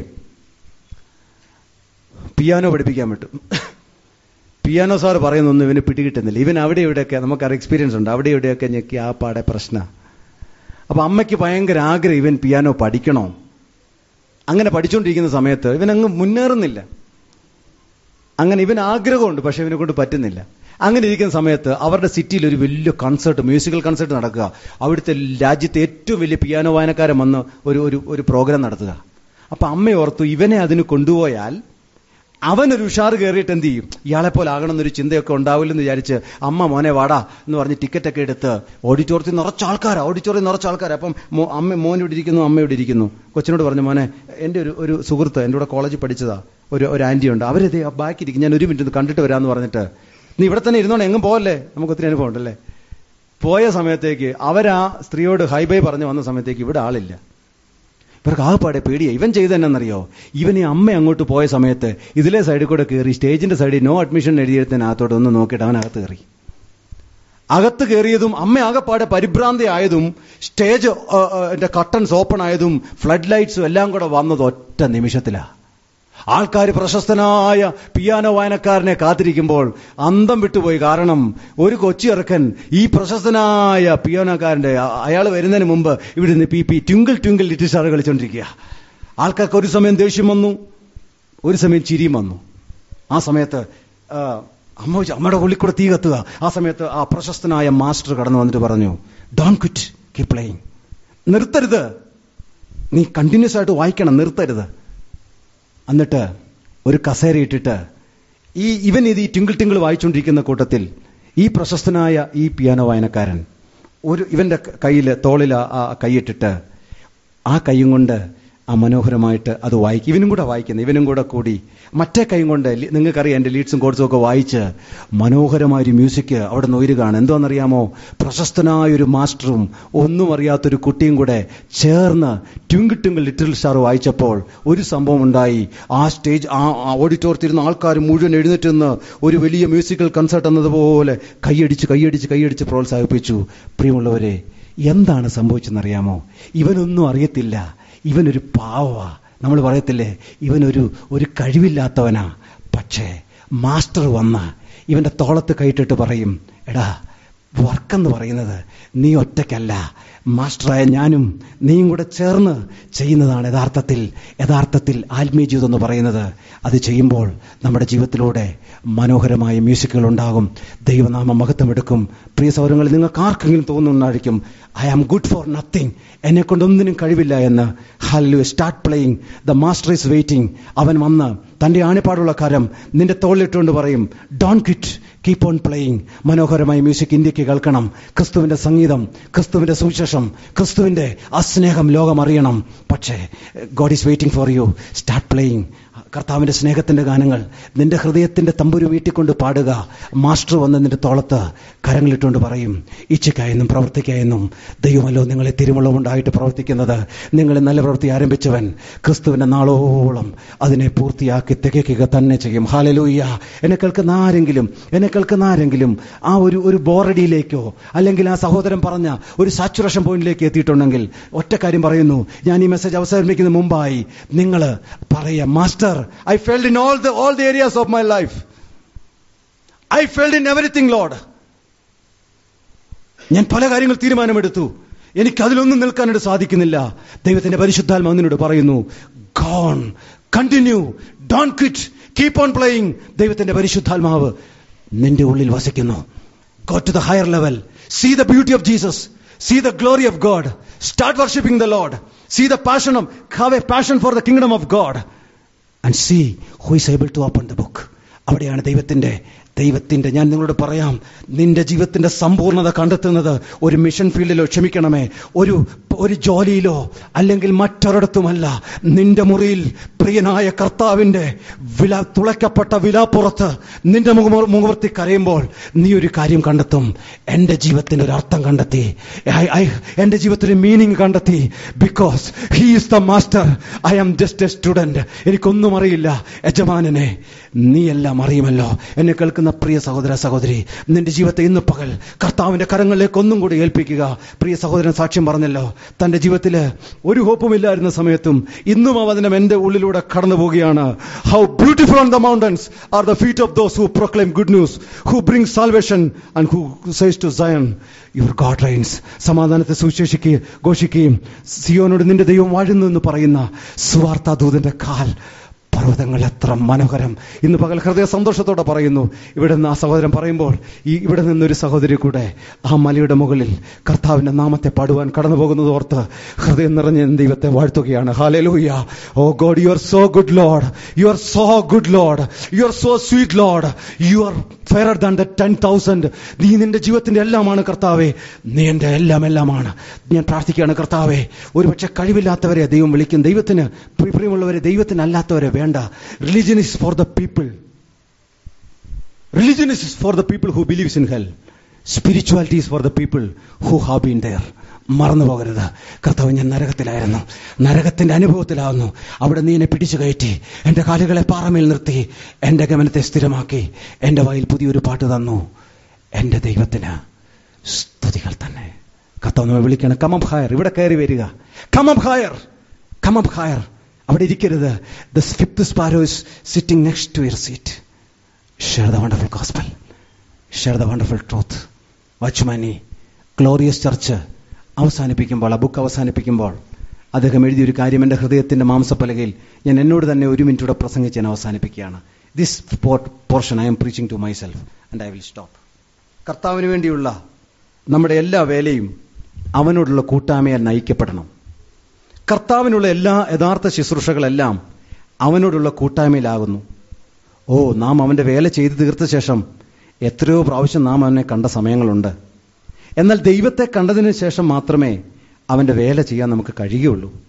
പിയാനോ പഠിപ്പിക്കാൻ വിട്ടു പിയാനോ സാർ പറയുന്നൊന്നും ഇവന് പിടികിട്ടുന്നില്ല ഇവൻ അവിടെ ഇവിടെയൊക്കെ നമുക്കറിയാം എക്സ്പീരിയൻസ് ഉണ്ട് അവിടെ ഇവിടെയൊക്കെ ഞെക്കി ആ പാടെ പ്രശ്ന അപ്പൊ അമ്മയ്ക്ക് ഭയങ്കര ആഗ്രഹം ഇവൻ പിയാനോ പഠിക്കണോ അങ്ങനെ പഠിച്ചുകൊണ്ടിരിക്കുന്ന സമയത്ത് ഇവൻ അങ്ങ് മുന്നേറുന്നില്ല അങ്ങനെ ഇവൻ ആഗ്രഹമുണ്ട് പക്ഷെ ഇവനെ കൊണ്ട് പറ്റുന്നില്ല അങ്ങനെ ഇരിക്കുന്ന സമയത്ത് അവരുടെ സിറ്റിയിൽ ഒരു വലിയ കൺസേർട്ട് മ്യൂസിക്കൽ കൺസേർട്ട് നടക്കുക അവിടുത്തെ രാജ്യത്തെ ഏറ്റവും വലിയ പിയാനോ വായനക്കാരൻ വന്ന് ഒരു ഒരു ഒരു പ്രോഗ്രാം നടത്തുക അപ്പൊ അമ്മ ഓർത്തു ഇവനെ അതിന് കൊണ്ടുപോയാൽ അവനൊരു ഉഷാറ് കയറിയിട്ട് എന്ത് ചെയ്യും ഇയാളെ പോലെ ആകണമെന്നൊരു ചിന്തയൊക്കെ ഉണ്ടാവില്ലെന്ന് വിചാരിച്ച് അമ്മ മോനെ വാടാ എന്ന് പറഞ്ഞ് ടിക്കറ്റൊക്കെ എടുത്ത് ഓഡിറ്റോറിയത്തിൽ നിറച്ച ആൾക്കാരാ ഓഡിറ്റോറിയം നിറച്ച ആൾക്കാരാ അപ്പം മോ- അമ്മ മോൻ ഇവിടെ ഇരിക്കുന്നു അമ്മ ഇവിടെ ഇരിക്കുന്നു കൊച്ചിനോട് പറഞ്ഞു മോനെ എൻ്റെ ഒരു ഒരു സുഹൃത്ത് എൻ്റെ കൂടെ കോളേജിൽ പഠിച്ചതാ ഒരു ഒരു ആന്റി ഉണ്ട് അവരിത് ബാക്കി ഇരിക്കും ഞാൻ ഒരു മിനിറ്റ് ഒന്ന് കണ്ടിട്ട് വരാമെന്ന് പറഞ്ഞിട്ട് നീ ഇവിടെ തന്നെ ഇരുന്നോണം എങ്ങും പോകല്ലേ നമുക്ക് ഒത്തിരി അനുഭവം ഉണ്ടല്ലേ പോയ സമയത്തേക്ക് അവരാ സ്ത്രീയോട് ഹൈ ബൈ പറഞ്ഞു വന്ന സമയത്തേക്ക് ഇവിടെ ആളില്ല ഇവർക്ക് ആകെപ്പാടെ പേടിയാ ഇവൻ ചെയ്ത് എന്നറിയോ ഇവൻ ഈ അമ്മ അങ്ങോട്ട് പോയ സമയത്ത് ഇതിലെ സൈഡിൽ കൂടെ കയറി സ്റ്റേജിന്റെ സൈഡിൽ നോ അഡ്മിഷൻ എഴുതിയെടുത്തതിനകത്തോട്ട് ഒന്ന് നോക്കിയിട്ട് അവൻ അകത്ത് കയറി അകത്ത് കയറിയതും അമ്മ ആകെപ്പാടെ പരിഭ്രാന്തി ആയതും സ്റ്റേജ് കട്ടൺസ് ഓപ്പൺ ആയതും ഫ്ലഡ് ലൈറ്റ്സും എല്ലാം കൂടെ വന്നത് ഒറ്റ നിമിഷത്തിലാ ആൾക്കാർ പ്രശസ്തനായ പിയാനോ വായനക്കാരനെ കാത്തിരിക്കുമ്പോൾ അന്തം വിട്ടുപോയി കാരണം ഒരു കൊച്ചിയിറക്കൻ ഈ പ്രശസ്തനായ പിയാനോക്കാരന്റെ അയാൾ വരുന്നതിന് മുമ്പ് ഇവിടെ നിന്ന് P P twinkle twinkle little star കളിച്ചോണ്ടിരിക്കുക ആൾക്കാർക്ക് ഒരു സമയം ദേഷ്യം വന്നു ഒരു സമയം ചിരിയും വന്നു ആ സമയത്ത് ആ, അമ്മ ചോദിച്ചു, അമ്മയുടെ ഉള്ളിൽ കൂടെ തീ കത്തുക ആ സമയത്ത് ആ പ്രശസ്തനായ മാസ്റ്റർ കടന്നു വന്നിട്ട് പറഞ്ഞു ഡോൺ ക്വിറ്റ് കീപ് പ്ലേയിങ് നിർത്തരുത് നീ കണ്ടിന്യൂസ് ആയിട്ട് വായിക്കണം നിർത്തരുത് എന്നിട്ട് ഒരു കസേര ഇട്ടിട്ട് ഈ ഇവൻ ഇത് ഈ ടിങ്കിൾ ടിങ്കിൾ വായിച്ചുകൊണ്ടിരിക്കുന്ന കൂട്ടത്തിൽ ഈ പ്രശസ്തനായ ഈ പിയാനോ വായനക്കാരൻ ഒരു ഇവന്റെ കയ്യിൽ തോളിൽ ആ- ആ കൈയിട്ടിട്ട് ആ കൈയും കൊണ്ട് ആ മനോഹരമായിട്ട് അത് വായിക്കും ഇവനും കൂടെ വായിക്കുന്നത് ഇവനും കൂടെ കൂടി മറ്റേ കൈ കൊണ്ട് ലി- നിങ്ങൾക്കറിയാം എൻ്റെ ലീഡ്സും കോഴ്സും ഒക്കെ വായിച്ച് മനോഹരമായൊരു മ്യൂസിക് അവിടെ നിന്ന് ഉയരുകയാണ് എന്തോന്നറിയാമോ പ്രശസ്തനായൊരു മാസ്റ്ററും ഒന്നും അറിയാത്തൊരു കുട്ടിയും കൂടെ ചേർന്ന് ട്വിങ്കിൾ ട്വിങ്കിൾ ലിറ്റിൽ സ്റ്റാർ വായിച്ചപ്പോൾ ഒരു സംഭവം ഉണ്ടായി ആ സ്റ്റേജ് ആ ഓഡിറ്റോറിയത്തിരുന്ന ആൾക്കാർ മുഴുവൻ എഴുന്നേറ്റ് നിന്ന് ഒരു വലിയ മ്യൂസിക്കൽ കൺസേർട്ട് എന്നതുപോലെ കൈയടിച്ച് കൈയടിച്ച് കൈയടിച്ച് പ്രോത്സാഹിപ്പിച്ചു പ്രിയമുള്ളവരെ എന്താണ് സംഭവിച്ചെന്നറിയാമോ ഇവനൊന്നും അറിയത്തില്ല ഇവനൊരു പാവ നമ്മൾ പറയത്തില്ലേ ഇവനൊരു ഒരു കഴിവില്ലാത്തവനാ പക്ഷേ മാസ്റ്റർ വന്ന് ഇവന്റെ തോളത്ത് കൈയിട്ടിട്ട് പറയും എടാ വർക്കെന്ന് പറയുന്നത് നീ ഒറ്റയ്ക്കല്ല മാസ്റ്ററായ ഞാനും നീയും കൂടെ ചേർന്ന് ചെയ്യുന്നതാണ് യഥാർത്ഥത്തിൽ യഥാർത്ഥത്തിൽ ആത്മീയ ജീവിതം എന്ന് പറയുന്നത് അത് ചെയ്യുമ്പോൾ നമ്മുടെ ജീവിതത്തിലൂടെ മനോഹരമായ മ്യൂസിക്കുകൾ ഉണ്ടാകും ദൈവനാമ മഹത്വമെടുക്കും പ്രിയ സൗരങ്ങളിൽ നിങ്ങൾക്ക് ആർക്കെങ്കിലും തോന്നുന്നുണ്ടായിരിക്കും I am good for nothing എന്നെ കൊണ്ടൊന്നിനും കഴിവില്ല എന്ന് ഹല്ലു start playing the master is waiting അവൻ വന്ന് തന്റെ ആണിപ്പാടുള്ള കരം നിന്റെ തോളിലിട്ടുകൊണ്ട് പറയും don't quit keep on playing മനോഹരമായ മ്യൂസിക് ഇന്ത്യക്ക് കേൾക്കണം ക്രിസ്തുവിന്റെ സംഗീതം ക്രിസ്തുവിന്റെ സുവിശേഷം ക്രിസ്തുവിന്റെ ആ സ്നേഹം ലോകം അറിയണം പക്ഷേ God is waiting for you start playing കർത്താവിന്റെ സ്നേഹത്തിന്റെ ഗാനങ്ങൾ നിന്റെ ഹൃദയത്തിന്റെ തമ്പുരു വീട്ടിക്കൊണ്ട് പാടുക മാസ്റ്റർ വന്ന് നിന്റെ തോളത്ത് കരങ്ങളിട്ടുകൊണ്ട് പറയും ഇച്ഛയ്ക്കായെന്നും പ്രവർത്തിക്കായെന്നും ദൈവമല്ലോ നിങ്ങളെ തിരുമുള്ളമുണ്ടായിട്ട് പ്രവർത്തിക്കുന്നത് നിങ്ങൾ നല്ല പ്രവൃത്തി ആരംഭിച്ചവൻ ക്രിസ്തുവിന്റെ നാളോളം അതിനെ പൂർത്തിയാക്കി തികയ്ക്കുക തന്നെ ചെയ്യും ഹാലലൂയ്യ എന്നെ കേൾക്കുന്ന ആരെങ്കിലും എന്നെ കേൾക്കുന്ന ആരെങ്കിലും ആ ഒരു ഒരു ബോറടിയിലേക്കോ അല്ലെങ്കിൽ ആ സഹോദരൻ പറഞ്ഞ ഒരു സാച്ചുറേഷൻ പോയിന്റിലേക്ക് എത്തിയിട്ടുണ്ടെങ്കിൽ ഒറ്റ കാര്യം പറയുന്നു ഞാൻ ഈ മെസ്സേജ് അവസാനിപ്പിക്കുന്ന മുമ്പായി നിങ്ങൾ പറയാം master I failed in all the all the areas of my life I failed in everything Lord ഞാൻ പല കാര്യങ്ങൾ തീരുമാനമെടുത്തു എനിക്ക് അതിലൊന്നും നിൽക്കാനായിട്ട് സാധിക്കുന്നില്ല ദൈവത്തിന്റെ പരിശുദ്ധാത്മ നിന്നോട് പറയുന്നു go on continue don't quit keep on playing ദൈവത്തിന്റെ പരിശുദ്ധാത്മാവ് നിന്റെ ഉള്ളിൽ വസിക്കുന്നു go to the higher level see the beauty of Jesus see the glory of God start worshipping the Lord see the passion of have a passion for the kingdom of God and see who is able to open the book അവിടെയാണ് ദൈവത്തിന്റെ ദൈവത്തിന്റെ ഞാൻ നിങ്ങളോട് പറയാം നിന്റെ ജീവിതത്തിന്റെ സമ്പൂർണ്ണത കണ്ടെത്തുന്നത് ഒരു മിഷൻ ഫീൽഡിലോ ക്ഷമിക്കണമേ ഒരു ഒരു ജോലിയിലോ അല്ലെങ്കിൽ മറ്റൊരിടത്തുമല്ല നിന്റെ മുറിയിൽ പ്രിയനായ കർത്താവിന്റെ വില തുളയ്ക്കപ്പെട്ട വിലാപ്പുറത്ത് നിന്റെ മുഖ മുഖവർത്തി കരയുമ്പോൾ നീ ഒരു കാര്യം കണ്ടെത്തും എന്റെ ജീവിതത്തിന് ഒരു അർത്ഥം കണ്ടെത്തി I- I- എന്റെ ജീവിതത്തിന് മീനിങ് കണ്ടെത്തി because he is the master I am just a student എനിക്കൊന്നും അറിയില്ല യജമാനനെ നീ എല്ലാം അറിയുമല്ലോ എന്നെ കേൾക്കുന്ന പ്രിയ സഹോദര സഹോദരി നിന്റെ ജീവിതത്തെ ഇന്ന് പകൽ കർത്താവിന്റെ കരങ്ങളിലേക്ക് ഒന്നും കൂടി ഏൽപ്പിക്കുക പ്രിയ സഹോദരൻ സാക്ഷ്യം പറഞ്ഞല്ലോ തന്റെ ജീവിതത്തിൽ ഒരു ഹോപ്പുമില്ലായിരുന്ന സമയത്തും ഇന്നും ആ വചനം എന്റെ ഉള്ളിലൂടെ കടന്നു പോവുകയാണ് how beautiful on the mountains are the feet of those who proclaim good news who bring salvation and who says to Zion your God reigns സമാധാനത്തെ സുവിശേഷിക്കുകയും ഘോഷിക്കുകയും സിയോനോട് നിന്റെ ദൈവം വാഴുന്നു എന്ന് പറയുന്ന സുവാർത്താ ദൂതന്റെ കാൽ പർവ്വതങ്ങൾ എത്ര മനോഹരം ഇന്ന് പകൽ ഹൃദയ സന്തോഷത്തോടെ പറയുന്നു ഇവിടെ നിന്ന് ആ സഹോദരൻ പറയുമ്പോൾ ഈ ഇവിടെ നിന്നൊരു സഹോദരി കൂടെ ആ മലയുടെ മുകളിൽ കർത്താവിന്റെ നാമത്തെ പാടുവാൻ കടന്നു പോകുന്നത് ഓർത്ത് ഹൃദയം നിറഞ്ഞ ദൈവത്തെ വാഴ്ത്തുകയാണ് hallelujah oh God you are so good Lord you are so good Lord you are so sweet Lord you are fair than the ten thousand നീ നിന്റെ ജീവിതത്തിന്റെ എല്ലാമാണ് കർത്താവേ നീ എന്റെ എല്ലാം എല്ലാമാണ് ഞാൻ പ്രാർത്ഥിക്കുകയാണ് കർത്താവേ ഒരുപക്ഷെ കഴിവില്ലാത്തവരെ ദൈവം വിളിക്കും ദൈവത്തിന് പ്രി- പ്രിയമുള്ളവരെ ദൈവത്തിനല്ലാത്തവരെ വേണ്ട religion is for the people religion is for the people who believes in hell spirituality is for the people who have been there മറന്നു പോകരുത് കർത്താവ് ഞാൻ നരകത്തിലായിരുന്നു നരകത്തിന്റെ അനുഭവത്തിലാവുന്നു അവിടെ നീ എന്നെ പിടിച്ചു കയറ്റി എന്റെ കാലുകളെ പാറമേൽ നിർത്തി എന്റെ ഗമനത്തെ സ്ഥിരമാക്കി എന്റെ വായിൽ പുതിയൊരു പാട്ട് തന്നു എന്റെ ദൈവത്തിന് സ്തുതികൾ തന്നെ കർത്താവ് നമ്മെ വിളിക്കണം കമം ഹയർ ഇവിടെ കയറി വരിക കമം ഹയർ കമം ഹയർ അവിടെ ഇരിക്കരുത് the fifth sparrow is sitting next to your seat share the wonderful gospel share the wonderful truth Watchman Nee glorious church അവസാനിപ്പിക്കുമ്പോൾ ആ ബുക്ക് അവസാനിപ്പിക്കുമ്പോൾ അദ്ദേഹം എഴുതിയൊരു കാര്യം എൻ്റെ ഹൃദയത്തിന്റെ മാംസപ്പലകയിൽ ഞാൻ എന്നോട് തന്നെ ഒരു മിനിറ്റൂടെ പ്രസംഗിച്ച് ഞാൻ അവസാനിപ്പിക്കുകയാണ് this portion I am preaching to myself and I will stop കർത്താവിന് വേണ്ടിയുള്ള നമ്മുടെ എല്ലാ വേലയും അവനോടുള്ള കൂട്ടായ്മയാൽ നയിക്കപ്പെടണം കർത്താവിനുള്ള എല്ലാ യഥാർത്ഥ ശുശ്രൂഷകളെല്ലാം അവനോടുള്ള കൂട്ടായ്മയിലാകുന്നു ഓ നാം അവന്റെ വേല ചെയ്തു തീർത്ത ശേഷം എത്രയോ പ്രാവശ്യം നാം അവനെ കണ്ട സമയങ്ങളുണ്ട് എന്നാൽ ദൈവത്തെ കണ്ടതിന് ശേഷം മാത്രമേ അവന്റെ വേല ചെയ്യാൻ നമുക്ക് കഴിയുകയുള്ളൂ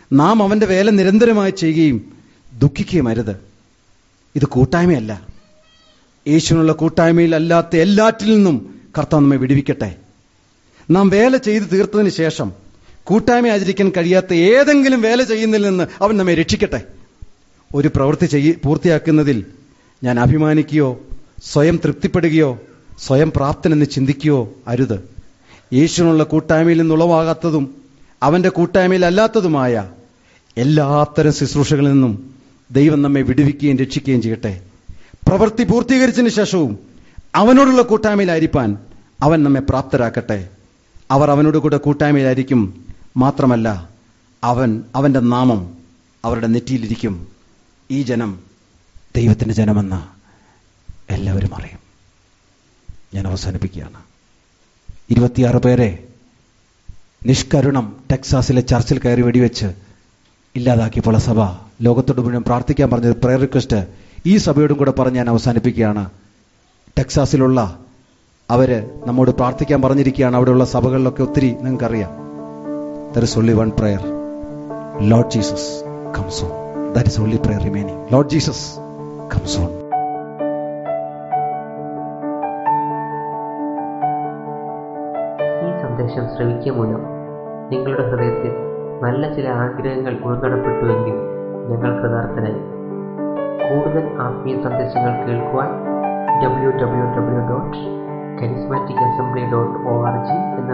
നാം അവന്റെ വേല നിരന്തരമായി ചെയ്യുകയും ദുഃഖിക്കുകയും അരുത് ഇത് കൂട്ടായ്മയല്ല യേശുവിനുള്ള കൂട്ടായ്മയിൽ അല്ലാത്ത എല്ലാറ്റിൽ നിന്നും കർത്താവ് നമ്മെ വിടുവിക്കട്ടെ നാം വേല ചെയ്ത് തീർത്തതിന് ശേഷം കൂട്ടായ്മ ആചരിക്കാൻ കഴിയാത്ത ഏതെങ്കിലും വേല ചെയ്യുന്നതിൽ നിന്ന് അവൻ നമ്മെ രക്ഷിക്കട്ടെ ഒരു പ്രവൃത്തി ചെയ്യ പൂർത്തിയാക്കുന്നതിൽ ഞാൻ അഭിമാനിക്കുകയോ സ്വയം തൃപ്തിപ്പെടുകയോ സ്വയം പ്രാപ്തനെന്ന് ചിന്തിക്കുകയോ അരുത് യേശുവിനുള്ള കൂട്ടായ്മയിൽ നിന്നുളവാകാത്തതും അവന്റെ കൂട്ടായ്മയിൽ അല്ലാത്തതുമായ എല്ലാത്തരം ശുശ്രൂഷകളിൽ നിന്നും ദൈവം നമ്മെ വിടുവിക്കുകയും രക്ഷിക്കുകയും ചെയ്യട്ടെ പ്രവൃത്തി പൂർത്തീകരിച്ചതിന് ശേഷവും അവനോടുള്ള കൂട്ടായ്മയിലായിരിക്കാൻ അവൻ നമ്മെ പ്രാപ്തരാക്കട്ടെ അവർ അവനോട് കൂടെ കൂട്ടായ്മയിലായിരിക്കും മാത്രമല്ല അവൻ അവന്റെ നാമം അവരുടെ നെറ്റിയിലിരിക്കും ഈ ജനം ദൈവത്തിന്റെ ജനമെന്ന് എല്ലാവരും അറിയും ഞാൻ അവസാനിപ്പിക്കുകയാണ് ഇരുപത്തിയാറ് പേരെ നിഷ്കരുണം ടെക്സാസിലെ ചർച്ചിൽ കയറി വെടിവെച്ച് ഇല്ലാതാക്കിയപ്പോൾ ആ സഭ ലോകത്തോട് മുഴുവൻ പ്രാർത്ഥിക്കാൻ പറഞ്ഞത് പ്രയർ റിക്വസ്റ്റ് ഈ സഭയോടും കൂടെ പറഞ്ഞ് ഞാൻ അവസാനിപ്പിക്കുകയാണ് ടെക്സാസിലുള്ള അവര് നമ്മോട് പ്രാർത്ഥിക്കാൻ പറഞ്ഞിരിക്കുകയാണ് അവിടെയുള്ള സഭകളിലൊക്കെ ഒത്തിരി നിങ്ങൾക്കറിയാം there is only one prayer Lord Jesus comes on that is only prayer remaining Lord Jesus comes on ഈ സന്ദേശം ശ്രവിക്കുക മൂലം നിങ്ങളുടെ ഹൃദയത്തിൽ നല്ല ചില ആഗ്രഹങ്ങൾ ഉൾനടപ്പെട്ടുവെങ്കിൽ ഞങ്ങൾ കൃതാർത്ഥനായി കൂടുതൽ ആത്മീയ സന്ദേശങ്ങൾ കേൾക്കുവാൻ W W W dot charismatic assembly dot O R G എന്ന